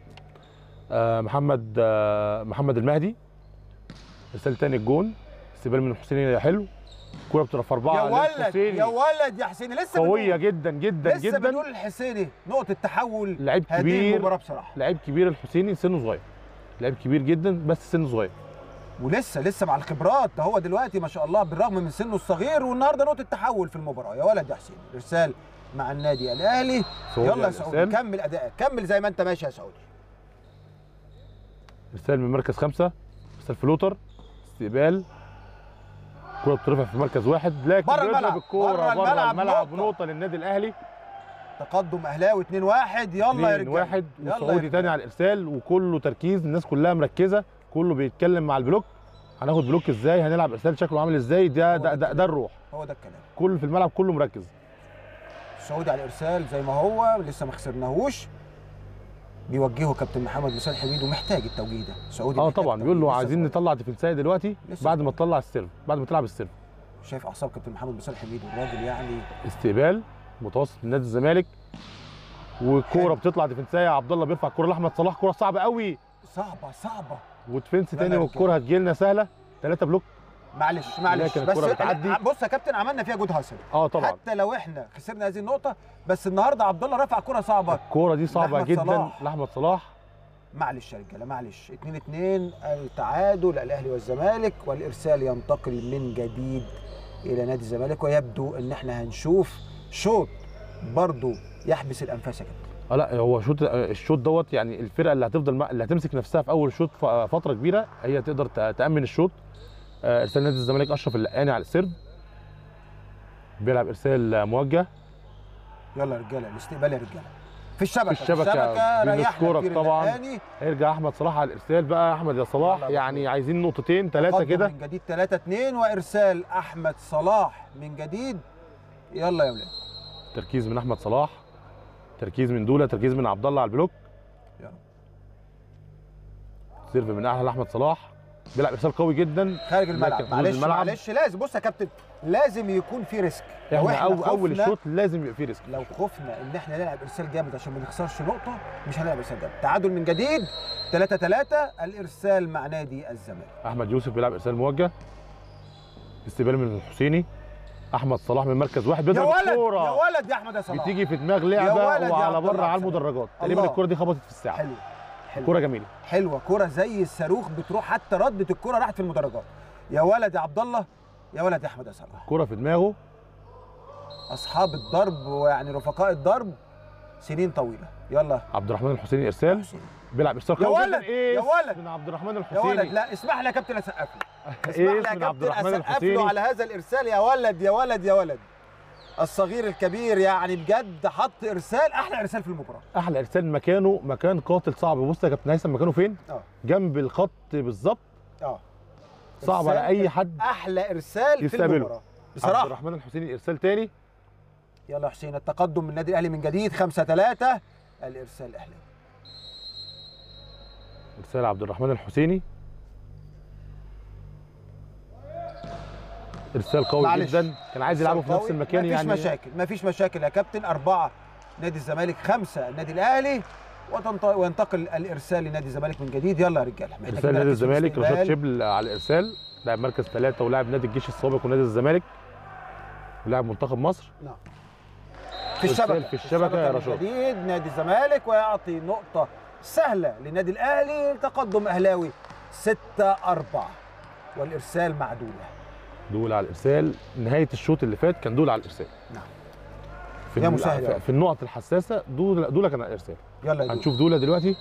محمد محمد المهدي ارسال تاني الجون استقبال من الحسيني حلو الكوره بتبقى في اربعه يا ولد يا ولد يا حسيني لسه قويه جدا جدا لسه جدا بنقول الحسيني نقطه تحول لعيب هذه كبير المباراه بصراحه لعيب كبير الحسيني سنه صغير لعيب كبير جدا بس سنه صغير ولسه لسه مع الخبرات ده هو دلوقتي ما شاء الله بالرغم من سنه الصغير والنهارده نقطه تحول في المباراه يا ولد يا حسين ارسال مع النادي الاهلي يلا يا سعودي كمل ادائك كمل زي ما انت ماشي يا سعودي ارسال من مركز خمسه ارسال فلوتر استقبال الكوره بترفع في مركز واحد لكن بره الملعب الكوره بره الملعب, الملعب ونقطه للنادي الاهلي تقدم اهلاوي 2-1 يلا يا رجاله واحد وسعودي تاني على الارسال وكله تركيز الناس كلها مركزه كله بيتكلم مع البلوك هناخد بلوك ازاي هنلعب ارسال شكله عامل ازاي ده ده, ده, ده الروح هو ده الكلام كله في الملعب كله مركز السعودي على الارسال زي ما هو لسه ما خسرناهوش بيوجهه كابتن محمد مسال حميد ومحتاج التوجيه ده سعودي اه طبعا بيقول له عايزين نطلع ديفنسيه دلوقتي بعد ما تطلع السيرف بعد ما تلعب السيرف شايف اعصاب كابتن محمد مسال حميد الراجل يعني استقبال متوسط من نادي الزمالك والكوره بتطلع ديفنسيه عبد الله بيرفع الكوره لاحمد صلاح كوره صعبه قوي صعبه صعبه وديفنس تاني والكوره هتجي لنا سهله ثلاثه بلوك معلش معلش بس بتعدي. بص يا كابتن عملنا فيها جود هاسل اه طبعا حتى لو احنا خسرنا هذه النقطه بس النهارده عبد الله رفع كوره صعبه الكوره دي صعبه لأحمد جدا صلاح. لاحمد صلاح معلش يا رجاله معلش 2 2 التعادل الاهلي والزمالك والارسال ينتقل من جديد الى نادي الزمالك ويبدو ان احنا هنشوف شوط برضه يحبس الانفاس يا كابتن اه لا هو شوط الشوط دوت يعني الفرقه اللي هتفضل اللي هتمسك نفسها في اول شوط ف- فتره كبيره هي تقدر ت- تامن الشوط آه، ارسال نادي الزمالك اشرف اللقاني على السرد بيلعب ارسال موجه يلا يا رجاله الاستقبال يا رجاله في الشبكه في الشبكة، ريحنا بنشكرك كتير طبعاً. اللقاني. هيرجع احمد صلاح على الارسال بقى يا احمد يا صلاح يلا يعني مبروك. عايزين نقطتين ثلاثه تقدم كده من جديد 3 2 وارسال احمد صلاح من جديد يلا يا ولاد تركيز من احمد صلاح تركيز من دوله تركيز من عبد الله على البلوك يلا. سيرف من احلى احمد صلاح بيلعب ارسال قوي جدا خارج الملعب لكن حدود معلش الملعب. معلش لازم بص يا كابتن لازم يكون في ريسك لو احنا أو اول خفنا- الشوط لازم يبقى فيه ريسك لو خفنا ان احنا نلعب ارسال جامد عشان ما نخسرش نقطه مش هنلعب ارسال جامد تعادل من جديد 3 3 الارسال مع نادي الزمالك احمد يوسف بيلعب ارسال موجه استقبال من الحسيني احمد صلاح من مركز واحد يا بيضرب ولد الكوره يا ولد يا احمد يا صلاح بتيجي في دماغ يا لعبه ولد يا وعلى عبد الله بره على عبد السلام. المدرجات تقريبا الله. الكوره دي خبطت في الساعه حلو حلو كوره جميله حلوه كوره زي الصاروخ بتروح حتى ردة الكوره راحت في المدرجات يا ولد يا عبد الله يا ولد يا احمد يا صلاح كوره في دماغه اصحاب الضرب ويعني رفقاء الضرب سنين طويله يلا عبد الرحمن الحسيني ارسال حسين. بيلعب ارسال يا قوي ولد، جدا. إيه يا ولد. من عبد الرحمن يا الحسيني ولد لا اسمح لي يا كابتن اسقف له اسمح إيه لي يا من عبد كابتن الرحمن اسقف الحسيني. له على هذا الارسال يا ولد يا ولد يا ولد الصغير الكبير يعني بجد حط ارسال احلى ارسال في المباراه احلى ارسال مكانه مكان قاتل صعب بص يا كابتن هيثم مكانه فين اه جنب الخط بالظبط اه صعب على إرسال اي حد احلى ارسال في يستقبله. المباراه عبد بصراحه الرحمن الحسيني ارسال تاني يلا يا حسين التقدم من النادي الاهلي من جديد 5 3 الارسال الاهلي ارسال عبد الرحمن الحسيني ارسال قوي معلش. جدا كان عايز يلعبه في نفس قوي. المكان مفيش يعني مشاكل مفيش مشاكل يا كابتن أربعة نادي الزمالك خمسة النادي الأهلي وتنط- وينتقل الإرسال لنادي الزمالك من جديد يلا يا رجالة محتاجين ارسال نادي نركز في الزمالك رشاد الاستقبال. شبل على الارسال لاعب مركز ثلاثة ولاعب نادي الجيش السابق ونادي الزمالك ولاعب منتخب مصر نعم في إرسال الشبكة في الشبكة يا من رشاد. جديد نادي الزمالك ويعطي نقطة سهلة للنادي الأهلي تقدم أهلاوي 6 4 والإرسال معدولة دول على الارسال نهايه الشوط اللي فات كان دول على الارسال نعم. في, يا ال- مسهل يا في, رب. في النقط الحساسه دول دول كان على الارسال يلا يا دول. هنشوف دوله دلوقتي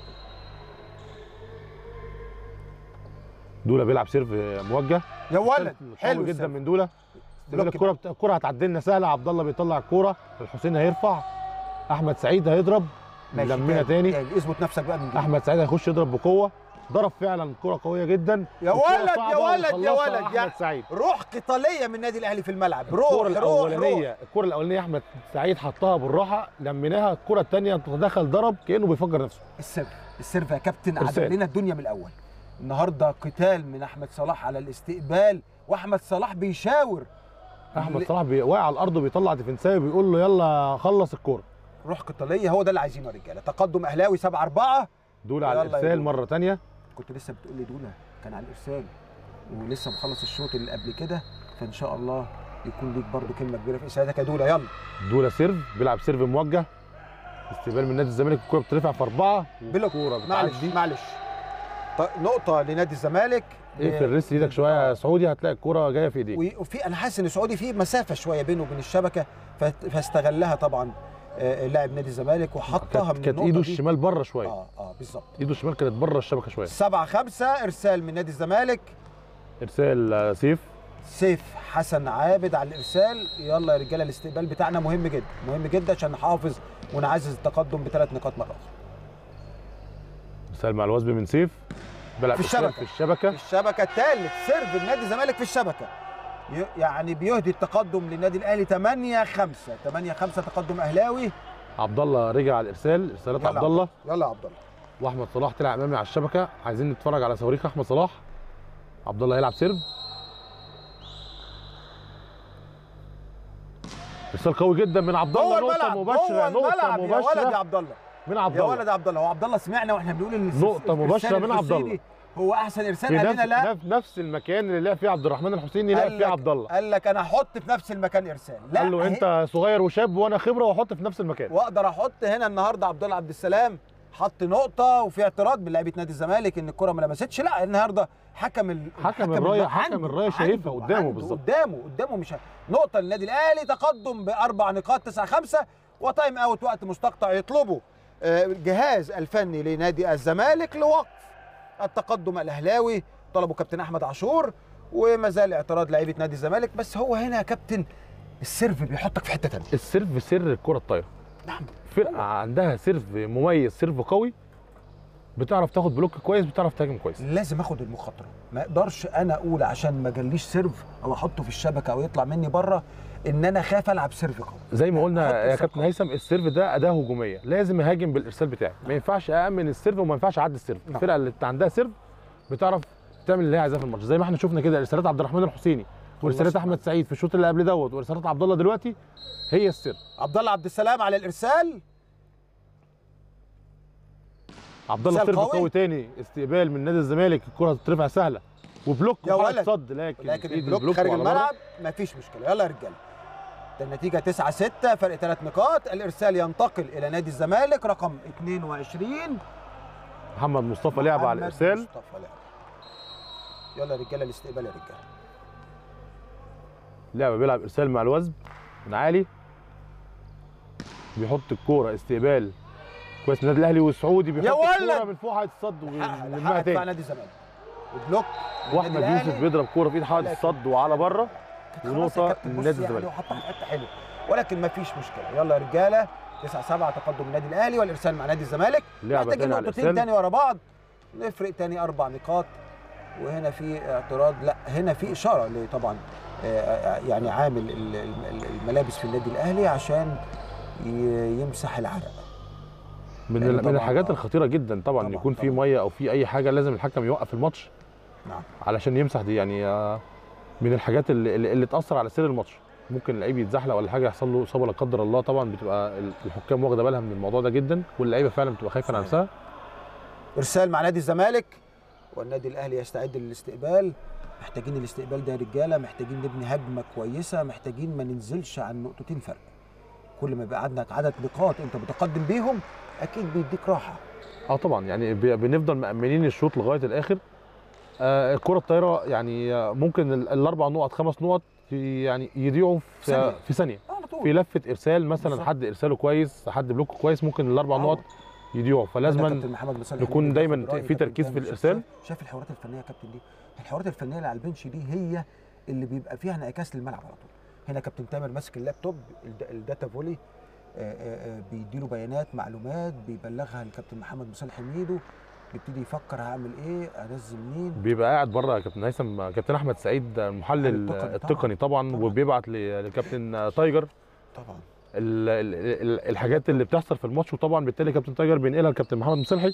دوله بيلعب سيرف موجه يا ولد إرسال حلو قوي جدا السيرف. من دوله بلوك الكره بت... الكره هتعدي لنا سهله عبد الله بيطلع الكوره الحسين هيرفع احمد سعيد هيضرب ماشي، لمينا تاني يعني اثبت نفسك بقى من جديد احمد سعيد هيخش يضرب بقوه ضرب فعلا كره قويه جدا يا الكرة ولد، يا صعبة ولد، يا وخلصها ولد، يا- احمد سعيد روح قتالية من النادي الأهلي في الملعب روح الكرة روح روح الأولانية الكرة الأولانية أحمد سعيد حطها بالراحة لميناها الكرة الثانية تدخل ضرب كأنه بيفجر نفسه السيرف السيرف يا كابتن إرسال. عدل لنا الدنيا من الاول النهارده قتال من احمد صلاح على الاستقبال واحمد صلاح بيشاور أحمد ل- صلاح بي- واقع على الأرض وبيطلع ديفنساوي بيقول له يلا خلص الكرة روح قتاليه هو ده اللي عايزينه يا رجاله تقدم اهلاوي 7 4 دول على يلا يا الإرسال دول. مرة تانية كنت لسه بتقول لي دوله كان على الارسال ولسه مخلص الشوط اللي قبل كده فان شاء الله يكون ليك برضو كلمه كبيره في اسعادك يا دوله يلا دولة سيرف بيلعب سيرف موجه استقبال من نادي الزمالك الكرة بترفع في أربعة بلوك والكرة معلش بتعدي معلش ط- نقطه لنادي الزمالك اقفل ريست ايدك شوية يا سعودي هتلاقي الكرة جاية في ايديك وي- وفي انا حاسس ان سعودي في مسافه شويه بينه وبين الشبكه فت- فاستغلها طبعا آه، لاعب نادي الزمالك وحطها كانت من كانت النقطه ايده دي. الشمال بره شوية اه اه بالظبط ايده الشمال كانت بره الشبكة شوية 7 5 ارسال من نادي الزمالك ارسال آه، سيف سيف حسن عابد على الارسال يلا يا رجاله الاستقبال بتاعنا مهم جدا مهم جدا عشان نحافظ ونعزز التقدم بثلاث نقاط مره اخرى ارسال مع الوثب من سيف بيلعب في إرسال الشبكة. في الشبكة في الشبكه الثالث سيرف نادي الزمالك في الشبكه ي- يعني بيهدي التقدم للنادي الاهلي 8 5 8 5 تقدم اهلاوي عبد الله رجع على الارسال ارسالات يلا عبد الله يلا يا عبد الله واحمد صلاح طلع امامي على الشبكه عايزين نتفرج على صواريخ احمد صلاح عبد الله يلعب سيرف ارسال قوي جدا من عبد جوه الله نقطه الملعب مباشره جوه نقطه الملعب يا ولد يا مباشره عبد الله من عبد يا ولد الله يا عبد الله هو عبد الله سمعنا واحنا بنقول ان الس- نقطة مباشرة الإرسال من عبد الله. الحسيني هو احسن ارسال في قال نفس, لنا لا نفس- نفس المكان اللي لعب فيه عبد الرحمن الحسيني قال لعب فيه لك- عبد الله قال لك انا هحط في نفس المكان ارسال لا قال له أهي- انت صغير وشاب وانا خبره واحط في نفس المكان واقدر احط هنا النهارده عبد الله عبد السلام حط نقطة وفي اعتراض من لعيبة نادي الزمالك ان الكرة ما لمستش لا النهارده حكم ال... حكم ال- الراية- عنده- حكم الراية شايفها عنده- قدامه عنده بالظبط. قدامه قدامه مش ه- نقطة للنادي الاهلي تقدم باربع نقاط 9 5 وتايم اوت وقت مستقطع يطلبه آه، الجهاز الفني لنادي الزمالك لوقف التقدم الاهلاوي طلبه كابتن احمد عاشور وما زال اعتراض لعيبة نادي الزمالك بس هو هنا يا كابتن السيرف بيحطك في حتة تانية السيرف سر الكره الطايره نعم فرقه عندها سيرف مميز سيرف قوي بتعرف تاخد بلوك كويس بتعرف تهاجم كويس لازم اخد المخاطره ما اقدرش انا اقول عشان ما جاليش سيرف او احطه في الشبكه او يطلع مني بره ان انا خاف العب سيرف قوي زي ما حط قلنا يا الثقة. كابتن هيثم السيرف ده اداه هجوميه لازم اهاجم بالارسال بتاعي ما ينفعش امن السيرف وما ينفعش اعدي السيرف نعم. الفرقه اللي عندها سيرف بتعرف تعمل اللي هي عايزاه في الماتش زي ما احنا شفنا كده ارسالات عبد الرحمن الحسيني وارسالات الله احمد سعيد في الشوط اللي قبل دوت وارسالات عبد الله دلوقتي هي السر عبد الله عبد السلام على الارسال عبد الله إرسال سيرف قوي. قوي تاني استقبال من نادي الزمالك الكره تترفع سهله وبلوك يا وحائط ولد. صد لكن لكن في إيد البلوك خارج وعلى بره. الملعب مفيش مشكله يلا يا رجاله ده النتيجه 9 6 فرق ثلاث نقاط الارسال ينتقل الى نادي الزمالك رقم 22 محمد مصطفى لعب على محمد الارسال مصطفى لعب. يلا يا رجاله الاستقبال يا رجاله لعبه بيلعب ارسال مع الوزن من عالي بيحط الكوره استقبال كويس من النادي الاهلي والسعودي بيحط يا الكوره ولد! من فوق حائط الصد حقق ويلمها حقق دفاع تاني نادي الزمالك وبلوك من واحمد النادي يوسف الأهلي. بيضرب كوره في ايد حائط لكن- الصد وعلى بره خلاص يا ونقطة كابتن، بص لنادي يعني الزمالك. وحطها في حته حلوه ولكن مفيش مشكله يلا يا رجاله 9 7 تقدم النادي الاهلي والارسال مع نادي الزمالك لعبه محتاجين تاني على نقطتين الارسال تاني ورا بعض نفرق تاني اربع نقاط وهنا في اعتراض لا هنا في اشاره ل- طبعا آه، آه، يعني عامل ال- ال- الملابس في النادي الاهلي عشان ي- يمسح العرق من لأن ال- من طبعاً الحاجات آه. الخطيره جدا طبعا, طبعاً، يكون في طبعاً. ميه او في اي حاجه لازم الحكم يوقف الماتش نعم علشان يمسح دي يعني آه، من الحاجات اللي, اللي اللي تاثر على سير الماتش ممكن اللعيب يتزحلق ولا حاجه يحصل له اصابه لا قدر الله طبعا بتبقى ال- الحكام واخده بالها من الموضوع ده جدا واللعيبه فعلا بتبقى خايفه على صحيح. نفسها ارسال مع نادي الزمالك والنادي الاهلي يستعد للاستقبال محتاجين الاستقبال ده يا رجاله محتاجين نبني هجمه كويسه محتاجين ما ننزلش عن نقطتين فرق كل ما يبقى عندك عدد نقاط انت متقدم بيهم اكيد بيديك راحه اه طبعا يعني بي- بنفضل مأمنين الشوط لغايه الاخر آه الكره الطايره يعني آه، ممكن ال- الاربع نقط خمس نقط ي- يعني يضيعوا في ثانية. في ثانيه على طول في لفه ارسال مثلا بالظبط. حد ارساله كويس حد بلوكه كويس ممكن الاربع آه. نقط يضيعوا أنا فلازم كابتن محمد مصالح نكون حميد دايماً بياخد رأيي في كابتن تركيز في كامل. الإرسال. شايف- شايف الحوارات الفنيه يا كابتن دي الحوارات الفنيه اللي على البنش دي هي اللي بيبقى فيها انعكاس للملعب على طول هنا كابتن تامر ماسك اللابتوب الد- الداتا فولي آه، آه، آه، بيديله بيانات معلومات بيبلغها لكابتن محمد مصالح حميدو بيبتدي يفكر هعمل ايه انزل مين بيبقى قاعد بره يا كابتن هيثم كابتن احمد سعيد المحلل التقني التقني طبعا طبعاً. وبيبعت ل- لكابتن تايجر طبعا ال- ال- ال- الحاجات اللي بتحصل في الماتش وطبعا بالتالي كابتن تايجر بينقلها لكابتن محمد مصلحي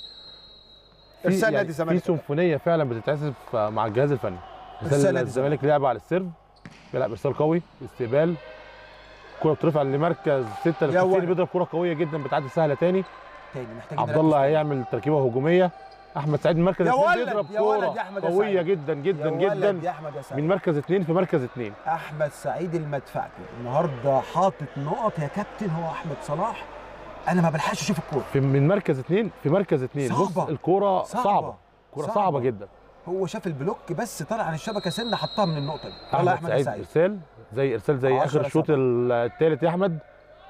في- إرسال يعني نادي الزمالك. في سيمفونيه فعلا بتتعزف مع الجهاز الفني إرسال ارسال نادي الزمالك لعب على السيرف بيلعب ارسال قوي استقبال كرة بترفع لمركز ستة يا الحسيني ولد. بيضرب كرة قوية جدا بتعدي سهلة تاني تاني محتاجين عبد نركز الله تاني. هيعمل تركيبة هجومية أحمد سعيد من مركز يا اثنين ولد، بيضرب يا ولد كرة يا أحمد يا قوية سعيد. جدا جدا يا ولد جدا يا احمد يا سعيد من مركز اثنين في مركز اثنين احمد سعيد المدفعي النهارده حاطط نقط يا كابتن هو احمد صلاح انا ما بلحقش اشوف الكوره في من مركز اثنين في مركز اثنين بص صعبة. الكرة صعبة. صعبة كرة صعبة. صعبة جدا هو شاف البلوك بس طلع عن الشبكه سنه حطها من النقطه دي والله يا احمد احمد يا سعيد سعيد ارسال زي ارسال زي عشرة اخر الشوط سبعة. الثالث يا احمد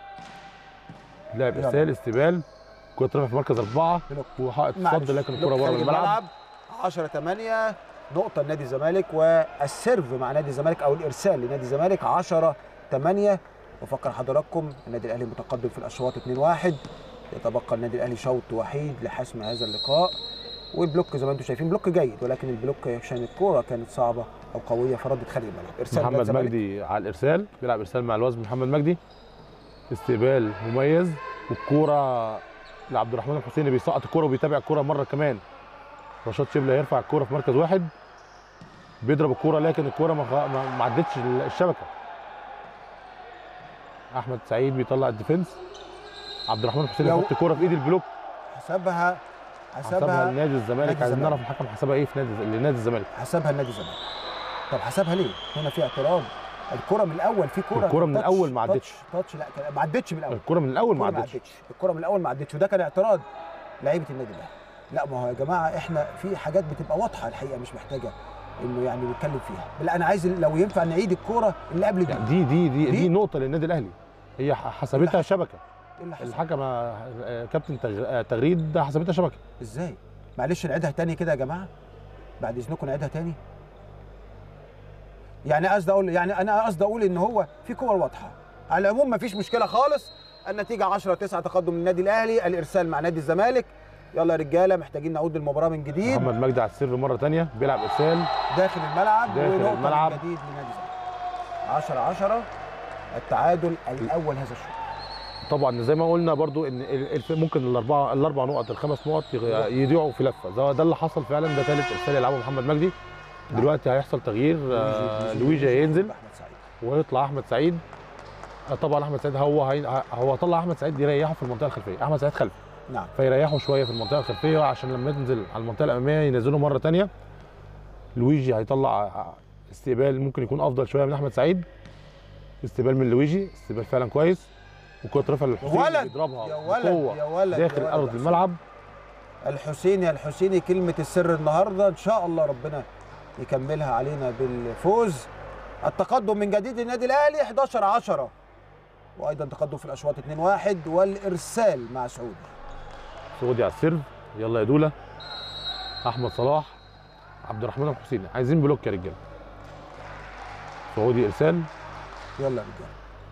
لعب يلا. ارسال استقبال كرة ترفع في مركز اربعه بلوك. وحائط معلش. صد لكن بلوك الكرة بره خارج الملعب 10 8 نقطه لنادي الزمالك والسيرف مع نادي الزمالك او الارسال لنادي الزمالك 10 8 بفكر حضراتكم النادي الاهلي متقدم في الاشواط 2 1 يتبقى النادي الاهلي شوط وحيد لحسم هذا اللقاء والبلوك زي ما انتم شايفين بلوك جيد ولكن البلوك عشان الكوره كانت صعبه او قويه فردت خارج الملعب ارسال نادي محمد الزمالك. مجدي على الارسال بيلعب ارسال مع الوزن محمد مجدي استقبال مميز والكوره لعبد الرحمن الحسيني بيسقط الكوره وبيتابع الكوره مره كمان رشاد شبله هيرفع الكوره في مركز واحد بيضرب الكوره لكن الكوره ما خ- ما ما عدتش الشبكه احمد سعيد بيطلع الديفنس عبد الرحمن الحسيني لو- يحط الكوره في ايد البلوك حسبها حسبها حسبها لنادي الزمالك نادي عايزين الزمالك. نعرف الحكم حسبها ايه في نادي لنادي الزمالك حسبها النادي الزمالك طب حسبها ليه؟ هنا في اعتراض الكرة من الاول في كرة الكرة من تاتش- الأول ما عدتش. تاتش تاتش لا كان- ما عدتش من الاول الكوره من الاول ما الكرة عدتش الكرة من الاول ما عدتش وده كان اعتراض لعيبة النادي الاهلي لا ما هو يا جماعة احنا في حاجات بتبقى واضحة الحقيقة مش محتاجة انه يعني نتكلم فيها لا انا عايز لو ينفع نعيد الكرة اللي قبل دي يعني دي دي دي, دي؟ دي نقطه للنادي الاهلي هي ح- حسبتها شبكه ايه اللي حصل؟ الحكم آه، كابتن تغ- آه، تغريد ده حسبتها شبكه ازاي؟ معلش نعيدها تاني كده يا جماعه بعد اذنكم نعيدها تاني يعني قصدي اقول يعني انا قصدي اقول ان هو في كور واضحه على العموم مفيش مشكله خالص النتيجه 10 9 تقدم للنادي الاهلي الارسال مع نادي الزمالك يلا يا رجاله محتاجين نعود للمباراه من جديد محمد مجدي على السيرف مره ثانيه بيلعب ارسال داخل الملعب داخل ونقطه الملعب. من جديد لنادي الزمالك 10 10 التعادل الاول هذا الشوط طبعا زي ما قلنا برضو ان ال- الف- ممكن الاربعه الاربع نقط الخمس نقط يغ- يضيعوا في لفه ده, ده اللي حصل فعلا ده ثالث ارسال يلعبه محمد مجدي دلوقتي هيحصل تغيير آه، لويجي هينزل احمد سعيد ويطلع احمد سعيد آه، طبعا احمد سعيد هو هي... هو طلع احمد سعيد يريحه في المنطقه الخلفيه احمد سعيد خلفي نعم فيريحوا شويه في المنطقه الخلفيه عشان لما ينزل على المنطقه الاماميه ينزله مره ثانيه لويجي هيطلع استقبال ممكن يكون افضل شويه من احمد سعيد استقبال من لويجي استقبال فعلا كويس وكره رفع يا للحسين ولد بيضربها يا ولد بقوة يا ولد داخل يا ولد ارض يا الملعب الحسيني يا الحسيني كلمة السر النهاردة إن شاء الله ربنا يكملها علينا بالفوز التقدم من جديد للنادي الأهلي 11 10 وأيضا تقدم في الأشواط 2 1 والإرسال مع سعودي سعودي على السيرف يلا يا دوله احمد صلاح عبد الرحمن الحسيني عايزين بلوك يا رجاله سعودي ارسال يلا يا رجالة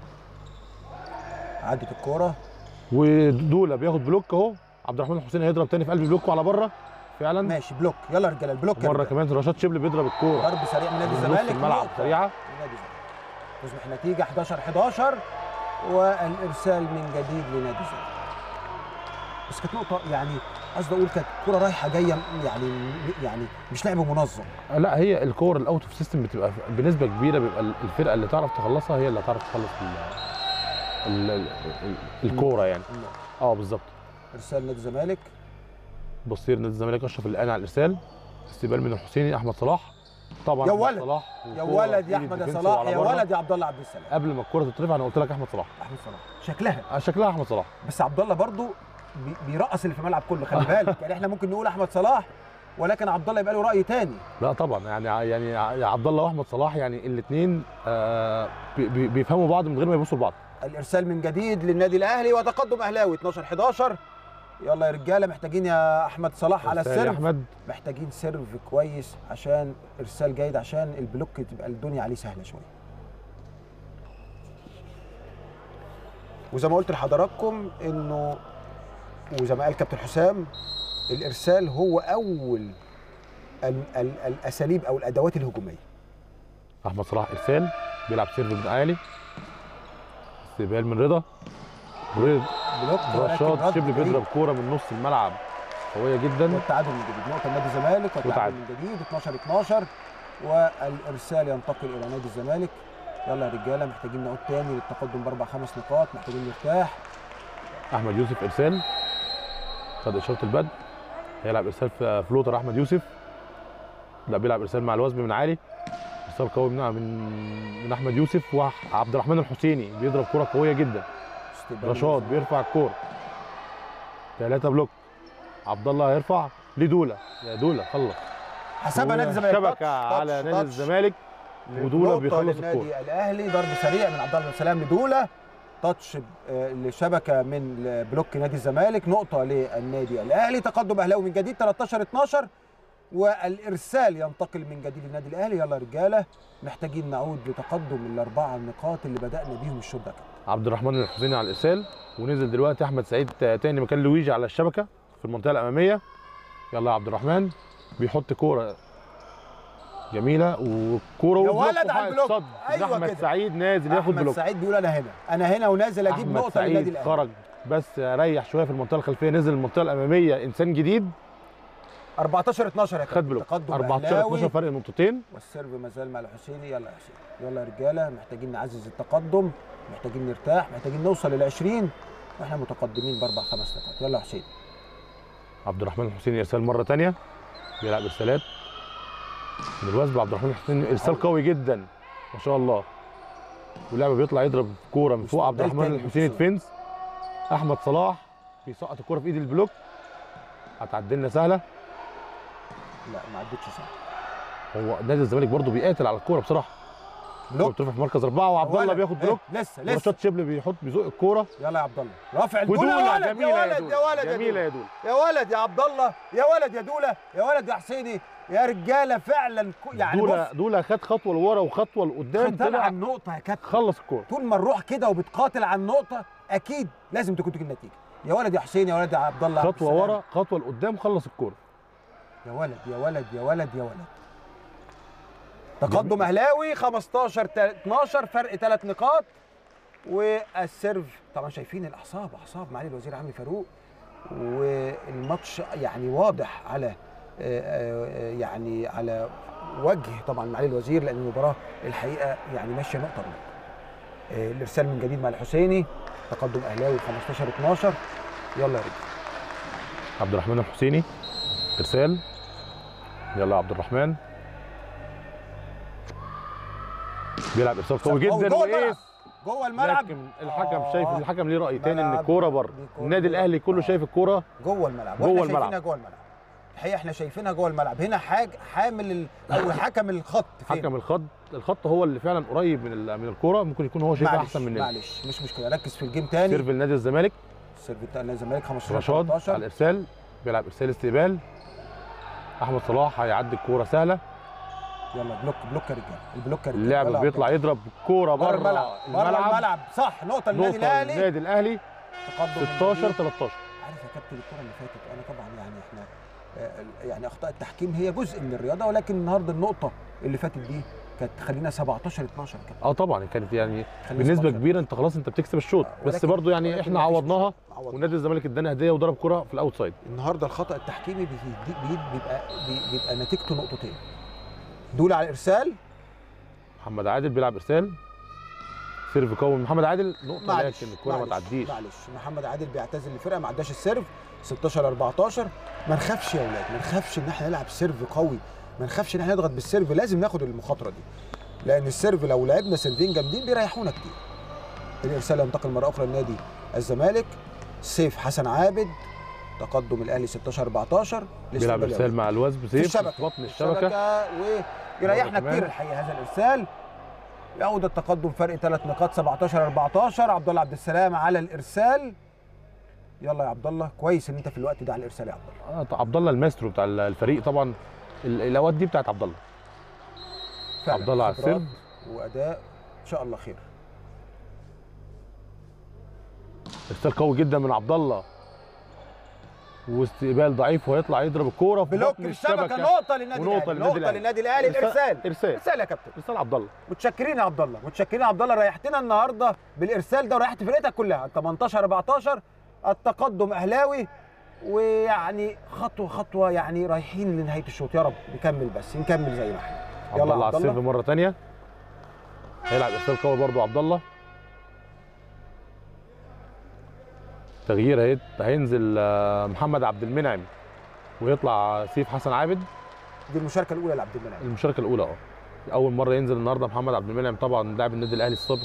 عدت الكورة ودوله بياخد بلوك اهو عبد الرحمن الحسيني هيضرب تاني في قلب بلوكه على بره فعلا ماشي بلوك يلا يا رجالة البلوك يا مره رجالة. كمان رشاد شبل بيضرب الكوره ضرب سريع من نادي من نص الزمالك الملعب نقطة سريعه من نادي الزمالك تصبح النتيجة 11 11 والإرسال من جديد لنادي الزمالك بس كانت نقطة يعني قصدي أقول كانت كرة رايحة جاية يعني يعني مش لعب منظم لا هي الكور الاوت اوف سيستم بتبقى بنسبه كبيره بيبقى الفرقه اللي تعرف تخلصها هي اللي هتعرف تخلص ال- ال- ال- ال- الكوره يعني اه بالظبط إرسال نادي الزمالك بصير نادي الزمالك اشرف الان على الارسال استقبال من الحسيني احمد صلاح طبعا يا أحمد ولد. صلاح يا وكورة ولد يا في احمد يا الديفنس صلاح وعلى يا بره. ولد يا عبد الله عبد السلام قبل ما الكره تترفع انا قلت لك احمد صلاح احمد صلاح شكلها آه، شكلها احمد صلاح بس عبد الله برضو بي- بيرقص اللي في الملعب كله خلي بالك يعني احنا ممكن نقول احمد صلاح ولكن عبد الله يبقى له راي تاني لا طبعا يعني يعني يا عبد الله واحمد صلاح يعني الاثنين بيفهموا بعض من غير ما يبصوا لبعض الارسال من جديد للنادي الاهلي وتقدم اهلاوي 12 11 يلا يا رجاله محتاجين يا احمد صلاح على إرسال يا السيرف احمد محتاجين سيرف كويس عشان ارسال جيد عشان البلوك تبقى الدنيا عليه سهله شويه وزي ما قلت لحضراتكم انه وزي ما قال كابتن حسام الارسال هو اول ال ال الاساليب او الادوات الهجوميه احمد صلاح ارسال بيلعب سيرف من عالي استقبال من رضا رضا بلوك ولكن رشاد رد شبل بعيد. بيضرب كوره من نص الملعب قويه جدا والتعادل من جديد نقطه نادي الزمالك والتعادل وتعادل. من جديد 12 12 والارسال ينتقل الى نادي الزمالك يلا يا رجاله محتاجين نعود تاني للتقدم باربع خمس نقاط محتاجين نرتاح احمد يوسف ارسال خد اشاره البدء هيلعب ارسال في فلوتر احمد يوسف لا بيلعب ارسال مع الوزن من عالي ارسال قوي من من من احمد يوسف وعبد الرحمن الحسيني بيضرب كره قويه جدا استقبال رشاد من بيرفع الكوره ثلاثه بلوك عبد الله هيرفع لدوله يا دوله خلص حسبها نادي الزمالك شبكه تاتش، على تاتش، نادي تاتش. الزمالك ودوله نقطة بيخلص للنادي الكوره الاهلي ضرب سريع من عبد الله بن سلام لدوله تاتش آه، لشبكه من بلوك نادي الزمالك نقطه للنادي الاهلي تقدم اهلاوي من جديد 13 12 والارسال ينتقل من جديد للنادي الاهلي يلا يا رجاله محتاجين نعود لتقدم الاربعه النقاط اللي بدانا بيهم الشوط ده عبد الرحمن الحسيني على الارسال ونزل دلوقتي احمد سعيد تاني مكان لويجي على الشبكه في المنطقه الاماميه يلا يا عبد الرحمن بيحط كوره جميله وكوره يا وبلوك ولد على وحائط البلوك. صد أيوة احمد كده. سعيد نازل ياخد احمد بلوك سعيد بيقول انا هنا انا هنا ونازل اجيب احمد نقطه للنادي سعيد الاهلي خرج بس ريح شويه في المنطقه الخلفيه نزل المنطقه الاماميه انسان جديد 14 12 يا خد كابتن بلوك تقدم 14 أهلاوي. 12 فرق نقطتين والسيرف ما زال مع الحسيني يلا يا حسين يلا يا رجاله محتاجين نعزز التقدم محتاجين نرتاح محتاجين نوصل لل 20 واحنا متقدمين باربع خمس نقاط يلا يا حسين عبد الرحمن الحسيني ارسال مره ثانيه بيلعب ارسالات من الوثب عبد الرحمن الحسيني ارسال قوي جدا ما شاء الله واللعبه بيطلع يضرب كوره من فوق عبد واستقبال الرحمن تاني الحسيني بص. ديفنس احمد صلاح بيسقط الكوره في ايد البلوك هتعدي لنا سهله لا ما عدتش صح هو نادي الزمالك برضه بيقاتل على الكوره بصراحه الكوره بلوك بترفع في مركز اربعه وعبد الله ولا- بياخد بلوك إيه؟ لسه لسه ورشاد شبل بيحط بيزق الكوره يلا يا عبد الله رافع الدولة يا ودوله ولد جميله يا يا ولد يا ولد دوله يا جميله دولة يا دوله يا ولد يا عبد الله يا ولد يا دوله يا ولد يا حسيني يا رجاله فعلا كو- يعني دوله بص دوله خد خطوه لورا وخطوه لقدام طلع طلع النقطه يا كابتن خلص الكوره طول ما نروح كده وبتقاتل على النقطه اكيد لازم تكون تجيب النتيجه يا ولد يا حسين يا ولد يا عبد الله عبد خطوه السلام. ورا خطوه لقدام خلص الكوره يا ولد يا ولد يا ولد يا ولد تقدم اهلاوي 15 تا- 12 فرق ثلاث نقاط والسيرف طبعا شايفين الاعصاب اعصاب معالي الوزير عمرو فاروق والماتش يعني واضح على آه، آه، يعني على وجه طبعا معالي الوزير لان المباراه الحقيقه يعني ماشيه نقطه بنقطه آه، الارسال من جديد مع الحسيني تقدم اهلاوي 15 12 يلا يا رجل عبد الرحمن الحسيني ارسال يلا يا عبد الرحمن بيلعب ارسال قوي قوي جدا جوه الملعب وايس جوه الملعب لكن الحكم آه. شايف الحكم ليه راي تاني ان ملعب الكوره بره بيكون- النادي الاهلي كله آه. شايف الكوره جوه الملعب جوه واحنا الملعب. شايفينها جوه الملعب الحقيقه احنا شايفينها جوه الملعب هنا حاج حامل ال... او حكم الخط فين حكم الخط الخط هو اللي فعلا قريب من ال- من الكوره ممكن يكون هو شايفها معلش احسن مننا معلش مش مشكله ركز في الجيم تاني سيرف لنادي الزمالك السيرف بتاع نادي الزمالك 15 رشاد على 13 الارسال بيلعب ارسال استقبال احمد صلاح هيعدي الكوره سهله يلا بلوك بلوك يا رجاله البلوك يا رجاله اللاعب يلا بيطلع يا يضرب كوره بره بره الملعب بره الملعب صح نقطه للنادي نقطه الاهلي للنادي الاهلي تقدم من 16 جديد. 13 عارف يا كابتن الكره اللي فاتت انا طبعا يعني احنا آه، يعني اخطاء التحكيم هي جزء من الرياضه ولكن النهارده النقطه اللي فاتت دي كانت تخلينا 17 12 يا كابتن اه طبعا كانت يعني خلينا بنسبه 17. كبيره انت خلاص انت بتكسب الشوط آه، بس ولكن- برضو يعني ولكن احنا مفيش عوضناها عوضنا. ونادي الزمالك ادانا هديه وضرب كره في الاوت سايد النهارده الخطا التحكيمي بيدي- بي- بيبقى بي- بيبقى نتيجته نقطتين دول على الارسال محمد عادل بيلعب ارسال سيرف قوي من محمد عادل نقطه معلش لكن الكره ما معلش، تعديش معلش محمد عادل بيعتزل الفرقه ما عداش السيرف 16 14 ما نخافش يا اولاد ما نخافش ان احنا نلعب سيرف قوي ما نخافش ان احنا نضغط بالسيرف لازم ناخد المخاطره دي لان السيرف لو لعبنا سيرفين جامدين بيريحونا كتير الارسال ينتقل مره اخرى لنادي الزمالك سيف حسن عابد تقدم الاهلي 16 14 لسه بيلعب بالي ارسال أوي. مع الوزن في سيف الشبكه في بطن الشبكه ويريحنا كمان. كتير الحقيقه هذا الارسال يعود التقدم فرق ثلاث نقاط 17 14 عبد الله عبد السلام على الارسال يلا يا عبد الله كويس ان انت في الوقت ده على الارسال يا عبد الله آه، طب عبد الله الماسترو بتاع الفريق طبعا ال- الاوقات دي بتاعت عبد الله فعلا عبد الله على خبرات السيرف. واداء ان شاء الله خير ارسال قوي جدا من عبد الله واستقبال ضعيف وهيطلع يضرب الكوره في بلوك بطن الشبكه نقطه للنادي ونقطة الاهلي للنادي نقطه الأهلي. للنادي الاهلي إرسال- الارسال ارسال ارسال يا كابتن ارسال عبد الله متشكرين يا عبد الله متشكرين يا عبد الله ريحتنا النهارده بالارسال ده وريحت فرقتك كلها 18 14 التقدم اهلاوي ويعني خطوه خطوه يعني رايحين لنهايه الشوط يا رب نكمل بس نكمل زي ما احنا عبد يلا الله عبد على السيرف الله مره ثانيه هيلعب ارسال قوي برضو عبد الله تغيير هيت- هينزل آه، محمد عبد المنعم ويطلع سيف حسن عابد دي المشاركه الاولى لعبد المنعم المشاركه الاولى اه اول مره ينزل النهارده محمد عبد المنعم طبعا لاعب النادي الاهلي السابق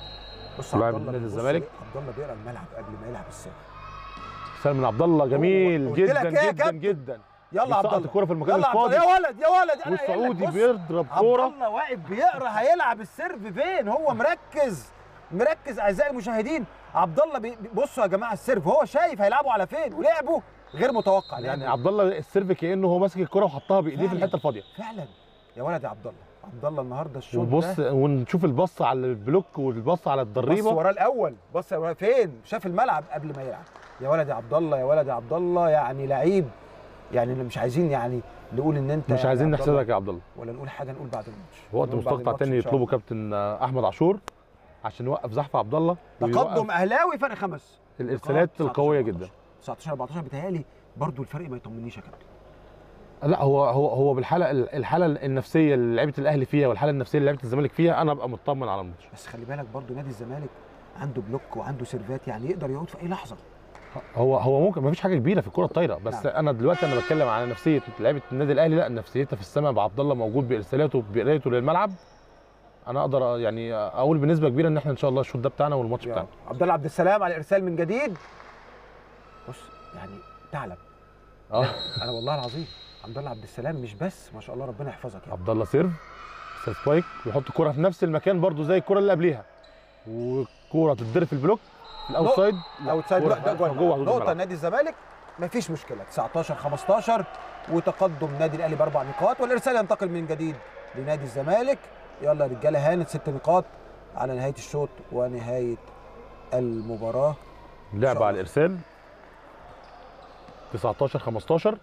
بص لاعب عبد الله نادي بص الزمالك. عبد الله بيقرا الملعب قبل ما يلعب السيرف ارسال من عبد الله جميل قلت لك جدا إيه يا جدا كابتن؟ جدا يلا عبد بيسقط الله الكرة في المكان يلا عبد الله الفاضي. يا ولد يا ولد أنا قايل لك، والسعودي بص، بيضرب عبد كوره الله واقف بيقرا هيلعب السيرف فين هو مركز مركز اعزائي المشاهدين عبد الله بي... بي- بصوا يا جماعه السيرف هو شايف هيلعبوا على فين ولعبه غير متوقع يعني لعبه. عبد الله السيرف كانه هو ماسك الكرة وحطها بايديه في فعلا. الحته الفاضيه فعلا يا ولد يا عبد الله عبد الله النهارده الشوط وبص ده ونشوف البص على البلوك والبص على بص الضريبه وراه الاول بص وراه فين شاف الملعب قبل ما يلعب يا ولد يا عبد الله يا ولد يا عبد الله يعني لعيب يعني مش عايزين يعني نقول ان انت مش يعني عايزين عبد الله نحسدك يا عبد الله ولا نقول حاجه نقول بعد الماتش وقت نقول بعد مستقطع الماتش تاني إن شاء يطلبه الله. كابتن آه، احمد عاشور عشان يوقف زحف عبد الله تقدم ويوقف اهلاوي فرق خمس الارسالات نقاط القويه 19 جدا 19 14 بيتهيألي برضو الفرق ما يطمنيش يا كابتن لا هو هو هو بالحاله الحاله النفسيه اللي لعيبه الاهلي فيها والحاله النفسيه اللي لعيبه الزمالك فيها انا ابقى مطمن على الماتش بس خلي بالك برضو نادي الزمالك عنده بلوك وعنده سيرفات يعني يقدر يعود في اي لحظه هو هو ممكن ما فيش حاجه كبيره في الكره الطايره بس نعم. انا دلوقتي انا بتكلم على نفسيه لعيبه النادي الاهلي لا نفسيتها في السماء بعبد الله موجود بارسالاته بقرايته للملعب انا اقدر يعني اقول بنسبه كبيره ان احنا ان شاء الله الشوط ده بتاعنا والماتش يا بتاعنا عبد الله عبد السلام على الارسال من جديد بص يعني ثعلب اه انا والله العظيم عبد الله عبد السلام مش بس ما شاء الله ربنا يحفظك يعني عبد الله سيرف استاذ سبايك ويحط الكره في نفس المكان برضو زي الكره اللي قبليها والكره تتضرب في البلوك في الاوتسايد لا، اوت سايد كرة ده جوه جوه حدود نقطه الملعب. نادي الزمالك مفيش مشكله 19 15 وتقدم نادي الاهلي باربع نقاط والارسال ينتقل من جديد لنادي الزمالك يلا يا رجاله هانت ست نقاط على نهايه الشوط ونهايه المباراه لعبه على الارسال 19 15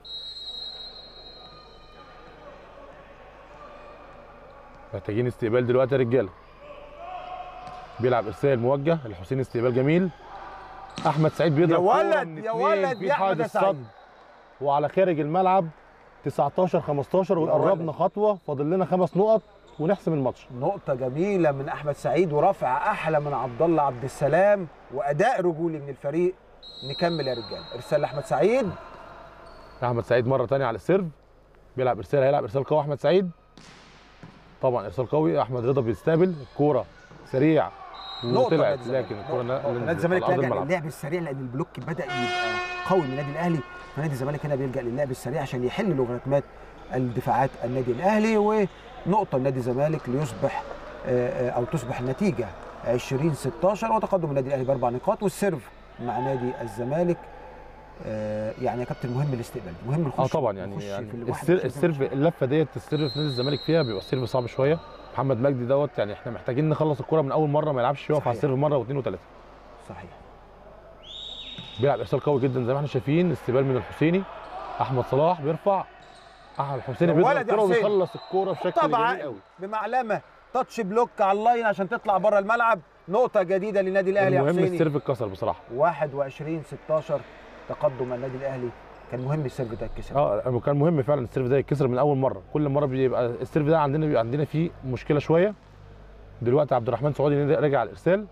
محتاجين استقبال دلوقتي يا رجاله بيلعب ارسال موجه الحسين استقبال جميل احمد سعيد يا بيضرب كورة ولد من يا اتنين ولد في يا احمد يا حادث سعيد صد وعلى خارج الملعب 19 15 يا وقربنا ولد. خطوه فاضل لنا خمس نقط ونحسم الماتش نقطة جميلة من أحمد سعيد ورفع أحلى من عبد الله عبد السلام وأداء رجولي من الفريق نكمل يا رجالة إرسال لأحمد سعيد احمد سعيد مره تانية على السيرف بيلعب ارسال هيلعب ارسال قوي احمد سعيد طبعا ارسال قوي احمد رضا بيستقبل الكوره سريع نقطة وطلعت نادي الزمالك. لكن الكوره نقطة. ن- نادي نزلت الزمالك على أرض لجأ الملعب. للعب السريع لان البلوك بدا يبقى قوي من النادي الاهلي فنادي الزمالك هنا بيلجأ للعب السريع عشان يحل لوغاريتمات الدفاعات النادي الاهلي ونقطة لنادي الزمالك ليصبح آه، آه، او تصبح النتيجة 20 16 وتقدم النادي الاهلي باربع نقاط والسيرف مع نادي الزمالك آه، يعني يا كابتن مهم الاستقبال مهم نخش اه طبعا يعني, نخش يعني في الواحد السر وعشرين السيرف دقيقة. اللفه ديت السيرف في نادي الزمالك فيها بيبقى السيرف صعب شويه محمد مجدي دوت يعني احنا محتاجين نخلص الكوره من اول مره ما يلعبش يقف على صحيح. السيرف مره واثنين وثلاثه صحيح بيلعب ارسال قوي جدا زي ما احنا شايفين استقبال من الحسيني احمد صلاح بيرفع احمد الحسيني يا بيضرب ولد يا الكوره حسين. وبيخلص الكوره بشكل طبعا جميل قوي بمعلمه تاتش بلوك على اللاين عشان تطلع بره الملعب نقطة جديدة للنادي الأهلي يا المهم حسيني السيرف اتكسر بصراحه 21 16 تقدم النادي الأهلي كان مهم السيرف ده يتكسر اه كان مهم فعلا السيرف ده يتكسر من اول مره كل مره بيبقى السيرف ده عندنا بيبقى عندنا فيه مشكله شويه دلوقتي عبد الرحمن سعودي راجع على الارسال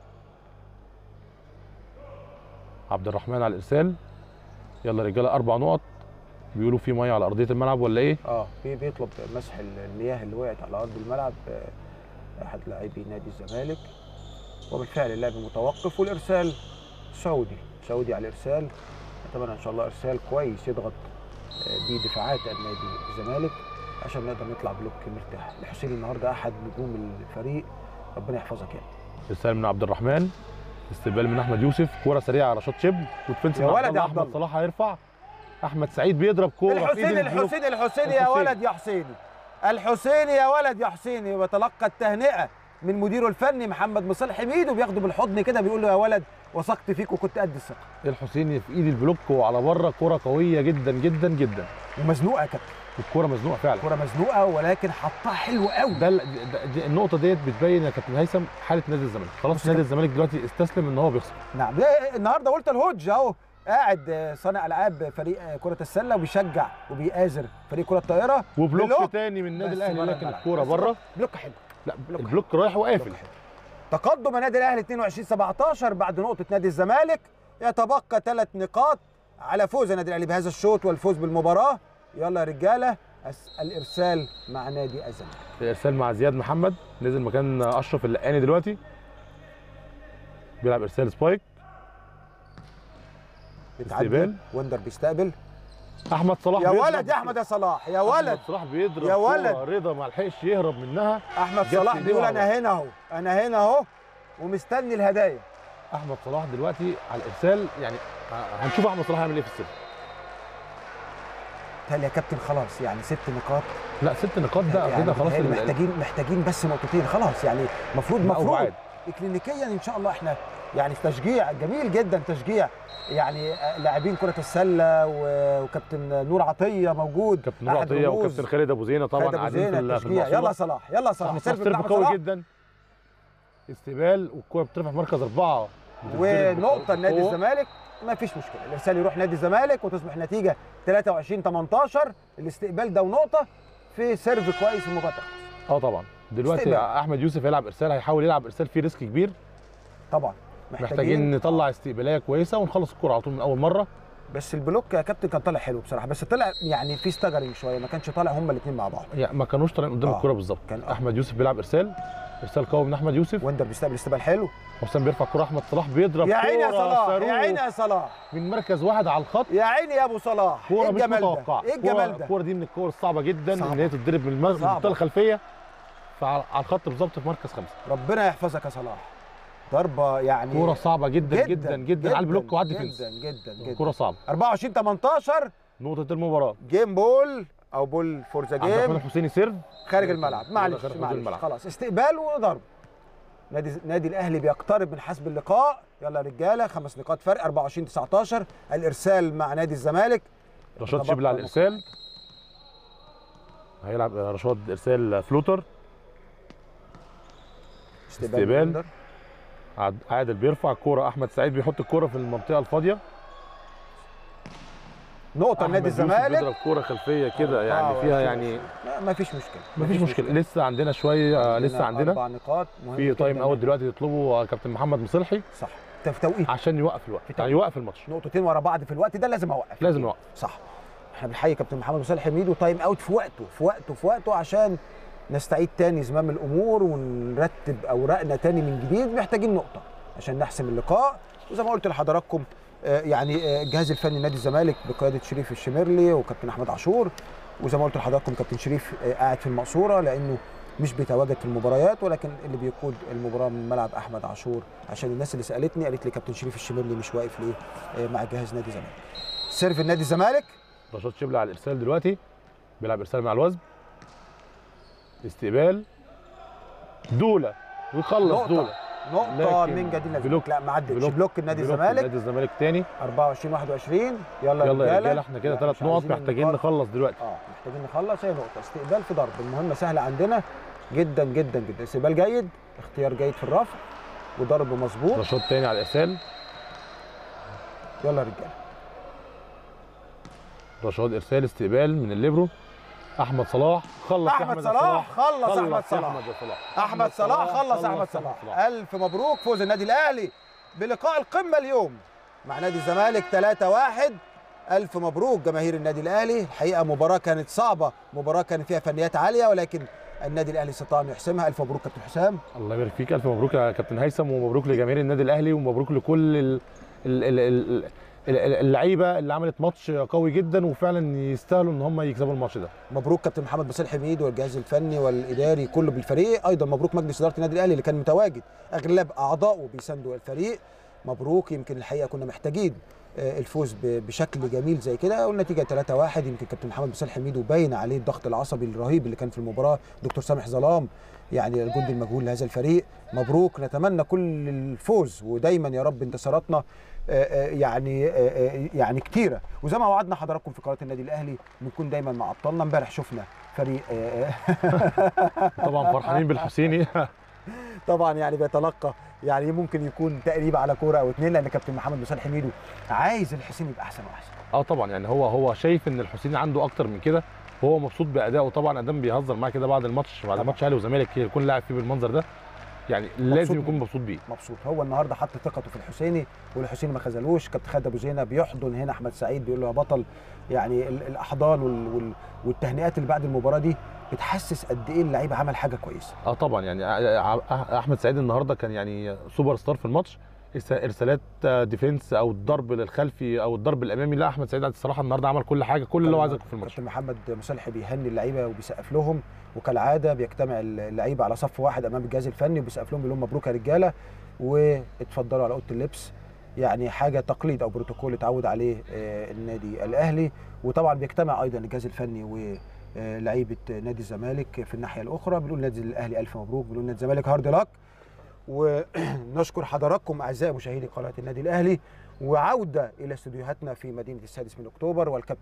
عبد الرحمن على الارسال يلا رجاله اربع نقط بيقولوا في ميه على ارضيه الملعب ولا ايه اه بي- بيطلب مسح المياه اللي وقعت على أرض الملعب آه، أحد لاعبي نادي الزمالك وبالفعل اللعب متوقف والإرسال سعودي سعودي على الإرسال أتمنى إن شاء الله إرسال كويس يضغط آه، بيه دفاعات النادي الزمالك عشان نقدر نطلع بلوك مرتاح الحسين النهارده أحد نجوم الفريق ربنا يحفظك يعني ارسال من عبد الرحمن استقبال من احمد يوسف كوره سريعه رشاد شبل ودفنس يا من ولد عبد يا الله عبد احمد الله. صلاح هيرفع احمد سعيد بيضرب كوره في الحسين ايد البلوك. الحسين الحسين يا الحسين. ولد يا حسيني الحسيني يا ولد يا حسيني وتلقى التهنئه من مديره الفني محمد مصالح حميد وبياخده بالحضن كده بيقول له يا ولد وثقت فيك وكنت قد الثقه الحسيني في ايد البلوك وعلى بره كوره قويه جدا جدا جدا ومزنوقه يا كابتن الكوره مزنوقه فعلا كره مزنوقه ولكن حطها حلو قوي ده, ال- ده دي النقطه ديت بتبين يا كابتن هيثم حاله نادي الزمالك خلاص بص نادي يا الزمالك دلوقتي استسلم ان هو بيخسر نعم ده النهارده قلت الهوج اهو قاعد آه، صانع العاب فريق آه، كره السله وبيشجع وبيآزر فريق كره الطائره وبلوك بلوك. تاني من النادي بس الاهلي بره لكن الملعب. الكوره بس بره بلوك حلو لا بلوك. البلوك رايح وقافل بلوك حلو. تقدم النادي الاهلي 22 17 بعد نقطه نادي الزمالك يتبقى ثلاث نقاط على فوز النادي الاهلي بهذا الشوط والفوز بالمباراه يلا يا رجاله أس- الارسال مع نادي الزمالك الارسال مع زياد محمد نزل مكان اشرف اللقاني دلوقتي بيلعب ارسال سبايك بتعدي استقبال. وندر بيستقبل احمد صلاح يا بيضرب ولد يا احمد يا صلاح يا ولد احمد صلاح بيضرب يا ولد. كورة رضا ما لحقش يهرب منها احمد جت صلاح في بيقول إيديه انا هنا اهو انا هنا اهو ومستني الهدايا احمد صلاح دلوقتي على الارسال يعني هنشوف احمد صلاح هيعمل ايه في السيرف تالي يا كابتن خلاص يعني ست نقاط لا ست نقاط ده يعني كده خلاص بيتهيألي ال- محتاجين محتاجين بس نقطتين خلاص يعني المفروض لا، مفروض وبعد. كلينيكيا ان شاء الله احنا يعني تشجيع جميل جدا تشجيع يعني لاعبين كره السله و- وكابتن نور عطيه موجود كابتن نور أحد عطيه رموز وكابتن خالد ابو زينه طبعا خالد أبو قاعدين زينة في ال- في التشجيع المقصورة. يلا صلاح يلا صلاح احمد سيرف صلاح سيرف بتاع قوي صلاح جدا استقبال والكوره بترفع في مركز اربعه بتتضرب ونقطه لنادي بقوة. الزمالك ما فيش مشكله الارسال يروح نادي الزمالك وتصبح نتيجه 23 18 الاستقبال ده ونقطه في سيرف كويس في المباراه اه طبعا دلوقتي استقبال. احمد يوسف هيلعب ارسال هيحاول يلعب ارسال فيه ريسك كبير طبعا محتاجين نطلع استقباليه كويسه ونخلص الكوره على طول من اول مره بس البلوك يا كابتن كان طالع حلو بصراحه بس طلع يعني في ستاجرنج شويه ما كانش طالع هما الاثنين مع بعض يعني ما كانوش طالعين قدام آه. الكوره بالظبط كان آه. احمد يوسف بيلعب ارسال ارسال قوي من احمد يوسف وندر بيستقبل استقبال حلو حسام بيرفع كوره احمد صلاح بيضرب يا عيني يا كورة صلاح صاروخ يا عيني يا صلاح من مركز واحد على الخط يا عيني يا ابو صلاح كوره ايه مش الجمال متوقعه ده ايه الجمال ده الكوره دي من الكور الصعبه جدا صعبة. ان هي تتضرب من المر- من صعبة. المنطقه الخلفيه فعلى على الخط بالظبط في مركز خمسه ربنا يحفظك يا صلاح ضربه يعني كوره صعبه جدا جدا جدا, على البلوك وعلى جدا الديفنس جدا جدا كوره صعبه 24 18 نقطه المباراه جيم بول او بول فور ذا عبد الرحمن جيم الحسيني سيرف خارج الملعب معلش خارج معلش الملعب. خلاص استقبال وضرب نادي نادي الاهلي بيقترب من حسب اللقاء يلا يا رجاله خمس نقاط فرق 24 19 الارسال مع نادي الزمالك رشاد يتبقى شبل على الارسال هيلعب رشاد ارسال فلوتر استقبال. وندر. عاد- عادل بيرفع الكوره احمد سعيد بيحط الكوره في المنطقه الفاضيه نقطه أحمد لنادي يوسف الزمالك بيضرب كوره خلفيه كده يعني فيها يعني لا ما فيش مشكله مفيش مشكله لسه عندنا شويه آه، لسه عندنا اربع نقاط مهم في تايم جداً. اوت دلوقتي يطلبه كابتن محمد مصلحي صح ده في توقيت عشان يوقف الوقت يعني يوقف الماتش نقطتين ورا بعض في الوقت ده لازم اوقف لازم يوقف صح احنا بنحيي كابتن محمد صالح حميد وتايم اوت في وقته في وقته في وقته عشان نستعيد تاني زمام الامور ونرتب اوراقنا تاني من جديد محتاجين نقطه عشان نحسم اللقاء وزي ما قلت لحضراتكم آه، يعني آه، الجهاز الفني نادي الزمالك بقياده شريف الشميرلي وكابتن احمد عاشور وزي ما قلت لحضراتكم كابتن شريف آه، قاعد في المقصوره لانه مش بيتواجد في المباريات ولكن اللي بيقود المباراه من ملعب احمد عاشور عشان الناس اللي سالتني قالت لي كابتن شريف الشميرلي مش واقف ليه آه، مع جهاز نادي الزمالك سيرف النادي الزمالك رشاد شبل على الارسال دلوقتي بيلعب ارسال مع الوزن استقبال دوله ويخلص نقطة. دوله نقطة لكن من جديد نادي بلوك- الزمالك لا ما عدتش بلوك- بلوك النادي بلوك الزمالك نادي الزمالك تاني 24 21 يلا يلا يا رجاله احنا كده لا، ثلاث مش نقط عايزين محتاجين النقاط. نخلص دلوقتي اه محتاجين نخلص هي نقطة استقبال في ضرب المهمة سهلة عندنا جدا جدا جدا استقبال جيد اختيار جيد في الرفع وضرب مظبوط رشاد تاني على الارسال يلا يا رجالة رشاد ارسال استقبال من الليبرو احمد صلاح خلص يا احمد يا صلاح خلص احمد يا صلاح احمد يا صلاح احمد صلاح خلص احمد صلاح الف مبروك فوز النادي الاهلي بلقاء القمة اليوم مع نادي الزمالك 3 1 الف مبروك جماهير النادي الاهلي الحقيقة مباراة كانت صعبة مباراة كان فيها فنيات عالية ولكن النادي الاهلي استطاع انه يحسمها الف مبروك كابتن حسام الله يبارك فيك الف مبروك يا كابتن هيثم ومبروك لجماهير النادي الاهلي ومبروك لكل ال- ال- ال- ال- ال- اللعيبه اللي عملت ماتش قوي جدا وفعلا يستاهلوا ان هم يكسبوا الماتش ده مبروك كابتن محمد باسل حميد والجهاز الفني والاداري كله بالفريق ايضا مبروك مجلس اداره النادي الاهلي اللي كان متواجد اغلب اعضائه بيساندوا الفريق مبروك يمكن الحقيقه كنا محتاجين آه، الفوز ب- بشكل جميل زي كده والنتيجه 3 1 يمكن كابتن محمد باسل حميد وباين عليه الضغط العصبي الرهيب اللي كان في المباراه دكتور سامح ظلام يعني الجندي المجهول لهذا الفريق مبروك نتمنى كل الفوز ودايما يا رب انتصاراتنا آه، آه، يعني آه، آه، يعني كتيره وزي ما وعدنا حضراتكم في قناه النادي الاهلي بنكون دايما مع ابطالنا امبارح شفنا فريق آه، طبعا فرحانين بالحسيني طبعا يعني بيتلقى يعني ممكن يكون تقريب على كوره او اتنين لان كابتن محمد مسال حميدو عايز الحسين يبقى احسن واحسن اه طبعا يعني هو هو شايف ان الحسيني عنده اكتر من كده وهو مبسوط بادائه طبعا ادام بيهزر معاه كده بعد الماتش بعد طبعاً. ماتش اهلي وزمالك يكون لاعب فيه بالمنظر ده يعني لازم بيه. يكون مبسوط بيه مبسوط هو النهارده حط ثقته في الحسيني والحسيني ما خذلوش كابتن خالد ابو زينه بيحضن هنا احمد سعيد بيقول له يا بطل يعني ال- الاحضان وال وال والتهنئات اللي بعد المباراه دي بتحسس قد ايه اللعيب عمل حاجه كويسه اه طبعا يعني ع- ع- احمد سعيد النهارده كان يعني سوبر ستار في الماتش إرس- ارسالات آه، ديفنس او الضرب للخلفي او الضرب الامامي لا احمد سعيد الصراحه النهارده عمل كل حاجه كل اللي هو عايزه في الماتش كابتن محمد مصالح بيهني اللعيبه وبيسقف لهم وكالعاده بيجتمع اللعيبه على صف واحد امام الجهاز الفني وبيسقف لهم بيقول لهم مبروك يا رجاله واتفضلوا على اوضه اللبس يعني حاجه تقليد او بروتوكول اتعود عليه آه، النادي الاهلي وطبعا بيجتمع ايضا الجهاز الفني ولعيبه نادي الزمالك في الناحيه الاخرى بنقول نادي الاهلي الف مبروك بنقول نادي الزمالك هارد لك ونشكر حضراتكم اعزائي مشاهدي قناه النادي الاهلي وعوده الى استديوهاتنا في مدينه السادس من اكتوبر والكابتن